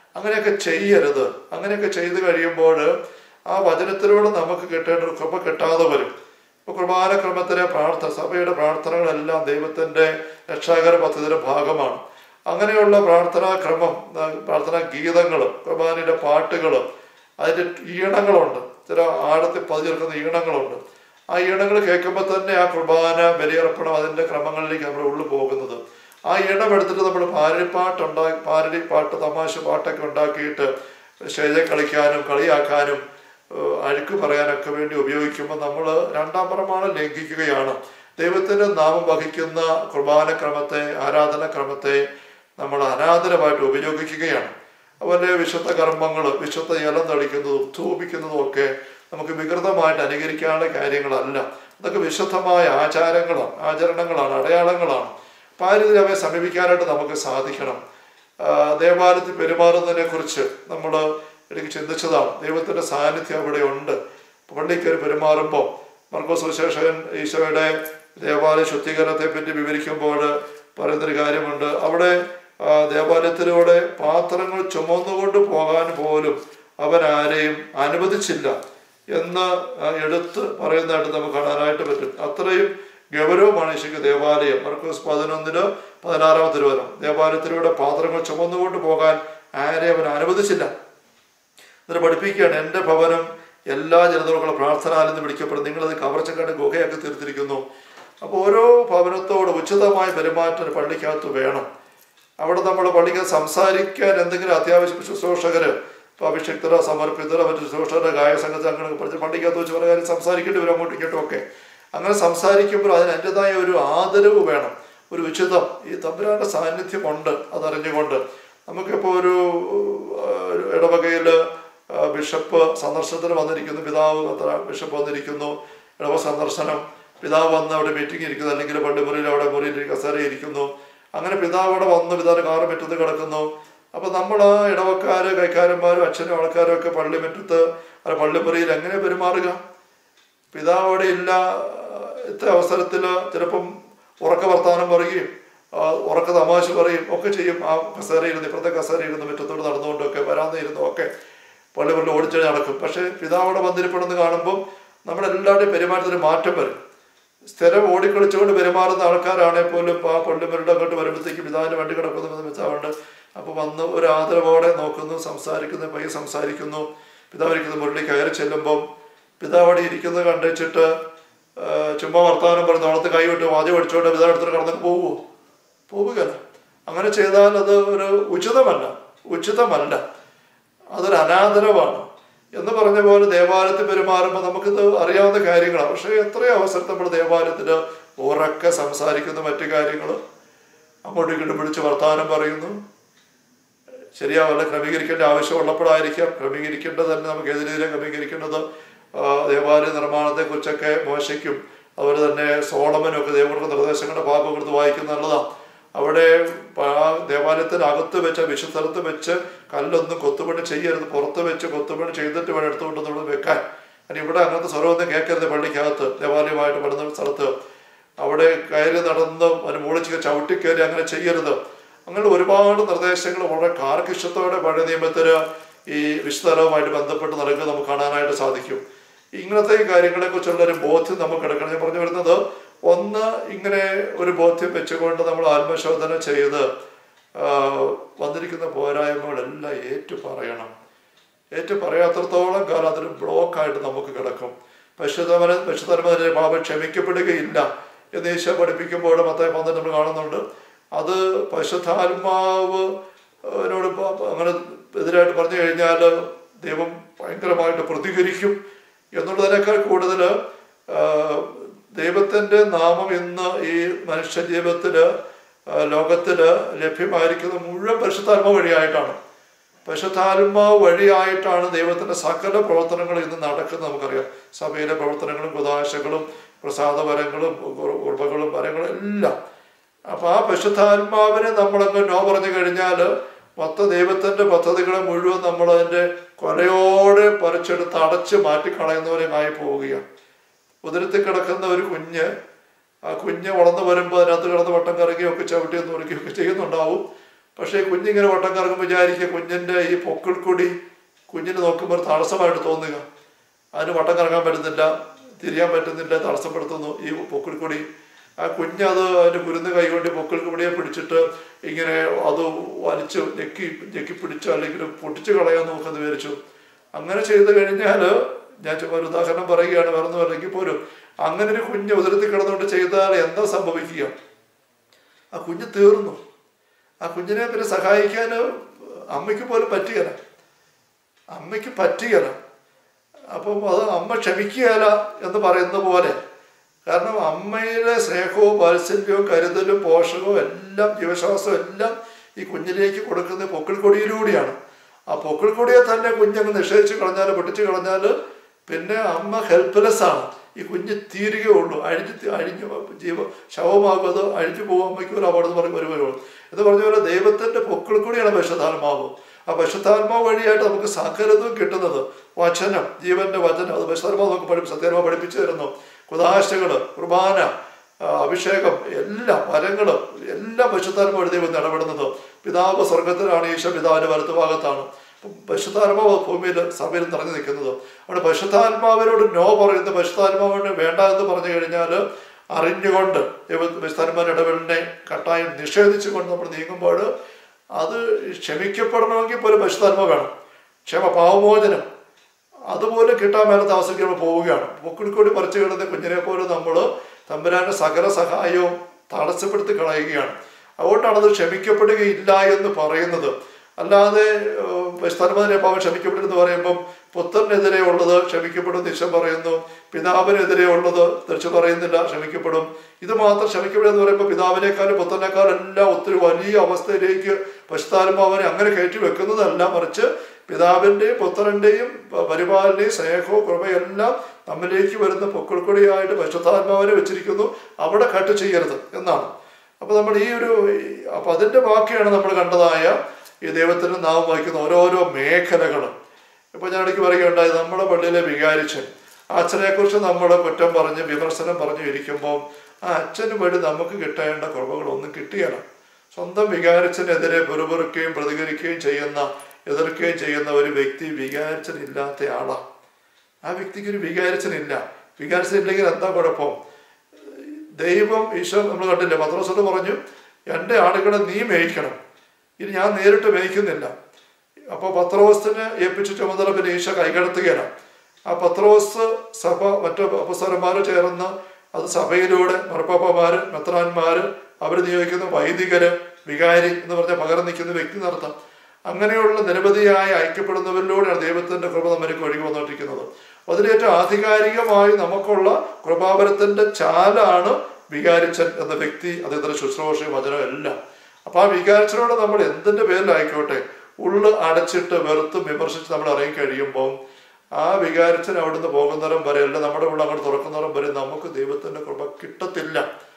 അങ്ങനെയൊക്കെ ചെയ്യരുത് അങ്ങനെയൊക്കെ ചെയ്ത് കഴിയുമ്പോൾ ആ വചനത്തിലൂടെ നമുക്ക് കിട്ടേണ്ട ഒരു കൃപ കിട്ടാതെ വരും ഇപ്പൊ കുർബാന ക്രമത്തിലെ പ്രാർത്ഥന സഭയുടെ പ്രാർത്ഥനകളെല്ലാം ദൈവത്തിന്റെ രക്ഷാകര പദ്ധതിയുടെ ഭാഗമാണ് അങ്ങനെയുള്ള പ്രാർത്ഥനാ ക്രമം ആ, പ്രാർത്ഥനാ ഗീതങ്ങൾ കുർബാനയുടെ പാട്ടുകൾ അതിന്റെ ഈണങ്ങളുണ്ട് ചില ആഴത്തിൽ പതിച്ചെടുക്കുന്ന ഈണങ്ങളുണ്ട് ആ ഈണങ്ങൾ കേൾക്കുമ്പോൾ തന്നെ ആ കുർബാന ബലിയർപ്പണം അതിന്റെ ക്രമങ്ങളിലേക്ക് നമ്മുടെ ഉള്ളിൽ പോകുന്നത് ആ ഈണം എടുത്തിട്ട് നമ്മൾ പാരടിപ്പാട്ട് ഉണ്ടാക്കി പാരടി പാട്ട് തമാശ പാട്ടൊക്കെ ഉണ്ടാക്കിയിട്ട് സ്റ്റേജിൽ കളിക്കാനും കളിയാക്കാനും ഏഹ് അഴുക്ക് പറയാനൊക്കെ വേണ്ടി ഉപയോഗിക്കുമ്പോൾ നമ്മൾ രണ്ടാം പ്രമാണം ലംഘിക്കുകയാണ് ദൈവത്തിന്റെ നാമം വഹിക്കുന്ന കുർബാന ക്രമത്തെ ആരാധന ക്രമത്തെ നമ്മൾ അനാദരമായിട്ട് ഉപയോഗിക്കുകയാണ് അതുപോലെ വിശുദ്ധ കർമ്മങ്ങൾ വിശുദ്ധ ജലം തളിക്കുന്നതും ധൂപിക്കുന്നതും ഒക്കെ നമുക്ക് വികൃതമായിട്ട് അനുകരിക്കാനുള്ള കാര്യങ്ങളല്ല അതൊക്കെ വിശുദ്ധമായ ആചാരങ്ങളാണ് ആചരണങ്ങളാണ് അടയാളങ്ങളാണ് അപ്പം ആ രീതിയിൽ അവയെ സമീപിക്കാനായിട്ട് നമുക്ക് സാധിക്കണം ആ, ദേവാലയത്തിൽ പെരുമാറുന്നതിനെ കുറിച്ച് നമ്മൾ എനിക്ക് ചിന്തിച്ചതാണ് ദൈവത്തിന്റെ സാന്നിധ്യം അവിടെ ഉണ്ട് പള്ളിയിൽ കയറി പെരുമാറുമ്പോൾ മർക്കോസ് സുശേഷൻ ഈശോയുടെ ദേവാലയ ശുദ്ധീകരണത്തെ പറ്റി വിവരിക്കുമ്പോൾ പറയുന്നൊരു കാര്യമുണ്ട് അവിടെ ആ, ദേവാലയത്തിലൂടെ പാത്രങ്ങൾ ചുമന്നുകൊണ്ട് പോകാൻ പോലും അവൻ ആരെയും അനുവദിച്ചില്ല എന്ന് ആ, എടുത്ത് പറയുന്നതായിട്ട് നമുക്ക് കാണാനായിട്ട് പറ്റും അത്രയും ഗൗരവമാണ് ഈശോയ്ക്ക് ദേവാലയം മർക്കോസ് പതിനൊന്നിന് പതിനാറാമത്തെ തിരുവനം ദേവാലയത്തിലൂടെ പാത്രങ്ങൾ ചുമന്നുകൊണ്ട് പോകാൻ ആരെയും അവൻ അനുവദിച്ചില്ല എന്നിട്ട് പഠിപ്പിക്കുകയാണ് എൻ്റെ ഭവനം എല്ലാ ജനതകളും പ്രാർത്ഥനാലയം എന്ന് വിളിക്കപ്പെടും നിങ്ങളത് കവർച്ചക്കാട് ഗുഹയാക്കി തീർത്തിരിക്കുന്നു അപ്പോൾ ഓരോ ഭവനത്തോട് ഉചിതമായ പെരുമാറ്റം പള്ളിക്കകത്ത് വേണം അവിടെ നമ്മൾ പള്ളിക്ക് സംസാരിക്കാൻ എന്തെങ്കിലും അത്യാവശ്യം ശുശ്രൂഷകര് ഇപ്പൊ അഭിഷിക്തരോ സമർപ്പിതരോ മറ്റു ശുശ്രൂഷകരോ ഗായ സംഘത്തെ അങ്ങനെ പഠിച്ച് പള്ളിക്കകത്ത് വെച്ച് പല കാര്യം സംസാരിക്കേണ്ടി വരും അങ്ങോട്ടും ഇങ്ങോട്ടും ഒക്കെ അങ്ങനെ സംസാരിക്കുമ്പോൾ അതിന് അതിൻ്റെതായ ഒരു ആദരവ് വേണം ഒരു ഉചിതം ഈ തമ്പുരാന്റെ സാന്നിധ്യമുണ്ട് അതറിഞ്ഞുകൊണ്ട് നമുക്കിപ്പോൾ ഒരു ആ, ഒരു ഇടവകയിൽ ബിഷപ്പ് സന്ദർശനത്തിന് വന്നിരിക്കുന്നു പിതാവ് അത്ര ബിഷപ്പ് വന്നിരിക്കുന്നു ഇടവ സന്ദർശനം പിതാവ് വന്ന് അവിടെ മീറ്റിംഗ് ഇരിക്കുന്നു അല്ലെങ്കിൽ പള്ളി മുറിയിൽ അവിടെ മുറിയിൽ കസേര ഇരിക്കുന്നു അങ്ങനെ പിതാവ് അവിടെ വന്ന് പിതാവിന് കാറ് മുറ്റത്ത് കിടക്കുന്നു അപ്പൊ നമ്മൾ ആ ഇടവക്കാര് കൈക്കാരന്മാരും അച്ഛനും ആൾക്കാരും ഒക്കെ പള്ളി മുറ്റത്ത് അല്ല പള്ളിമുറിയിൽ എങ്ങനെ പെരുമാറുക പിതാവ് അവിടെ ഇല്ല ഇത്ര അവസരത്തിൽ ചിലപ്പം ഉറക്ക വർത്താനം പറയുകയും ആ, ഉറക്ക തമാശ പറയും ഒക്കെ ചെയ്യും ആ കസേര ഇരുന്ന് ഇപ്പുറത്തെ കസേര ഇരുന്ന് മുറ്റത്തോട് നടന്നുകൊണ്ടൊക്കെ വരാതെ ഇരുന്നും ഒക്കെ പള്ളി പള്ളി ഓടിച്ചു നടക്കും പക്ഷേ പിതാവ് അവിടെ വന്നിരിപ്പണമെന്ന് കാണുമ്പോൾ നമ്മുടെ എല്ലാവരുടെയും പെരുമാറ്റത്തിന് മാറ്റം വരും സ്ഥിരം ഓടിക്കളിച്ചുകൊണ്ട് പെരുമാറുന്ന ആൾക്കാരാണെങ്കിൽ പോലും ആ പള്ളിമരുടെ അങ്ങോട്ട് വരുമ്പോഴത്തേക്കും പിതാവിന്റെ വണ്ടി കിടക്കുന്നു വെച്ചാവുണ്ട് അപ്പൊ വന്ന് ഒരു ആദരവോടെ നോക്കുന്നു സംസാരിക്കുന്നു പയ്യെ സംസാരിക്കുന്നു പിതാവ് ഇരിക്കുന്ന മുരളി കയറി ചെല്ലുമ്പം പിതാവ് അവിടെ ഇരിക്കുന്നത് കണ്ടുവച്ചിട്ട് ചുമ്മാ വർത്തമാനം പറഞ്ഞ് നോളത്ത് കൈവിട്ട് വാദ്യം അടിച്ചോണ്ട് പിതാവ് എടുത്തിട്ട് കടന്നു പോവുമോ പോവുകയല്ല അങ്ങനെ ചെയ്താൽ അത് ഒരു ഉചിതമല്ല ഉചിതമല്ല അതൊരു അനാദരവാണ് എന്ന് പറഞ്ഞ പോലെ ദേവാലയത്തിൽ പെരുമാറുമ്പോൾ നമുക്കിത് അറിയാവുന്ന കാര്യങ്ങളാണ് പക്ഷേ എത്രയോ അവസരത്തിൽ നമ്മൾ ദേവാലയത്തിൽ ഉറക്കെ സംസാരിക്കുന്ന മറ്റു കാര്യങ്ങൾ അങ്ങോട്ടും ഇങ്ങോട്ടും വിളിച്ച് വർത്തമാനം പറയുന്നു ശരിയാവല്ല ക്രമീകരിക്കേണ്ട ആവശ്യമുള്ളപ്പോഴായിരിക്കാം ക്രമീകരിക്കേണ്ടത് തന്നെ നമുക്ക് എതിരെതിരെ ക്രമീകരിക്കേണ്ടത് ആ, ദേവാലയ നിർമ്മാണത്തെ കുറിച്ചൊക്കെ മോശയ്ക്കും അതുപോലെ തന്നെ സോളമനും ഒക്കെ ദൈവങ്ങളുടെ നിർദ്ദേശങ്ങളുടെ ഭാഗം എടുത്ത് വായിക്കുന്നത് നല്ലതാണ് അവിടെ പ- ആ ദേവാലയത്തിനകത്ത് വെച്ച വിശുദ്ധലത്ത് വെച്ച് കല്ലൊന്നും കൊത്തുപണി ചെയ്യരുത് പുറത്ത് വെച്ച് കൊത്തുപണി ചെയ്തിട്ട് വേണം എടുത്തുകൊണ്ട് നമ്മൾ വെക്കാൻ കാരണം ഇവിടെ അങ്ങനത്തെ സ്വരമൊന്നും കേൾക്കരുത് പള്ളിക്കകത്ത് ദേവാലയമായിട്ട് പെടുന്ന സ്ഥലത്ത് അവിടെ കയറി നടന്ന് അതിന് മുകളിൽ ചവിട്ടി കയറി അങ്ങനെ ചെയ്യരുത് അങ്ങനെ ഒരുപാട് നിർദ്ദേശങ്ങൾ വളരെ കാർക്കിഷ്ടത്തോടെ പഴയ നിയമത്തിന് ഈ വിശുദ്ധലവുമായിട്ട് ബന്ധപ്പെട്ട് നടക്കുന്നത് നമുക്ക് കാണാനായിട്ട് സാധിക്കും ഇങ്ങനത്തെ ഈ കാര്യങ്ങളെക്കുറിച്ചുള്ള ഒരു ബോധ്യം നമുക്ക് എടുക്കണം ഞാൻ പറഞ്ഞു വരുന്നത് ഒന്ന് ഇങ്ങനെ ഒരു ബോധ്യം വെച്ചുകൊണ്ട് നമ്മൾ ആത്മശോധന ചെയ്ത് ആ, വന്നിരിക്കുന്ന പോരായ്മകളെല്ലാം ഏറ്റു പറയണം ഏറ്റു പറയാത്രത്തോളം കാലം അതൊരു ബ്ലോക്കായിട്ട് നമുക്ക് കിടക്കും പശുധമന പശുധർമ്മത്തിലെ പാപം ക്ഷമിക്കപ്പെടുകയില്ല എന്ന് ഈശോ പഠിപ്പിക്കുമ്പോൾ മത്തായി പന്ത്രണ്ട് നമ്മൾ കാണുന്നുണ്ട് അത് പശുധാത്മാവ് നോട് അങ്ങനെ എതിരായിട്ട് പറഞ്ഞു കഴിഞ്ഞാൽ ദൈവം ഭയങ്കരമായിട്ട് പ്രതികരിക്കും എന്നുള്ളതിനേക്കാൾ കൂടുതൽ ദൈവത്തിൻ്റെ നാമം ഇന്ന് ഈ മനുഷ്യ ജീവിതത്തില് ആ, ലോകത്തില് ലഭ്യമായിരിക്കുന്ന മുഴുവൻ പരിശുദ്ധാത്മ വഴിയായിട്ടാണ് പരിശുദ്ധാത്മാവ് വഴിയായിട്ടാണ് ദൈവത്തിന്റെ സകല പ്രവർത്തനങ്ങളും ഇന്ന് നടക്കുന്നത് നമുക്കറിയാം സഭയിലെ പ്രവർത്തനങ്ങളും കുതാശകളും പ്രസാദവരങ്ങളും ഉറവകളും വരങ്ങളും എല്ലാം അപ്പൊ ആ പരിശുദ്ധാത്മാവിനെ നമ്മളങ്ങ് നോ പറഞ്ഞു കഴിഞ്ഞാൽ മൊത്ത ദൈവത്തിന്റെ പദ്ധതികളെ മുഴുവൻ നമ്മൾ അതിന്റെ കൊലയോടെ പറിച്ചെടുത്ത് അടച്ച് മാറ്റിക്കളയുന്നവരുമായി പോവുകയാണ് ഉദരത്തിൽ കിടക്കുന്ന ഒരു കുഞ്ഞ് ആ കുഞ്ഞ് വളർന്നു വരുമ്പോൾ അതിനകത്ത് കിടന്ന് വട്ടം കറങ്ങുകയൊക്കെ ചവിട്ടിയും നുറുക്കുകയൊക്കെ ചെയ്യുന്നുണ്ടാവും പക്ഷേ ഈ കുഞ്ഞിങ്ങനെ വട്ടം കറങ്ങുമ്പോൾ വിചാരിക്കുക കുഞ്ഞിൻ്റെ ഈ പൊക്കിൾക്കൊടി കുഞ്ഞിന് നോക്കുമ്പോൾ ഒരു തടസ്സമായിട്ട് തോന്നുക അതിന് വട്ടം കറങ്ങാൻ പറ്റുന്നില്ല തിരിയാൻ പറ്റുന്നില്ല തടസ്സപ്പെടുത്തുന്നു ഈ പൊക്കിൾക്കൊടി ആ കുഞ്ഞത് അതിൻ്റെ കുരുന്ന് കൈകൊണ്ട് പൊക്കിൾക്കൊടിയെ പിടിച്ചിട്ട് ഇങ്ങനെ അത് വലിച്ച് ഞെക്കി ഞെക്കി പിടിച്ച് അല്ലെങ്കിൽ പൊട്ടിച്ച് കളയാൻ നോക്കുമെന്ന് വിചാരിച്ചു അങ്ങനെ ചെയ്ത് കഴിഞ്ഞാൽ ഞാൻ ചുമ്മാ ഒരു ഉദാഹരണം പറയുകയാണ് വേറെ ഒന്നും അല്ലെങ്കിൽ പോലും അങ്ങനെ ഒരു കുഞ്ഞ് ഉദരത്തിൽ കിടന്നുകൊണ്ട് ചെയ്താൽ എന്താ സംഭവിക്കുക ആ കുഞ്ഞ് തീർന്നു ആ കുഞ്ഞിനെ പിന്നെ സഹായിക്കാൻ അമ്മയ്ക്ക് പോലും പറ്റുകയില്ല അമ്മയ്ക്ക് പറ്റുകയില്ല അപ്പം അത് അമ്മ ക്ഷമിക്കുകയില്ല എന്ന് പറയുന്ന പോലെ കാരണം അമ്മയുടെ സ്നേഹവും വാത്സല്യവും കരുതലും പോഷകവും എല്ലാം ജീവശ്വാസവും എല്ലാം ഈ കുഞ്ഞിലേക്ക് കൊടുക്കുന്നത് പൊക്കിൾക്കൊടിയിലൂടെയാണ് ആ പൊക്കിൾക്കൊടിയെ തന്നെ കുഞ്ഞങ്ങ് നിഷേധിച്ച് കളഞ്ഞാൽ പൊട്ടിച്ച് കളഞ്ഞാൽ പിന്നെ അമ്മ ഹെൽപ്ലെസ് ആണ് ഈ കുഞ്ഞ് തീരുകയുള്ളൂ അഴിഞ്ഞ് തി- അഴിഞ്ഞ് ജീവ ശവമാകും അത് അഴിഞ്ഞു പോകും അമ്മയ്ക്ക് ഒരു അപകടം എന്ന് പറയുമ്പോൾ വരുമല്ലോ എന്ന് പറഞ്ഞ പോലെ ദൈവത്തിന്റെ പൊക്കിൾക്കൂടിയാണ് പരിശുദ്ധാത്മാവ് ആ പരിശുദ്ധാത്മാവ് വഴിയായിട്ട് നമുക്ക് സകലതും കിട്ടുന്നത് വചനം ജീവന്റെ വചനം അത് പരിശുദ്ധാത്മാവ് നമുക്ക് പഠിപ്പിച്ച് സത്യാത്മാവ് പഠിപ്പിച്ചു തരുന്നു കുദാശകള് കുർബാന ആ, അഭിഷേകം എല്ലാം വരങ്ങള് എല്ലാം പരിശുദ്ധാത്മാവ് വഴി ദൈവം ഇടപെടുന്നത് പിതാവ് സ്വർഗത്തിലാണ് ഈശോ പിതാവിന്റെ വലത്തുഭാഗത്താണ് അപ്പം പരിശുദ്ധാത്മാവ് ഭൂമിയിൽ സഭയിൽ നിറഞ്ഞു നിൽക്കുന്നത് അവിടെ പരിശുദ്ധാത്മാവിനോട് നോ പറയുന്ന പരിശുദ്ധാത്മാവിന് വേണ്ട എന്ന് പറഞ്ഞു കഴിഞ്ഞാൽ അറിഞ്ഞുകൊണ്ട് ദൈവ പരിശുദ്ധാത്മാവിന്റെ ഇടപെടലിനെ കട്ടായം നിഷേധിച്ചുകൊണ്ട് നമ്മൾ നീങ്ങുമ്പോൾ അത് ക്ഷമിക്കപ്പെടണമെങ്കിൽ പോലും പരിശുദ്ധാത്മാവ് വേണം ക്ഷമ പാവമോചനം അതുപോലെ കിട്ടാൻ മേലത്തെ അവസ്ഥയ്ക്ക് നമ്മൾ പോവുകയാണ് പൊക്കിളിക്കൂടി പറിച്ചു കിടന്ന കുഞ്ഞിനെ പോലെ നമ്മൾ തമ്പുരാന്റെ സകല സഹായവും തടസ്സപ്പെടുത്തി കളയുകയാണ് അതുകൊണ്ടാണ് അത് ക്ഷമിക്കപ്പെടുകയില്ല എന്ന് പറയുന്നത് അല്ലാതെ വിസ്താരമാതിരെ പാവം ക്ഷമിക്കപ്പെടുമെന്ന് പറയുമ്പം പുത്രനെതിരെ ഉള്ളത് ക്ഷമിക്കപ്പെടും നിശ്ചയം പറയുന്നു പിതാവിനെതിരെ ഉള്ളത് തിരിച്ചു പറയുന്നില്ല ക്ഷമിക്കപ്പെടും ഇത് മാത്രം ക്ഷമിക്കപ്പെടും എന്ന് പറയുമ്പോൾ പിതാവിനേക്കാളും പുത്രനേക്കാളും എല്ലാം ഒത്തിരി വലിയ അവസ്ഥയിലേക്ക് പശുത്താത്മാവിനെ അങ്ങനെ കയറ്റി വെക്കുന്നതല്ല മറിച്ച് പിതാവിൻ്റെയും പുത്രൻ്റെയും പരിപാലനയും സ്നേഹവും കൃപയെല്ലാം നമ്മിലേക്ക് വരുന്ന പൊക്കിൾക്കൊടിയായിട്ട് പശുത്താത്മാവിനെ വെച്ചിരിക്കുന്നു അവിടെ കട്ട് ചെയ്യരുത് എന്നാണ് അപ്പൊ നമ്മൾ ഈ ഒരു അപ്പൊ അതിന്റെ ബാക്കിയാണ് നമ്മൾ കണ്ടതായ ഈ ദൈവത്തിന് നാം വഹിക്കുന്ന ഓരോരോ മേഖലകളും ഇപ്പൊ ഞാൻ ഇടയ്ക്ക് പറയുകയുണ്ടായി നമ്മുടെ പള്ളിയിലെ വികാരിച്ചൻ ആ അച്ഛനെക്കുറിച്ച് നമ്മൾ കുറ്റം പറഞ്ഞ് വിമർശനം പറഞ്ഞു ഇരിക്കുമ്പോൾ ആ അച്ഛന് വഴി നമുക്ക് കിട്ടേണ്ട കുറവുകളൊന്നും കിട്ടിയല്ല സ്വന്തം വികാരിച്ചനെതിരെ പെറുപെറുക്കുകയും പ്രതികരിക്കുകയും ചെയ്യുന്ന എതിർക്കുകയും ചെയ്യുന്ന ഒരു വ്യക്തി വികാരിച്ചൻ ഇല്ലാത്ത ആളാണ് ആ വ്യക്തിക്ക് ഒരു വികാരിച്ചനില്ല വികാരിച്ചൻ ഇല്ലെങ്കിൽ എന്താ കുഴപ്പം ദൈവം ഈശോ നമ്മൾ കണ്ടില്ലേ പത്രോസോട് പറഞ്ഞു എൻ്റെ ആടുകളെ നീ മേയ്ക്കണം ഇനി ഞാൻ നേരിട്ട് മേയ്ക്കുന്നില്ല അപ്പോൾ പത്രോസിന് ഏൽപ്പിച്ച ചുമതല പിന്നെ ഈശോ കൈകടത്തുകയാണ് ആ പത്രോസ് സഭ മറ്റു അപ്പസ്വരന്മാർ ചേർന്ന് അത് സഭയിലൂടെ മറപ്പാപ്പമാര് മെത്രാന്മാര് അവർ നിയോഗിക്കുന്ന വൈദികര് വികാരി എന്ന് പറഞ്ഞ പകരം നിൽക്കുന്ന വ്യക്തി നടത്താം അങ്ങനെയുള്ള നിരവധിയായ ഐക്യപ്പെടുന്നവരിലൂടെയാണ് ദൈവത്തിന്റെ കൃപ നമ്മൾക്ക് ഒഴുകി വന്നുകൊണ്ടിരിക്കുന്നത് അതിലേറ്റവും ആധികാരികമായി നമുക്കുള്ള കൃപാവരത്തിന്റെ ചാലാണ് വികാരിച്ചൻ എന്ന വ്യക്തി അദ്ദേഹത്തിന്റെ ശുശ്രൂഷയും വചനവും എല്ലാം അപ്പൊ ആ വികാരിച്ചനോട് നമ്മൾ എന്തിന്റെ പേരിലായിക്കോട്ടെ ഉള്ളു അടച്ചിട്ട് വെറുത്തും വിമർശിച്ച് നമ്മൾ ഇറങ്ങി കഴിയുമ്പോൾ ആ വികാരിച്ചൻ അവിടുന്ന് പോകുന്നിടം വരെ അല്ല നമ്മുടെ ഉള്ള അങ്ങോട്ട് തുറക്കുന്നിടം വരെ നമുക്ക് ദൈവത്തിന്റെ കൃപ കിട്ടത്തില്ല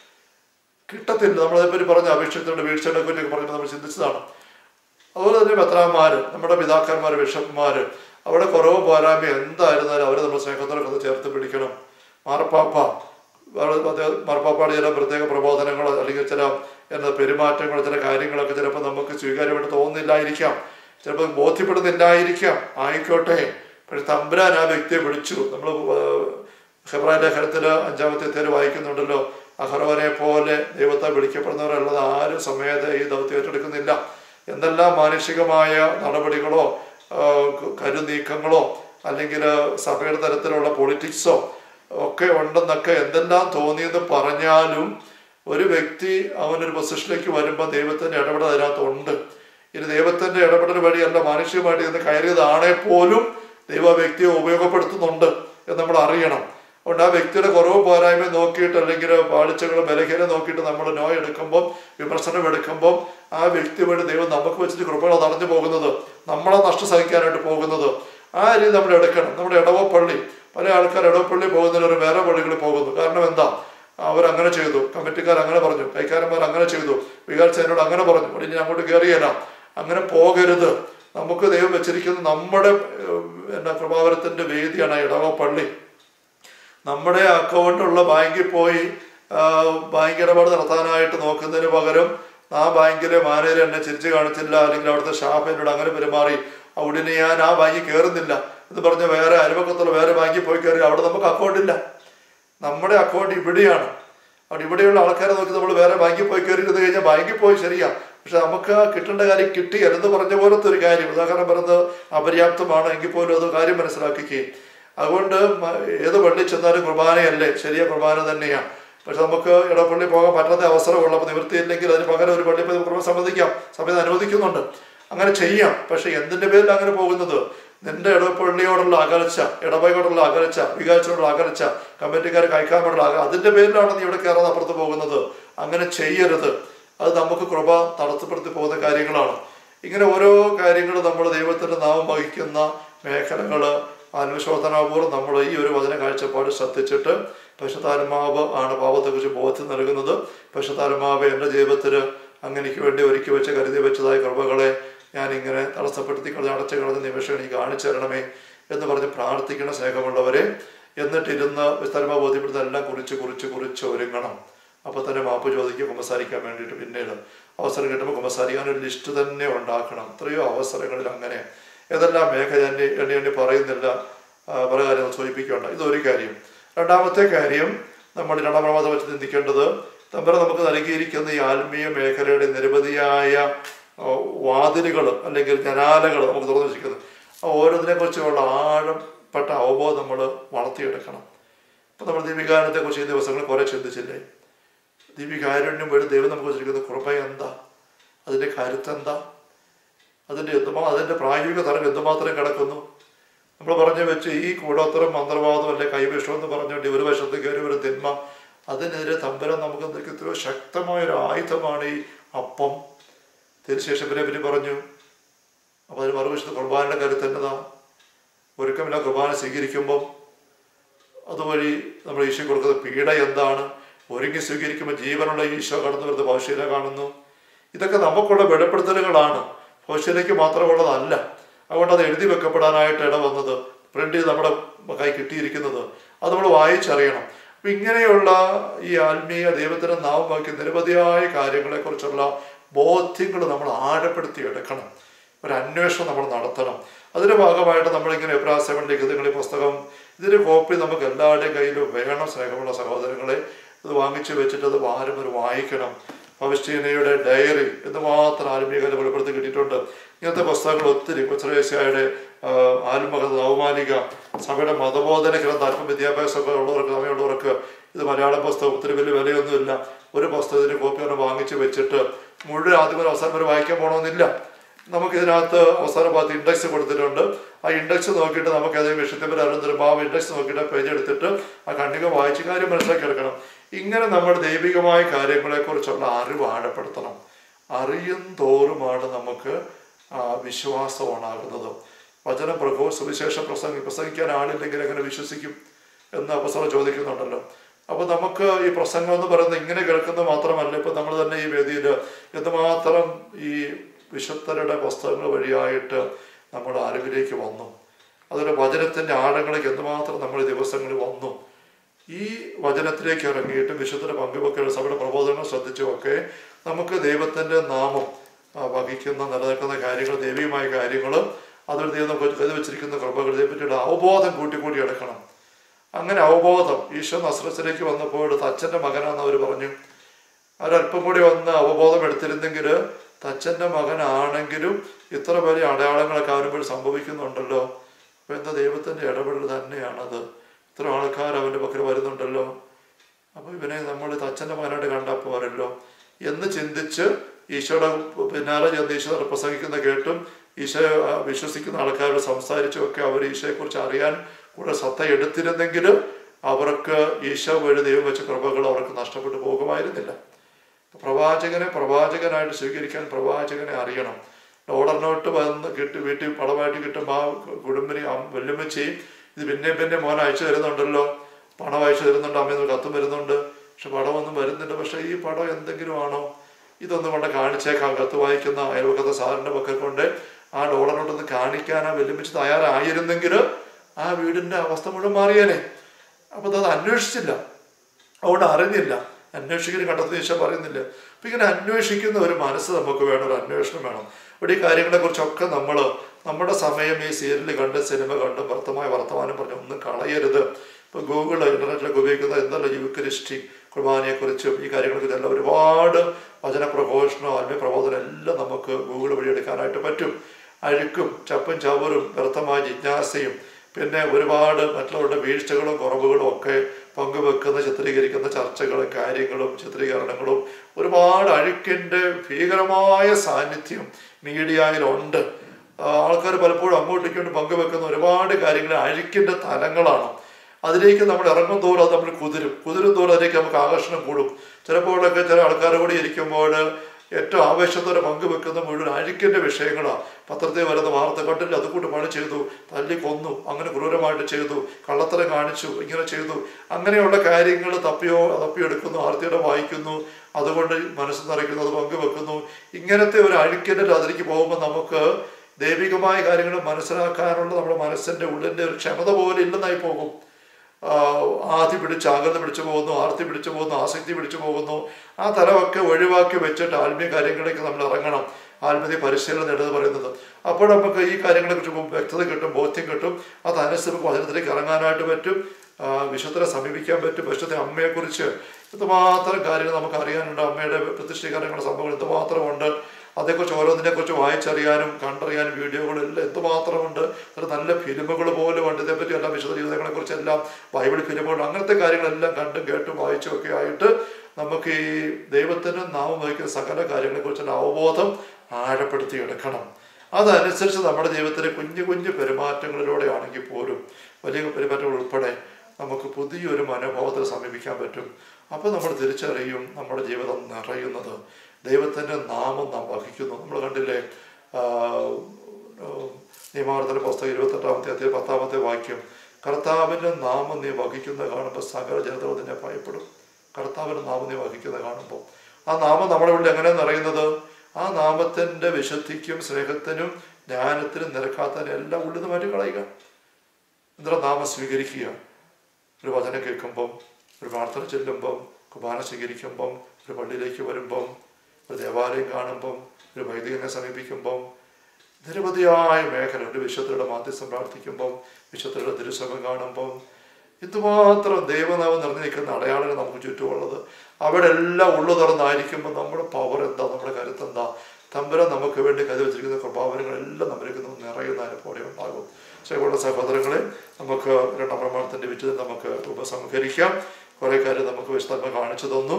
കിട്ടത്തില്ല നമ്മളതേപ്പറ്റി പറഞ്ഞ അപേക്ഷത്തിന്റെ വീഴ്ചകളെ പറ്റിയൊക്കെ പറഞ്ഞിട്ട് നമ്മൾ ചിന്തിച്ചതാണ് അതുപോലെ തന്നെ മെത്രാന്മാര് നമ്മുടെ പിതാക്കന്മാര് ബിഷപ്പ്മാര് അവിടെ കുറവ് പോരായ്മ എന്തായിരുന്നാലും അവരെ നമ്മൾ സ്നേഹത്തോടെ കഥ ചേർത്ത് പിടിക്കണം മാർപ്പാപ്പ വളരെ അദ്ദേഹം മാർപ്പാപ്പയുടെ ചില പ്രത്യേക പ്രബോധനങ്ങൾ അല്ലെങ്കിൽ ചില എന്താ പെരുമാറ്റങ്ങൾ ചില കാര്യങ്ങളൊക്കെ ചിലപ്പോൾ നമുക്ക് സ്വീകാര്യമായിട്ട് തോന്നുന്നില്ലായിരിക്കാം ചിലപ്പോൾ ബോധ്യപ്പെടുന്നില്ലായിരിക്കാം ആയിക്കോട്ടെ പക്ഷെ തമ്പുരാൻ ആ വ്യക്തിയെ വിളിച്ചു നമ്മൾ ഹെബ്രായ ലേഖനത്തിൽ അഞ്ചാമത്തെ തേര് വായിക്കുന്നുണ്ടല്ലോ അഹ്റോനെ പോലെ ദൈവത്തെ വിളിക്കപ്പെടുന്നവരല്ലാതെ ആരും സമയത്ത് ഈ ദൗത്യം ഏറ്റെടുക്കുന്നില്ല എന്തെല്ലാം മാനുഷികമായ നടപടികളോ ആ, ക- കരുനീക്കങ്ങളോ അല്ലെങ്കിൽ സഭയുടെ തരത്തിലുള്ള പൊളിറ്റിക്സോ ഒക്കെ ഉണ്ടെന്നൊക്കെ എന്തെല്ലാം തോന്നിയെന്ന് പറഞ്ഞാലും ഒരു വ്യക്തി അവനൊരു പൊസിഷനിലേക്ക് വരുമ്പോൾ ദൈവത്തിന്റെ ഇടപെടൽ അതിനകത്തുണ്ട് ഇനി ദൈവത്തിന്റെ ഇടപെടൽ വഴിയല്ല മാനുഷികമായിട്ട് ഇന്ന് കയറിയതാണെ പോലും ദൈവ ആ വ്യക്തിയെ ഉപയോഗപ്പെടുത്തുന്നുണ്ട് എന്ന് നമ്മൾ അറിയണം അതുകൊണ്ട് ആ വ്യക്തിയുടെ കുറവ് പോരായ്മ നോക്കിയിട്ട് അല്ലെങ്കിൽ പാളിച്ചകളും ബലഹീനം നോക്കിയിട്ട് നമ്മൾ നോ എടുക്കുമ്പോൾ വിമർശനം എടുക്കുമ്പോൾ ആ വ്യക്തി വഴി ദൈവം നമുക്ക് വെച്ചിട്ട് കൃപകൾ നടന്നു പോകുന്നത് നമ്മളെ നഷ്ടം സഹിക്കാനായിട്ട് പോകുന്നത് ആ രീതി നമ്മൾ എടുക്കണം നമ്മുടെ ഇടവപ്പള്ളി പല ആൾക്കാർ ഇടവപ്പള്ളി പോകുന്നവർ വേറെ പള്ളികളിൽ പോകുന്നു കാരണം എന്താ അവരങ്ങനെ ചെയ്തു കമ്മിറ്റിക്കാർ അങ്ങനെ പറഞ്ഞു കൈക്കാരന്മാർ അങ്ങനെ ചെയ്തു വികാരിച്ച എന്നോട് അങ്ങനെ പറഞ്ഞു ഇവിടെ ഇനി അങ്ങോട്ട് കയറിയല്ല അങ്ങനെ പോകരുത് നമുക്ക് ദൈവം വെച്ചിരിക്കുന്ന നമ്മുടെ ഏഹ്, എന്നാ കൃപാവരത്തിന്റെ വേദിയാണ് ആ ഇടവ പള്ളി നമ്മുടെ അക്കൗണ്ടുള്ള ബാങ്കിൽ പോയി ആ, ബാങ്ക് ഇടപാട് നടത്താനായിട്ട് നോക്കുന്നതിന് പകരം ആ ബാങ്കിലെ മാനേജർ എന്നെ ചിരിച്ചു കാണിച്ചില്ല അല്ലെങ്കിൽ അവിടുത്തെ സ്റ്റാഫ് എന്നോട് അങ്ങനെ പെരുമാറി അവിടെ ഞാൻ ആ ബാങ്കിൽ കയറുന്നില്ല എന്ന് പറഞ്ഞ് വേറെ അയൽപക്കത്തുള്ള വേറെ ബാങ്കിൽ പോയി കയറി അവിടെ നമുക്ക് അക്കൗണ്ട് ഇല്ല നമ്മുടെ അക്കൗണ്ട് ഇവിടെയാണ് അവിടെ ഇവിടെയുള്ള ആൾക്കാരെ നോക്കി നമ്മൾ വേറെ ബാങ്കിൽ പോയി കയറിയിരുന്ന് കഴിഞ്ഞാൽ ബാങ്കിൽ പോയി ശരിയാ പക്ഷെ നമുക്ക് ആ കിട്ടേണ്ട കാര്യം കിട്ടി എന്ന് പറഞ്ഞ പോലത്തെ ഒരു കാര്യം ഉദാഹരണം പറയുന്നത് അപര്യാപ്തമാണ് എങ്കിൽ പോലും അത് കാര്യം മനസ്സിലാക്കുകയും അതുകൊണ്ട് മ- ഏത് പള്ളി ചെന്നാലും കുർബാനയല്ലേ ശരിയാ കുർബാന തന്നെയാണ് പക്ഷെ നമുക്ക് ഇടപ്പള്ളി പോകാൻ പറ്റാത്ത അവസരമുള്ളപ്പോൾ നിവൃത്തിയില്ലെങ്കിൽ അതിന് പകരം ഒരു പള്ളി പോയി കുർബാന സംബന്ധിക്കാം സമയത്ത് അനുവദിക്കുന്നുണ്ട് അങ്ങനെ ചെയ്യാം പക്ഷെ എന്തിന്റെ പേരിൽ അങ്ങനെ പോകുന്നത് നിന്റെ ഇടപ്പള്ളിയോടുള്ള അകൽച്ച ഇടവകയോടുള്ള അകൽച്ച വികാരിച്ചോടുള്ള അകൽച്ച കമ്മിറ്റിക്കാർ കൈക്കാമോടുള്ള അക അതിന്റെ പേരിലാണ് നീ ഇവിടെ കയറാൻ അപ്പുറത്ത് പോകുന്നത് അങ്ങനെ ചെയ്യരുത് അത് നമുക്ക് കൃപ തടസ്സപ്പെടുത്തി പോകുന്ന കാര്യങ്ങളാണ് ഇങ്ങനെ ഓരോ കാര്യങ്ങൾ നമ്മൾ ദൈവത്തിന്റെ നാമം വഹിക്കുന്ന മേഖലകൾ അനുശോധനാപൂർവ്വം നമ്മൾ ഈ ഒരു വചന കാഴ്ചപ്പാട് ശ്രദ്ധിച്ചിട്ട് പശുതാരമാവ് ആണ് പാപത്തെക്കുറിച്ച് ബോധ്യം നൽകുന്നത് പശുതാരമാവ് എൻ്റെ ജീവിതത്തിൽ അങ്ങനെക്ക് വേണ്ടി ഒരുക്കി വെച്ച് കരുതി വെച്ചതായ കൃപകളെ ഞാൻ ഇങ്ങനെ തടസ്സപ്പെടുത്തി കളഞ്ഞ് അടച്ചു കളഞ്ഞ നിമിഷം എനിക്ക് കാണിച്ചു തരണമേ എന്ന് പറഞ്ഞ് പ്രാർത്ഥിക്കുന്ന സ്നേഹമുള്ളവരെ എന്നിട്ടിരുന്ന് വിസ്താരമാ ബോധ്യപ്പെടുന്ന എല്ലാം കുറിച്ച് കുറിച്ച് കുറിച്ച് ഒരുങ്ങണം അപ്പൊ തന്നെ മാപ്പ് ചോദിക്കുക കുമ്പസാരിക്കാൻ വേണ്ടിയിട്ട് പിന്നീട് അവസരം കിട്ടുമ്പോൾ കുമ്പസാരിക്കാൻ ഒരു ലിസ്റ്റ് തന്നെ ഉണ്ടാക്കണം എത്രയോ അവസരങ്ങളിൽ അങ്ങനെ ഏതെല്ലാം മേഖല എണ്ണി എണ്ണി എണ്ണി പറയുന്നില്ല ആ, പല കാര്യങ്ങൾ സൂചിപ്പിക്കേണ്ട ഇതൊരു കാര്യം രണ്ടാമത്തെ കാര്യം നമ്മൾ രണ്ടാം പ്രമാദം വെച്ച് ചിന്തിക്കേണ്ടത് തമ്പര നമുക്ക് നൽകിയിരിക്കുന്ന ഈ ആത്മീയ മേഖലയുടെ നിരവധിയായ വാതിലുകൾ അല്ലെങ്കിൽ ജനാലകൾ നമുക്ക് തുറന്നു വെച്ചിരിക്കുന്നത് ആ ഓരോന്നിനെ കുറിച്ചുള്ള ആഴപ്പെട്ട അവബോധം നമ്മൾ വളർത്തിയെടുക്കണം ഇപ്പം നമ്മൾ ദീപികാരണത്തെ കുറിച്ച് ഈ ദിവസങ്ങളിൽ കുറെ ചിന്തിച്ചില്ലേ ദീപികാരുണ്യം വഴി ദൈവം നമുക്ക് വെച്ചിരിക്കുന്ന കൃപ എന്താ അതിന്റെ കരുത്ത് എന്താ അതിന്റെ എന്തുമാ അതിന്റെ പ്രായോഗിക തലം എന്തുമാത്രം കിടക്കുന്നു നമ്മൾ പറഞ്ഞു വെച്ച് ഈ കൂടോത്തരം മന്ത്രവാദം അല്ലെ കൈവിഷം എന്ന് പറഞ്ഞുകൊണ്ട് ഒരു വശത്ത് കയറി ഒരു തിന്മ അതിനെതിരെ തമ്പരം നമുക്ക് നിൽക്കുന്ന ശക്തമായ ഒരു ആയുധമാണ് ഈ അപ്പം തിരുശേഷം പിന്നെ പിന്നെ പറഞ്ഞു അപ്പൊ അതിന് മറുവശത്ത് കുർബാനയുടെ കരുത്ത് എന്നതാ ഒരുക്കമില്ല കുർബാന സ്വീകരിക്കുമ്പം അതുവഴി നമ്മൾ ഈശോ കൊടുക്കുന്ന പീഡ എന്താണ് ഒരുങ്ങി സ്വീകരിക്കുമ്പോൾ ജീവനുള്ള ഈശോ കടന്നു വരുന്ന ഭവിഷ്യനെ കാണുന്നു ഇതൊക്കെ നമുക്കുള്ള വെളിപ്പെടുത്തലുകളാണ് ഭവിഷ്യലേക്ക് മാത്രമുള്ളതല്ല അതുകൊണ്ട് അത് എഴുതി വെക്കപ്പെടാനായിട്ട് ഇട വന്നത് പ്രിന്റ് ചെയ്ത് നമ്മുടെ കൈ കിട്ടിയിരിക്കുന്നത് അത് നമ്മൾ വായിച്ചറിയണം അപ്പൊ ഇങ്ങനെയുള്ള ഈ ആത്മീയ ദൈവത്തിന്റെ നാമം വാക്കി നിരവധിയായ കാര്യങ്ങളെക്കുറിച്ചുള്ള ബോധ്യങ്ങൾ നമ്മൾ ആഴപ്പെടുത്തി എടുക്കണം ഒരു അന്വേഷണം നമ്മൾ നടത്തണം അതിന്റെ ഭാഗമായിട്ട് നമ്മളിങ്ങനെ എബ്രാസങ്ങൾ ലിഖിതങ്ങൾ ഈ പുസ്തകം ഇതിന്റെ കോപ്പി നമുക്ക് എല്ലാവരുടെയും കയ്യിൽ വേണം സ്നേഹമുള്ള സഹോദരങ്ങളെ ഇത് വാങ്ങിച്ചു വെച്ചിട്ട് അത് വാരം ഒരു വായിക്കണം പവിസ്റ്റീനയുടെ ഡയറി എന്ന് മാത്രം ആത്മീയകാലം വെളിപ്പെടുത്തി കിട്ടിയിട്ടുണ്ട് ഇങ്ങനത്തെ പുസ്തകങ്ങൾ ഒത്തിരി കൊച്ചറേസ്യയുടെ ആത്മകഥ നവമാലിക സഭയുടെ മതബോധന ഗ്രന്ഥ അല്പം വിദ്യാഭ്യാസമൊക്കെ ഉള്ളവർക്ക് സമയമുള്ളവർക്ക് ഇത് മലയാളം പുസ്തകം ഒത്തിരി വലിയ വിലയൊന്നുമില്ല ഒരു പുസ്തകത്തിന്റെ കോപ്പി ഒന്ന് വാങ്ങിച്ച് വെച്ചിട്ട് മുഴുവൻ ആദ്യം മുതൽ അവസാനം വരെ വായിക്കാൻ പോകണമെന്നില്ല നമുക്ക് ഇതിനകത്ത് അവസാന ഭാഗത്ത് ഇൻഡെക്സ് കൊടുത്തിട്ടുണ്ട് ആ ഇൻഡെക്സ് നോക്കിയിട്ട് നമുക്ക് ഏതെങ്കിലും വിഷയത്തിൽ അറിയുന്നൊരു ആ ഇൻഡെക്സ് നോക്കിയിട്ട് പേജ് എടുത്തിട്ട് ആ കണ്ണിക വായിച്ച് കാര്യം മനസ്സിലാക്കി എടുക്കണം ഇങ്ങനെ നമ്മൾ ദൈവികമായ കാര്യങ്ങളെക്കുറിച്ചുള്ള അറിവ് ആഴപ്പെടുത്തണം അറിയും തോറുമാണ് നമുക്ക് ആ, വിശ്വാസം ഉണ്ടാകുന്നത് വചനം പ്രഭു സുവിശേഷ പ്രസംഗി പ്രസംഗിക്കാൻ ആളില്ലെങ്കിൽ എങ്ങനെ വിശ്വസിക്കും എന്ന് അപ്പസവ ചോദിക്കുന്നുണ്ടല്ലോ അപ്പൊ നമുക്ക് ഈ പ്രസംഗം എന്ന് പറയുന്നത് ഇങ്ങനെ കേൾക്കുന്നത് മാത്രമല്ല ഇപ്പൊ നമ്മൾ തന്നെ ഈ വേദിയിൽ എന്തുമാത്രം ഈ വിശുദ്ധരുടെ പുസ്തകങ്ങൾ വഴിയായിട്ട് നമ്മുടെ അറിവിലേക്ക് വന്നു അതൊരു വചനത്തിന്റെ ആഴങ്ങളിലേക്ക് എന്തുമാത്രം നമ്മൾ ഈ ദിവസങ്ങളിൽ വന്നു ഈ വചനത്തിലേക്ക് ഇറങ്ങിയിട്ട് വിശുദ്ധരുടെ പങ്കുവെക്കൽ സഭയുടെ പ്രബോധനങ്ങൾ ശ്രദ്ധിച്ചുമൊക്കെ നമുക്ക് ദൈവത്തിന്റെ നാമം ആ, വഹിക്കുന്ന നിലനിൽക്കുന്ന കാര്യങ്ങൾ ദൈവികമായ കാര്യങ്ങൾ അതൊരു ദൈവം നമുക്ക് കരുതി വെച്ചിരിക്കുന്ന കൃപകളെ പറ്റിയുള്ള അവബോധം കൂട്ടിക്കൂട്ടി എടുക്കണം അങ്ങനെ അവബോധം ഈശോ നസ്രത്തിലേക്ക് വന്നപ്പോൾ തച്ചന്റെ മകനാന്ന് അവർ പറഞ്ഞു അവരല്പം കൂടി വന്ന് അവബോധം എടുത്തിരുന്നെങ്കിൽ തച്ചന്റെ മകനാണെങ്കിലും ഇത്ര വലിയ അടയാളങ്ങളൊക്കെ അവരുമ്പോൾ സംഭവിക്കുന്നുണ്ടല്ലോ അപ്പൊ എന്താ ദൈവത്തിന്റെ ഇടപെടൽ തന്നെയാണത് ഇത്ര ആൾക്കാർ അവന്റെ പക്കൽ വരുന്നുണ്ടല്ലോ അപ്പൊ ഇവനെ നമ്മൾ തച്ചന്റെ മകനായിട്ട് കണ്ടാൽ പോരല്ലോ എന്ന് ചിന്തിച്ച് ഈശോയുടെ പിന്നാലെ ചെന്ന് ഈശോ പ്രസംഗിക്കുന്ന കേട്ടും ഈശോ ആ, വിശ്വസിക്കുന്ന ആൾക്കാരോട് സംസാരിച്ചും ഒക്കെ അവർ ഈശോയെക്കുറിച്ച് അറിയാൻ കൂടെ സത്ത എടുത്തിരുന്നെങ്കിൽ അവർക്ക് ഈശോ വഴി ദൈവം വെച്ച കൃപകൾ അവർക്ക് നഷ്ടപ്പെട്ടു പോകുമായിരുന്നില്ല പ്രവാചകനെ പ്രവാചകനായിട്ട് സ്വീകരിക്കാൻ പ്രവാചകനെ അറിയണം ഓർഡർ നോട്ട് വന്ന് കിട്ടി വീട്ടിൽ പണമായിട്ട് കിട്ടുമ്പോൾ ആ കുടുംബിനി വെല്ലുമ്മച്ചയും ഇത് പിന്നെ പിന്നെ മോൻ അയച്ചു തരുന്നുണ്ടല്ലോ പണം അയച്ചു തരുന്നുണ്ട് അമ്മയിൽ കത്തും വരുന്നുണ്ട് പക്ഷെ പടമൊന്നും വരുന്നില്ല പക്ഷെ ഈ പടം എന്തെങ്കിലും ആണോ ഇതൊന്നും കൊണ്ട് കാണിച്ചേക്കാം കത്ത് വായിക്കുന്ന അയൽവക്കത്തെ സാറിന്റെ പക്കൽ കൊണ്ട് ആ ഡോളർ നോട്ടൊന്ന് കാണിക്കാൻ ആ വെല്ലുമിച്ച് തയ്യാറായിരുന്നെങ്കിൽ ആ വീടിന്റെ അവസ്ഥ മുഴുവൻ മാറിയേനെ അപ്പൊ അത് അന്വേഷിച്ചില്ല അതുകൊണ്ട് അറിഞ്ഞില്ല അന്വേഷിക്കലും കണ്ടെത്തുന്ന ഈശോ പറയുന്നില്ല അപ്പം ഇങ്ങനെ അന്വേഷിക്കുന്ന ഒരു മനസ്സ് നമുക്ക് വേണം ഒരു അന്വേഷണം വേണം ഇവിടെ ഈ കാര്യങ്ങളെക്കുറിച്ചൊക്കെ നമ്മൾ നമ്മുടെ സമയം ഈ സീരിയൽ കണ്ട് സിനിമ കണ്ട് വർത്തമായ വർത്തമാനം പറഞ്ഞ് ഒന്നും കളയരുത് ഇപ്പോൾ ഗൂഗിൾ ഇൻ്റർനെറ്റിലൊക്കെ ഉപയോഗിക്കുന്ന എന്താണ് യുവക്രിസ്റ്റി കുർബാനയെക്കുറിച്ചും ഈ കാര്യങ്ങളെക്കുറിച്ച് എല്ലാം ഒരുപാട് വചന പ്രഘോഷണം ആത്മീയ പ്രബോധനം എല്ലാം നമുക്ക് ഗൂഗിൾ വഴി എടുക്കാനായിട്ട് പറ്റും അഴുക്കും ചപ്പും ചവറും വ്യർത്ഥമായ ജിജ്ഞാസയും പിന്നെ ഒരുപാട് മറ്റുള്ളവരുടെ വീഴ്ചകളും കുറവുകളും ഒക്കെ പങ്കുവെക്കുന്ന ചിത്രീകരിക്കുന്ന ചർച്ചകളും കാര്യങ്ങളും ചിത്രീകരണങ്ങളും ഒരുപാട് അഴുക്കിൻ്റെ ഭീകരമായ സാന്നിധ്യം മീഡിയയിലുണ്ട് ആൾക്കാർ പലപ്പോഴും അങ്ങോട്ടും ഇങ്ങോട്ടും പങ്കുവെക്കുന്ന ഒരുപാട് കാര്യങ്ങൾ അഴുക്കിൻ്റെ തലങ്ങളാണ് അതിലേക്ക് നമ്മൾ ഇറങ്ങും തോറും അത് നമ്മൾ കുതിരും കുതിരും തോറും അതിലേക്ക് നമുക്ക് ആകർഷണം കൂടും ചിലപ്പോഴൊക്കെ ചില ആൾക്കാരുടെ കൂടി ഇരിക്കുമ്പോൾ ഏറ്റവും ആവേശത്തോടെ പങ്കുവെക്കുന്ന മുഴുവൻ അഴുക്കിൻ്റെ വിഷയങ്ങളാണ് പത്രത്തിൽ വരുന്ന വാർത്ത കണ്ടില്ല അതുകൊണ്ട് പണി ചെയ്തു തല്ലി കൊന്നു അങ്ങനെ ക്രൂരമായിട്ട് ചെയ്തു കള്ളത്തരം കാണിച്ചു ഇങ്ങനെ ചെയ്തു അങ്ങനെയുള്ള കാര്യങ്ങൾ തപ്പിയോ തപ്പിയെടുക്കുന്നു ആർത്തിയോടെ വായിക്കുന്നു അതുകൊണ്ട് മനസ്സ് നിറയ്ക്കുന്നു അത് പങ്കുവെക്കുന്നു ഇങ്ങനത്തെ ഒരു അഴുക്കിൻ്റെ അതിലേക്ക് പോകുമ്പോൾ നമുക്ക് ദൈവികമായ കാര്യങ്ങൾ മനസ്സിലാക്കാനുള്ള നമ്മുടെ മനസ്സിൻ്റെ ഉള്ളിൻ്റെ ഒരു ക്ഷമത പോലെ ഇല്ലെന്നായി പോകും ആദ്യ പിടിച്ച് അകന്ന് പിടിച്ചു പോകുന്നു ആർത്തി പിടിച്ചു പോകുന്നു ആസക്തി പിടിച്ചു പോകുന്നു ആ തലമൊക്കെ ഒഴിവാക്കി വെച്ചിട്ട് ആത്മീയ കാര്യങ്ങളിലേക്ക് നമ്മൾ ഇറങ്ങണം ആത്മീയ പരിശീലനം നേടുന്നത് പറയുന്നത് അപ്പോൾ നമുക്ക് ഈ കാര്യങ്ങളെക്കുറിച്ച് വ്യക്തത കിട്ടും ബോധ്യം കിട്ടും അതനുസരിച്ച് വചനത്തിലേക്ക് ഇറങ്ങാനായിട്ട് പറ്റും വിശുദ്ധരെ സമീപിക്കാൻ പറ്റും വിശുദ്ധ അമ്മയെക്കുറിച്ച് എന്തുമാത്രം കാര്യങ്ങൾ നമുക്ക് അറിയാനുണ്ട് അമ്മയുടെ പ്രതിഷ്ഠീകരണങ്ങളുടെ സംഭവങ്ങൾ എന്തുമാത്രമുണ്ട് അതേക്കുറിച്ച് ഓരോന്നിനെക്കുറിച്ച് വായിച്ചറിയാനും കണ്ടറിയാനും വീഡിയോകളെല്ലാം എന്തുമാത്രമുണ്ട് ഒരു നല്ല ഫിലിമുകൾ പോലും ഉണ്ട് ഇതേപ്പറ്റി എല്ലാം വിശുദ്ധ ജീവിതങ്ങളെക്കുറിച്ച് എല്ലാം ബൈബിൾ ഫിലിമുകൾ അങ്ങനത്തെ കാര്യങ്ങളെല്ലാം കണ്ടും കേട്ടും വായിച്ചും ഒക്കെ ആയിട്ട് നമുക്ക് ഈ ദൈവത്തിന് നാമം വഹിക്കുന്ന സകല കാര്യങ്ങളെക്കുറിച്ചുള്ള അവബോധം ആഴപ്പെടുത്തിയെടുക്കണം അതനുസരിച്ച് നമ്മുടെ ജീവിതത്തിലെ കുഞ്ഞു കുഞ്ഞു പെരുമാറ്റങ്ങളിലൂടെ ആണെങ്കിൽ പോലും വലിയ പെരുമാറ്റങ്ങൾ ഉൾപ്പെടെ നമുക്ക് പുതിയൊരു മനോഭാവത്തിൽ സമീപിക്കാൻ പറ്റും അപ്പോൾ നമ്മൾ തിരിച്ചറിയും നമ്മുടെ ജീവിതം നിറയുന്നത് ദൈവത്തിൻ്റെ നാമം നാം വഹിക്കുന്നു നമ്മൾ കണ്ടില്ലേ നിയമാവർത്തന പുസ്തകം ഇരുപത്തെട്ടാമത്തെ അധ്യായം പത്താമത്തെ വാക്യം കർത്താവിൻ്റെ നാമം നീ വഹിക്കുന്ന കാണുമ്പോൾ സകല ജനതകൾ നിന്നെ ഭയപ്പെടും കർത്താവിൻ്റെ നാമം നീ വഹിക്കുന്ന കാണുമ്പോൾ ആ നാമം നമ്മുടെ ഉള്ളിൽ എങ്ങനെ നിറയുന്നത് ആ നാമത്തിൻ്റെ വിശുദ്ധിക്കും സ്നേഹത്തിനും ജ്ഞാനത്തിനും നിരക്കാത്തതിനും എല്ലാം ഉള്ളിൽ നിന്ന് മാറ്റി കളയുക എന്നിട്ട് നാമം സ്വീകരിക്കുക ഒരു വചനം കേൾക്കുമ്പം ഒരു പ്രാർത്ഥന ചെല്ലുമ്പം കുർബാന സ്വീകരിക്കുമ്പം ഒരു പള്ളിയിലേക്ക് വരുമ്പം ഒരു ദേവാലയം കാണുമ്പം ഒരു വൈദികനെ സമീപിക്കുമ്പം നിരവധിയായ മേഖല ഒരു വിശുദ്ധരുടെ മാധ്യസ്ഥം പ്രാർത്ഥിക്കുമ്പം വിശുദ്ധരുടെ തിരുസഭം കാണുമ്പം എന്തുമാത്രം ദൈവനാമം നിറഞ്ഞു നിൽക്കുന്ന അടയാളങ്ങൾ നമുക്ക് ചുറ്റുമുള്ളത് അവിടെ എല്ലാം ഉള്ളു തുറന്നായിരിക്കുമ്പോൾ നമ്മുടെ പവർ എന്താ നമ്മുടെ കരുത്ത് എന്താ തമ്പുരാൻ നമുക്ക് വേണ്ടി കരുതി വെച്ചിരിക്കുന്ന കൃപാവനങ്ങളെല്ലാം നമ്മൾക്ക് നിറയുന്ന അനുഭവം ഉണ്ടാകും സഹോദര സഹോദരങ്ങളെ നമുക്ക് രണ്ടാം പ്രമാണത്തിൻ്റെ വിറ്റത് നമുക്ക് ഉപസംഹരിക്കാം കുറേ കാര്യം നമുക്ക് വിശദമായി കാണിച്ചു തന്നു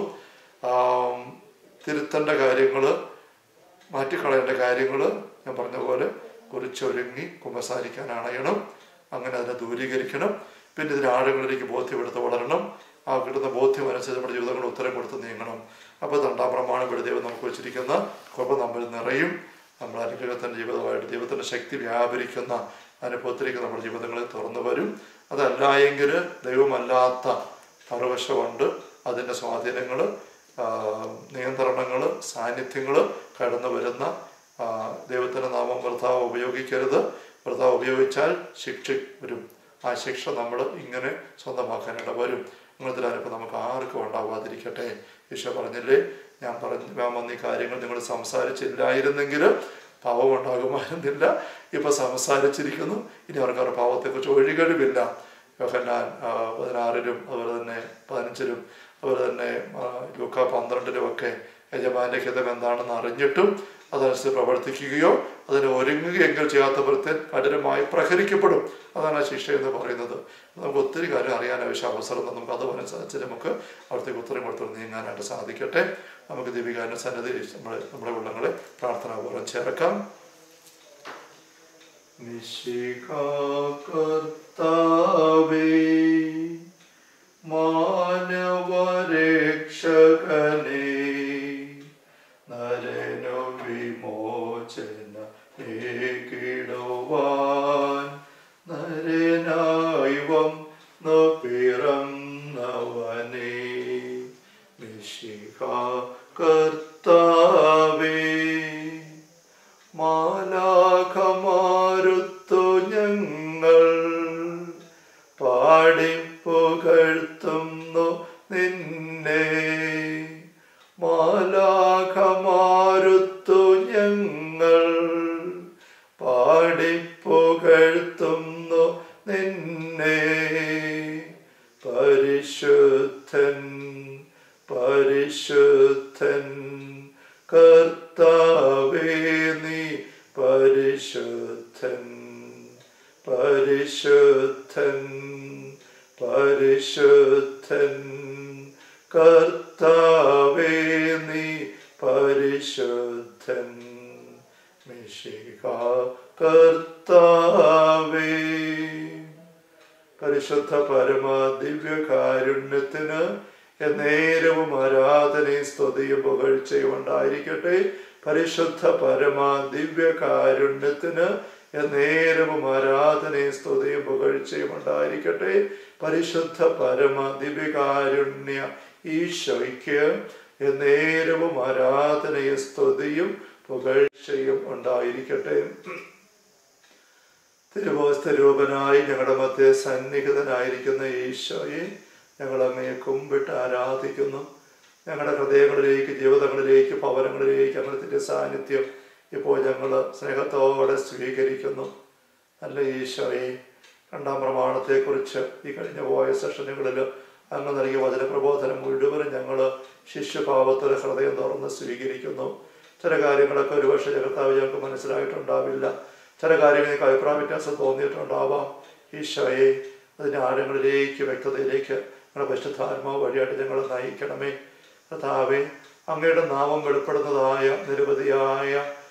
തിരുത്തേണ്ട കാര്യങ്ങൾ മാറ്റിക്കളയേണ്ട കാര്യങ്ങൾ ഞാൻ പറഞ്ഞ പോലെ കുറിച്ചൊരുങ്ങി കുമ്പസാരിക്കാൻ അണയണം അങ്ങനെ അതിനെ ദൂരീകരിക്കണം പിന്നെ ഇതിന് ആഴങ്ങളിലേക്ക് ബോധ്യമെടുത്ത് വളരണം ആ കിട്ടുന്ന ബോധ്യം അനുസരിച്ച് നമ്മുടെ ജീവിതങ്ങൾ ഉത്തരം കൊടുത്ത് നീങ്ങണം അപ്പോൾ രണ്ടാം പ്രമാണം ഇവിടെ ദൈവം നമുക്ക് വെച്ചിരിക്കുന്ന കുഴപ്പം നമ്മൾ നിറയും നമ്മൾ അനുഗ്രഹത്തിൻ്റെ ജീവിതമായിട്ട് ദൈവത്തിൻ്റെ ശക്തി വ്യാപരിക്കുന്ന അനുഭവത്തിലേക്ക് നമ്മുടെ ജീവിതങ്ങളിൽ തുറന്നു വരും അതല്ല എങ്കിൽ ദൈവമല്ലാത്ത മറുവശമുണ്ട് അതിൻ്റെ സ്വാധീനങ്ങൾ നിയന്ത്രണങ്ങൾ സാന്നിധ്യങ്ങൾ കടന്നു വരുന്ന ദൈവത്തിൻ്റെ നാമം വൃഥാവ് ഉപയോഗിക്കരുത് വൃഥാവ് ഉപയോഗിച്ചാൽ ശിക്ഷ വരും ആ ശിക്ഷ നമ്മൾ ഇങ്ങനെ സ്വന്തമാക്കാനായിട്ട് വരും അങ്ങനത്തെ അനുഭവം നമുക്ക് ആർക്കും ഉണ്ടാവാതിരിക്കട്ടെ ഈശോ പറഞ്ഞില്ലേ ഞാൻ പറഞ്ഞു ഞാൻ വന്ന ഈ കാര്യങ്ങൾ നിങ്ങൾ സംസാരിച്ചില്ലായിരുന്നെങ്കിൽ പാവം ഉണ്ടാകുമായിരുന്നില്ല ഇപ്പൊ സംസാരിച്ചിരിക്കുന്നു ഇനി അവർക്ക് അവരുടെ പാവത്തെക്കുറിച്ച് ഒഴികഴിവില്ല യോഹന്നാൻ പതിനാറിലും അതുപോലെ തന്നെ പതിനഞ്ചിലും അതുപോലെ തന്നെ ലൂക്ക പന്ത്രണ്ടിലും ഒക്കെ യജമാന്റെ ഹിതം എന്താണെന്ന് അറിഞ്ഞിട്ടും അതനുസരിച്ച് പ്രവർത്തിക്കുകയോ അതിന് ഒരുങ്ങുകയെങ്കിൽ ചെയ്യാത്തവർക്ക് കഠിനമായി പ്രഹരിക്കപ്പെടും അതാണ് ആ ശിക്ഷ എന്ന് പറയുന്നത് നമുക്ക് ഒത്തിരി കാര്യം അറിയാൻ ആവശ്യം അവസരം നമുക്ക് അതനുസരിച്ച് നമുക്ക് അവിടത്തേക്ക് ഉത്തരം കൊടുത്തു നീങ്ങാനായിട്ട് സാധിക്കട്ടെ നമുക്ക് ദീപികാന്റെ സന്നദ്ധി നമ്മളെ നമ്മുടെ ഉള്ളങ്ങളെ പ്രാർത്ഥനാപൂർവ്വം ചേർക്കാം നിശികാകർത്താവേ മാനവരക്ഷകനേ നരനു വിമോചന ഏകിടുവാൻ നരനായിവം പിറന്നവനേ മിശിക കർത്താവേ മാലാഖമാരുത്തു ഞങ്ങൾ പാടിപ്പുകഴ്ത്തുന്നു നിന്നെ പാടിപ്പുകഴ്ത്തുന്നു നിന്നെ പരിശുദ്ധൻ പരിശുദ്ധൻ കർത്താവേ നീ പരിശുദ്ധൻ പരിശുദ്ധൻ പരിശുദ്ധൻ കർത്താവേ നീ പരിശുദ്ധൻ മിശിക കർത്താവേ പരിശുദ്ധ പരമ ദിവ്യകാരുണ്യത്തിന് എന്നേരവും ആരാധനയും സ്തുതിയും പുകഴ്ചയും ഉണ്ടായിരിക്കട്ടെ പരിശുദ്ധ പരമ ദിവ്യകാരുണ്യത്തിന് എന്നേരവും ആരാധനയും സ്തുതിയും പുകഴ്ചയും ഉണ്ടായിരിക്കട്ടെ പരിശുദ്ധ പരമ ദിവ്യകാരുണ്യ ഈശോയ്ക്ക് എന്നേരവും ആരാധനയും സ്തുതിയും പുകഴ്ചയും ഉണ്ടായിരിക്കട്ടെ തിരുവോസ്തരൂപനായി ഞങ്ങളുടെ മധ്യ സന്നിഹിതനായിരിക്കുന്ന ഈശോയെ ഞങ്ങൾ അങ്ങയെ കുമ്പിട്ട് ആരാധിക്കുന്നു ഞങ്ങളുടെ ഹൃദയങ്ങളിലേക്ക് ജീവിതങ്ങളിലേക്ക് ഭവനങ്ങളിലേക്ക് അങ്ങനത്തെ സാന്നിധ്യം ഇപ്പോൾ ഞങ്ങൾ സ്നേഹത്തോടെ സ്വീകരിക്കുന്നു നല്ല ഈശോയെ രണ്ടാം പ്രമാണത്തെക്കുറിച്ച് ഈ കഴിഞ്ഞ പോയ സെഷനുകളിൽ അങ്ങ് നൽകിയ വചനപ്രബോധനം മുഴുവനും ഞങ്ങൾ ശിഷ്യഭാവത്തോടെ ഹൃദയം തുറന്ന് സ്വീകരിക്കുന്നു ചില കാര്യങ്ങളൊക്കെ ഒരുപക്ഷെ ജഗത്താവ് ഞങ്ങൾക്ക് മനസ്സിലായിട്ടുണ്ടാവില്ല ചില കാര്യങ്ങൾക്ക് അഭിപ്രായ വ്യത്യാസം തോന്നിയിട്ടുണ്ടാവാം ഈശോയെ അതിൻ്റെ ആഴങ്ങളിലേക്ക് വ്യക്തതയിലേക്ക് ഞങ്ങളുടെ പരിശുദ്ധാത്മാവ് വഴിയായിട്ട് ഞങ്ങൾ നയിക്കണമേ കർത്താവെ അങ്ങയുടെ നാമം വെളിപ്പെടുന്നതായ നിരവധിയായ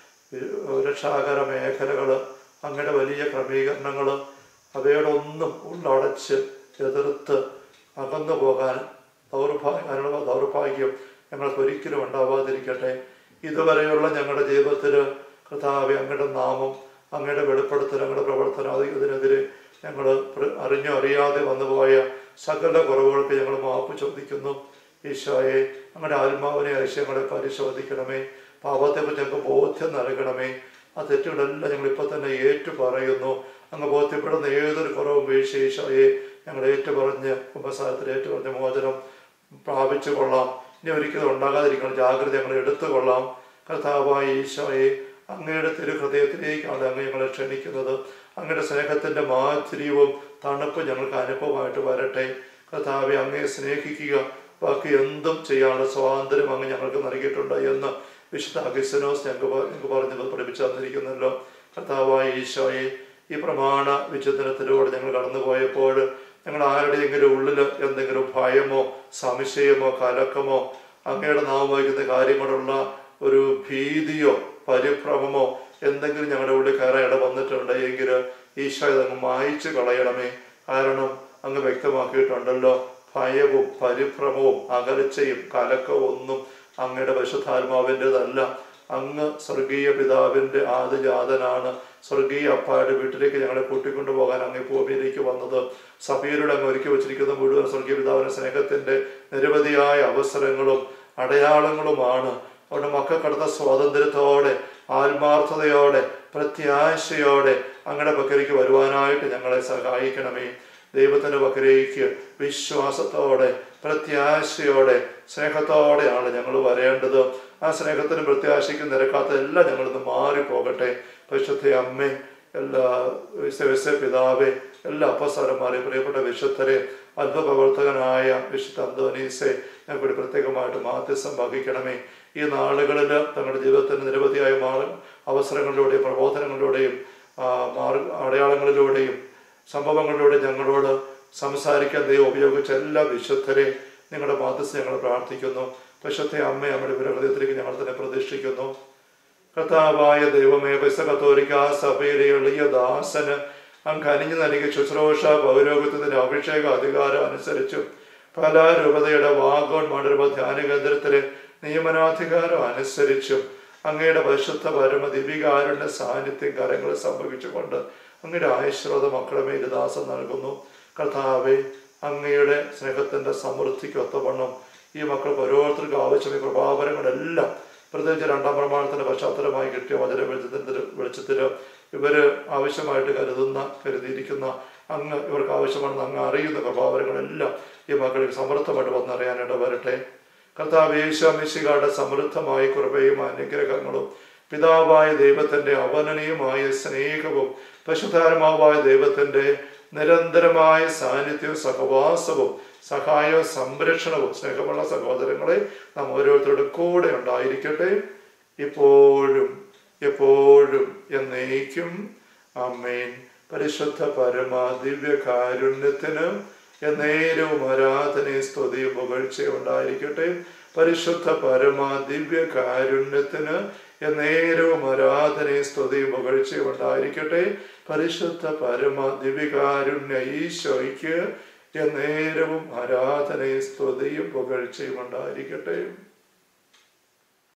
ഏഹ്, രക്ഷാകര മേഖലകൾ അങ്ങയുടെ വലിയ ക്രമീകരണങ്ങൾ അവയോടൊന്നും ഉള്ളടച്ച് എതിർത്ത് അകന്നു പോകാൻ ദൗർഭാഗ്യ അതിനുള്ള ദൗർഭാഗ്യം ഞങ്ങൾക്ക് ഒരിക്കലും ഉണ്ടാവാതിരിക്കട്ടെ ഇതുവരെയുള്ള ഞങ്ങളുടെ ജീവിതത്തിൽ കർത്താവെ അങ്ങയുടെ നാമം അങ്ങയുടെ വെളിപ്പെടുത്തൽ അങ്ങയുടെ പ്രവർത്തനം അത് ഇതിനെതിരെ ഞങ്ങൾ അറിഞ്ഞോ അറിയാതെ വന്നുപോയ സകല കുറവുകൾക്ക് ഞങ്ങൾ മാപ്പ് ചോദിക്കുന്നു ഈശോയെ അങ്ങയുടെ ആത്മാവിനെ ഐശ്വര്യങ്ങളെ പരിശോധിക്കണമേ പാപത്തെപ്പറ്റി ഞങ്ങൾക്ക് ബോധ്യം നൽകണമേ ആ തെറ്റുകളെല്ലാം ഞങ്ങൾ ഇപ്പം തന്നെ ഏറ്റു പറയുന്നു അങ്ങ് ബോധ്യപ്പെടുന്ന ഏതൊരു കുറവും വീഴ്ച ഈശോയെ ഞങ്ങൾ ഏറ്റുപറഞ്ഞ് കുമ്പസാരത്തിൽ ഏറ്റുപറഞ്ഞ മോചനം പ്രാപിച്ചു കൊള്ളാം ഇനി ഒരിക്കലും ഉണ്ടാകാതിരിക്കണം ജാഗ്രത ഞങ്ങൾ എടുത്തുകൊള്ളാം കർത്താവായ ഈശോയെ അങ്ങയുടെ തിരുഹൃദയത്തിലേക്കാണ് അങ്ങ് ഞങ്ങളെ ക്ഷണിക്കുന്നത് അങ്ങയുടെ സ്നേഹത്തിന്റെ മാധുര്യവും തണുപ്പും ഞങ്ങൾക്ക് അനുഭവമായിട്ട് വരട്ടെ കർത്താവെ അങ്ങയെ സ്നേഹിക്കുക ബാക്കി എന്തും ചെയ്യാനുള്ള സ്വാതന്ത്ര്യം അങ്ങ് ഞങ്ങൾക്ക് നൽകിയിട്ടുണ്ട് എന്ന് വിശുദ്ധ അഗസ്തനോസ് ഞങ്ങൾക്ക് പ- ഞങ്ങൾക്ക് പറഞ്ഞത് പഠിപ്പിച്ചു തന്നിരിക്കുന്നല്ലോ കർത്താവായ ഈശോയെ ഈ പ്രമാണ വിചിന്തനത്തിലൂടെ ഞങ്ങൾ കടന്നുപോയപ്പോൾ ഞങ്ങൾ ആരുടെയെങ്കിലും ഉള്ളിൽ എന്തെങ്കിലും ഭയമോ സംശയമോ കലക്കമോ അങ്ങയുടെ നാമം വഹിക്കുന്ന കാര്യങ്ങളോടുള്ള ഒരു ഭീതിയോ പരിഭ്രമമോ എന്തെങ്കിലും ഞങ്ങളുടെ ഉള്ളിൽ കയറാൻ ഇട വന്നിട്ടുണ്ട് എങ്കിൽ ഈശോ ഇതങ്ങ് മായിച്ചു കളയണമേ കാരണം അങ്ങ് വ്യക്തമാക്കിയിട്ടുണ്ടല്ലോ ഭയവും പരിഭ്രമവും അകലച്ചയും കലക്കവും ഒന്നും അങ്ങയുടെ പരിശുദ്ധാത്മാവിൻ്റെതല്ല അങ്ങ് സ്വർഗീയ പിതാവിൻ്റെ ആദിജാതനാണ് സ്വർഗീയ അപ്പായുടെ വീട്ടിലേക്ക് ഞങ്ങളെ കൂട്ടിക്കൊണ്ടു പോകാൻ അങ്ങ് ഈ ഭൂമിയിലേക്ക് വന്നത് സഭയിലൂടെ അങ്ങ് ഒരുക്കി വച്ചിരിക്കുന്ന മുഴുവൻ സ്വർഗീയ പിതാവിന്റെ സ്നേഹത്തിന്റെ നിരവധിയായ അവസരങ്ങളും അടയാളങ്ങളുമാണ് അവിടെ മക്കൾക്കടുത്ത സ്വാതന്ത്ര്യത്തോടെ ആത്മാർത്ഥതയോടെ പ്രത്യാശയോടെ അങ്ങയുടെ പക്കലേക്ക് വരുവാനായിട്ട് ഞങ്ങളെ സഹായിക്കണമേ ദൈവത്തിന്റെ പക്കലേക്ക് വിശ്വാസത്തോടെ പ്രത്യാശയോടെ സ്നേഹത്തോടെയാണ് ഞങ്ങൾ വരേണ്ടത് ആ സ്നേഹത്തിനും പ്രത്യാശയ്ക്കും നിരക്കാത്ത എല്ലാം ഞങ്ങളിന്ന് മാറിപ്പോകട്ടെ പരിശുദ്ധ അമ്മേ എല്ലാ വിശ്വ പിതാവെ എല്ലാ അപ്പസാരന്മാരെ പ്രിയപ്പെട്ട വിശുദ്ധരെ അത്ഭുതപ്രവർത്തകനായ വിശുദ്ധ അന്തോനീസെ ഞങ്ങൾക്ക് പ്രത്യേകമായിട്ട് മാധ്യസ്ഥം വഹിക്കണമേ ഈ നാളുകളിൽ തങ്ങളുടെ ജീവിതത്തിന് നിരവധിയായ മാ അവസരങ്ങളിലൂടെയും പ്രബോധനങ്ങളിലൂടെയും ആ, മാർഗ അടയാളങ്ങളിലൂടെയും സംഭവങ്ങളിലൂടെ ഞങ്ങളോട് സംസാരിക്കാൻ ദൈവം ഉപയോഗിച്ച എല്ലാ വിശുദ്ധരെ നിങ്ങളുടെ മാധ്യസ്ഥ ഞങ്ങൾ പ്രാർത്ഥിക്കുന്നു വിശുദ്ധ അമ്മ നമ്മുടെ വിരഹൃദയത്തിലേക്ക് ഞങ്ങൾ തന്നെ പ്രതീക്ഷിക്കുന്നു കർത്താവായ ദൈവമേ കത്തോലിക്ക സഭയിലെ എളിയ ദാസന് അങ്ങ് അനിഞ്ഞു നൽകിയ ശുശ്രൂഷ പൗരോഗത്തിന്റെ അഭിഷേക അധികാരം അനുസരിച്ചും പല രൂപതയുടെ വാഗോൺ മണ്ഡലപ ധ്യാന കേന്ദ്രത്തിലെ നിയമനാധികാരം അനുസരിച്ചും അങ്ങയുടെ പരിശുദ്ധ പരമ ദിവികാരുണ്യ സാന്നിധ്യം കരങ്ങളിൽ സംഭവിച്ചുകൊണ്ട് അങ്ങയുടെ ആയുശ്രോത മക്കളെ മേൽ ദാസം നൽകുന്നു കർത്താവെ അങ്ങയുടെ സ്നേഹത്തിന്റെ സമൃദ്ധിക്ക് ഒത്തവണ്ണം ഈ മക്കൾക്ക് ഓരോരുത്തർക്കും ആവശ്യമായ കൃപാവരങ്ങളെല്ലാം പ്രത്യേകിച്ച് രണ്ടാം പ്രമാണത്തിന്റെ പശ്ചാത്തലമായി കിട്ടിയ വചന വെളിച്ചത്തിന്റെ വെളിച്ചത്തില് ഇവര് ആവശ്യമായിട്ട് കരുതുന്ന കരുതിയിരിക്കുന്ന അങ്ങ് ഇവർക്ക് ആവശ്യമാണെന്ന് അങ്ങ് അറിയുന്ന കൃപാവരങ്ങളെല്ലാം ഈ മക്കളിൽ സമൃദ്ധമായിട്ട് വന്നറിയാനായിട്ട് വരട്ടെ കർത്താവ് യേശുമിശികാരുടെ സമൃദ്ധമായ കൃപയും അനുഗ്രഹങ്ങളും പിതാവായ ദൈവത്തിന്റെ അവനനീയമായ സ്നേഹവും പശുധാരമാവായ ദൈവത്തിന്റെ നിരന്തരമായ സാന്നിധ്യവും സഹവാസവും സഹായവും സംരക്ഷണവും സ്നേഹമുള്ള സഹോദരങ്ങളെ നാം ഓരോരുത്തരുടെ കൂടെ ഉണ്ടായിരിക്കട്ടെ ഇപ്പോഴും എപ്പോഴും എന്നേക്കും അമ്മേൻ പരിശുദ്ധ പരമ ദിവ്യ കാരുണ്യത്തിന് എന്നേരവും ആരാധനയും സ്തുതിയും പുകഴ്ചയും ഉണ്ടായിരിക്കട്ടെ പരിശുദ്ധ പരമ ദിവ്യ കാരുണ്യത്തിന് എന്നേരവും ആരാധനയും സ്തുതിയും പുകഴ്ചയും ഉണ്ടായിരിക്കട്ടെ പരിശുദ്ധ പരമ ദിവ്യകാരുണ്യ ഈശോയ്ക്ക് എന്നേരവും ആരാധനയും സ്തുതിയും പുകഴ്ചയും ഉണ്ടായിരിക്കട്ടെ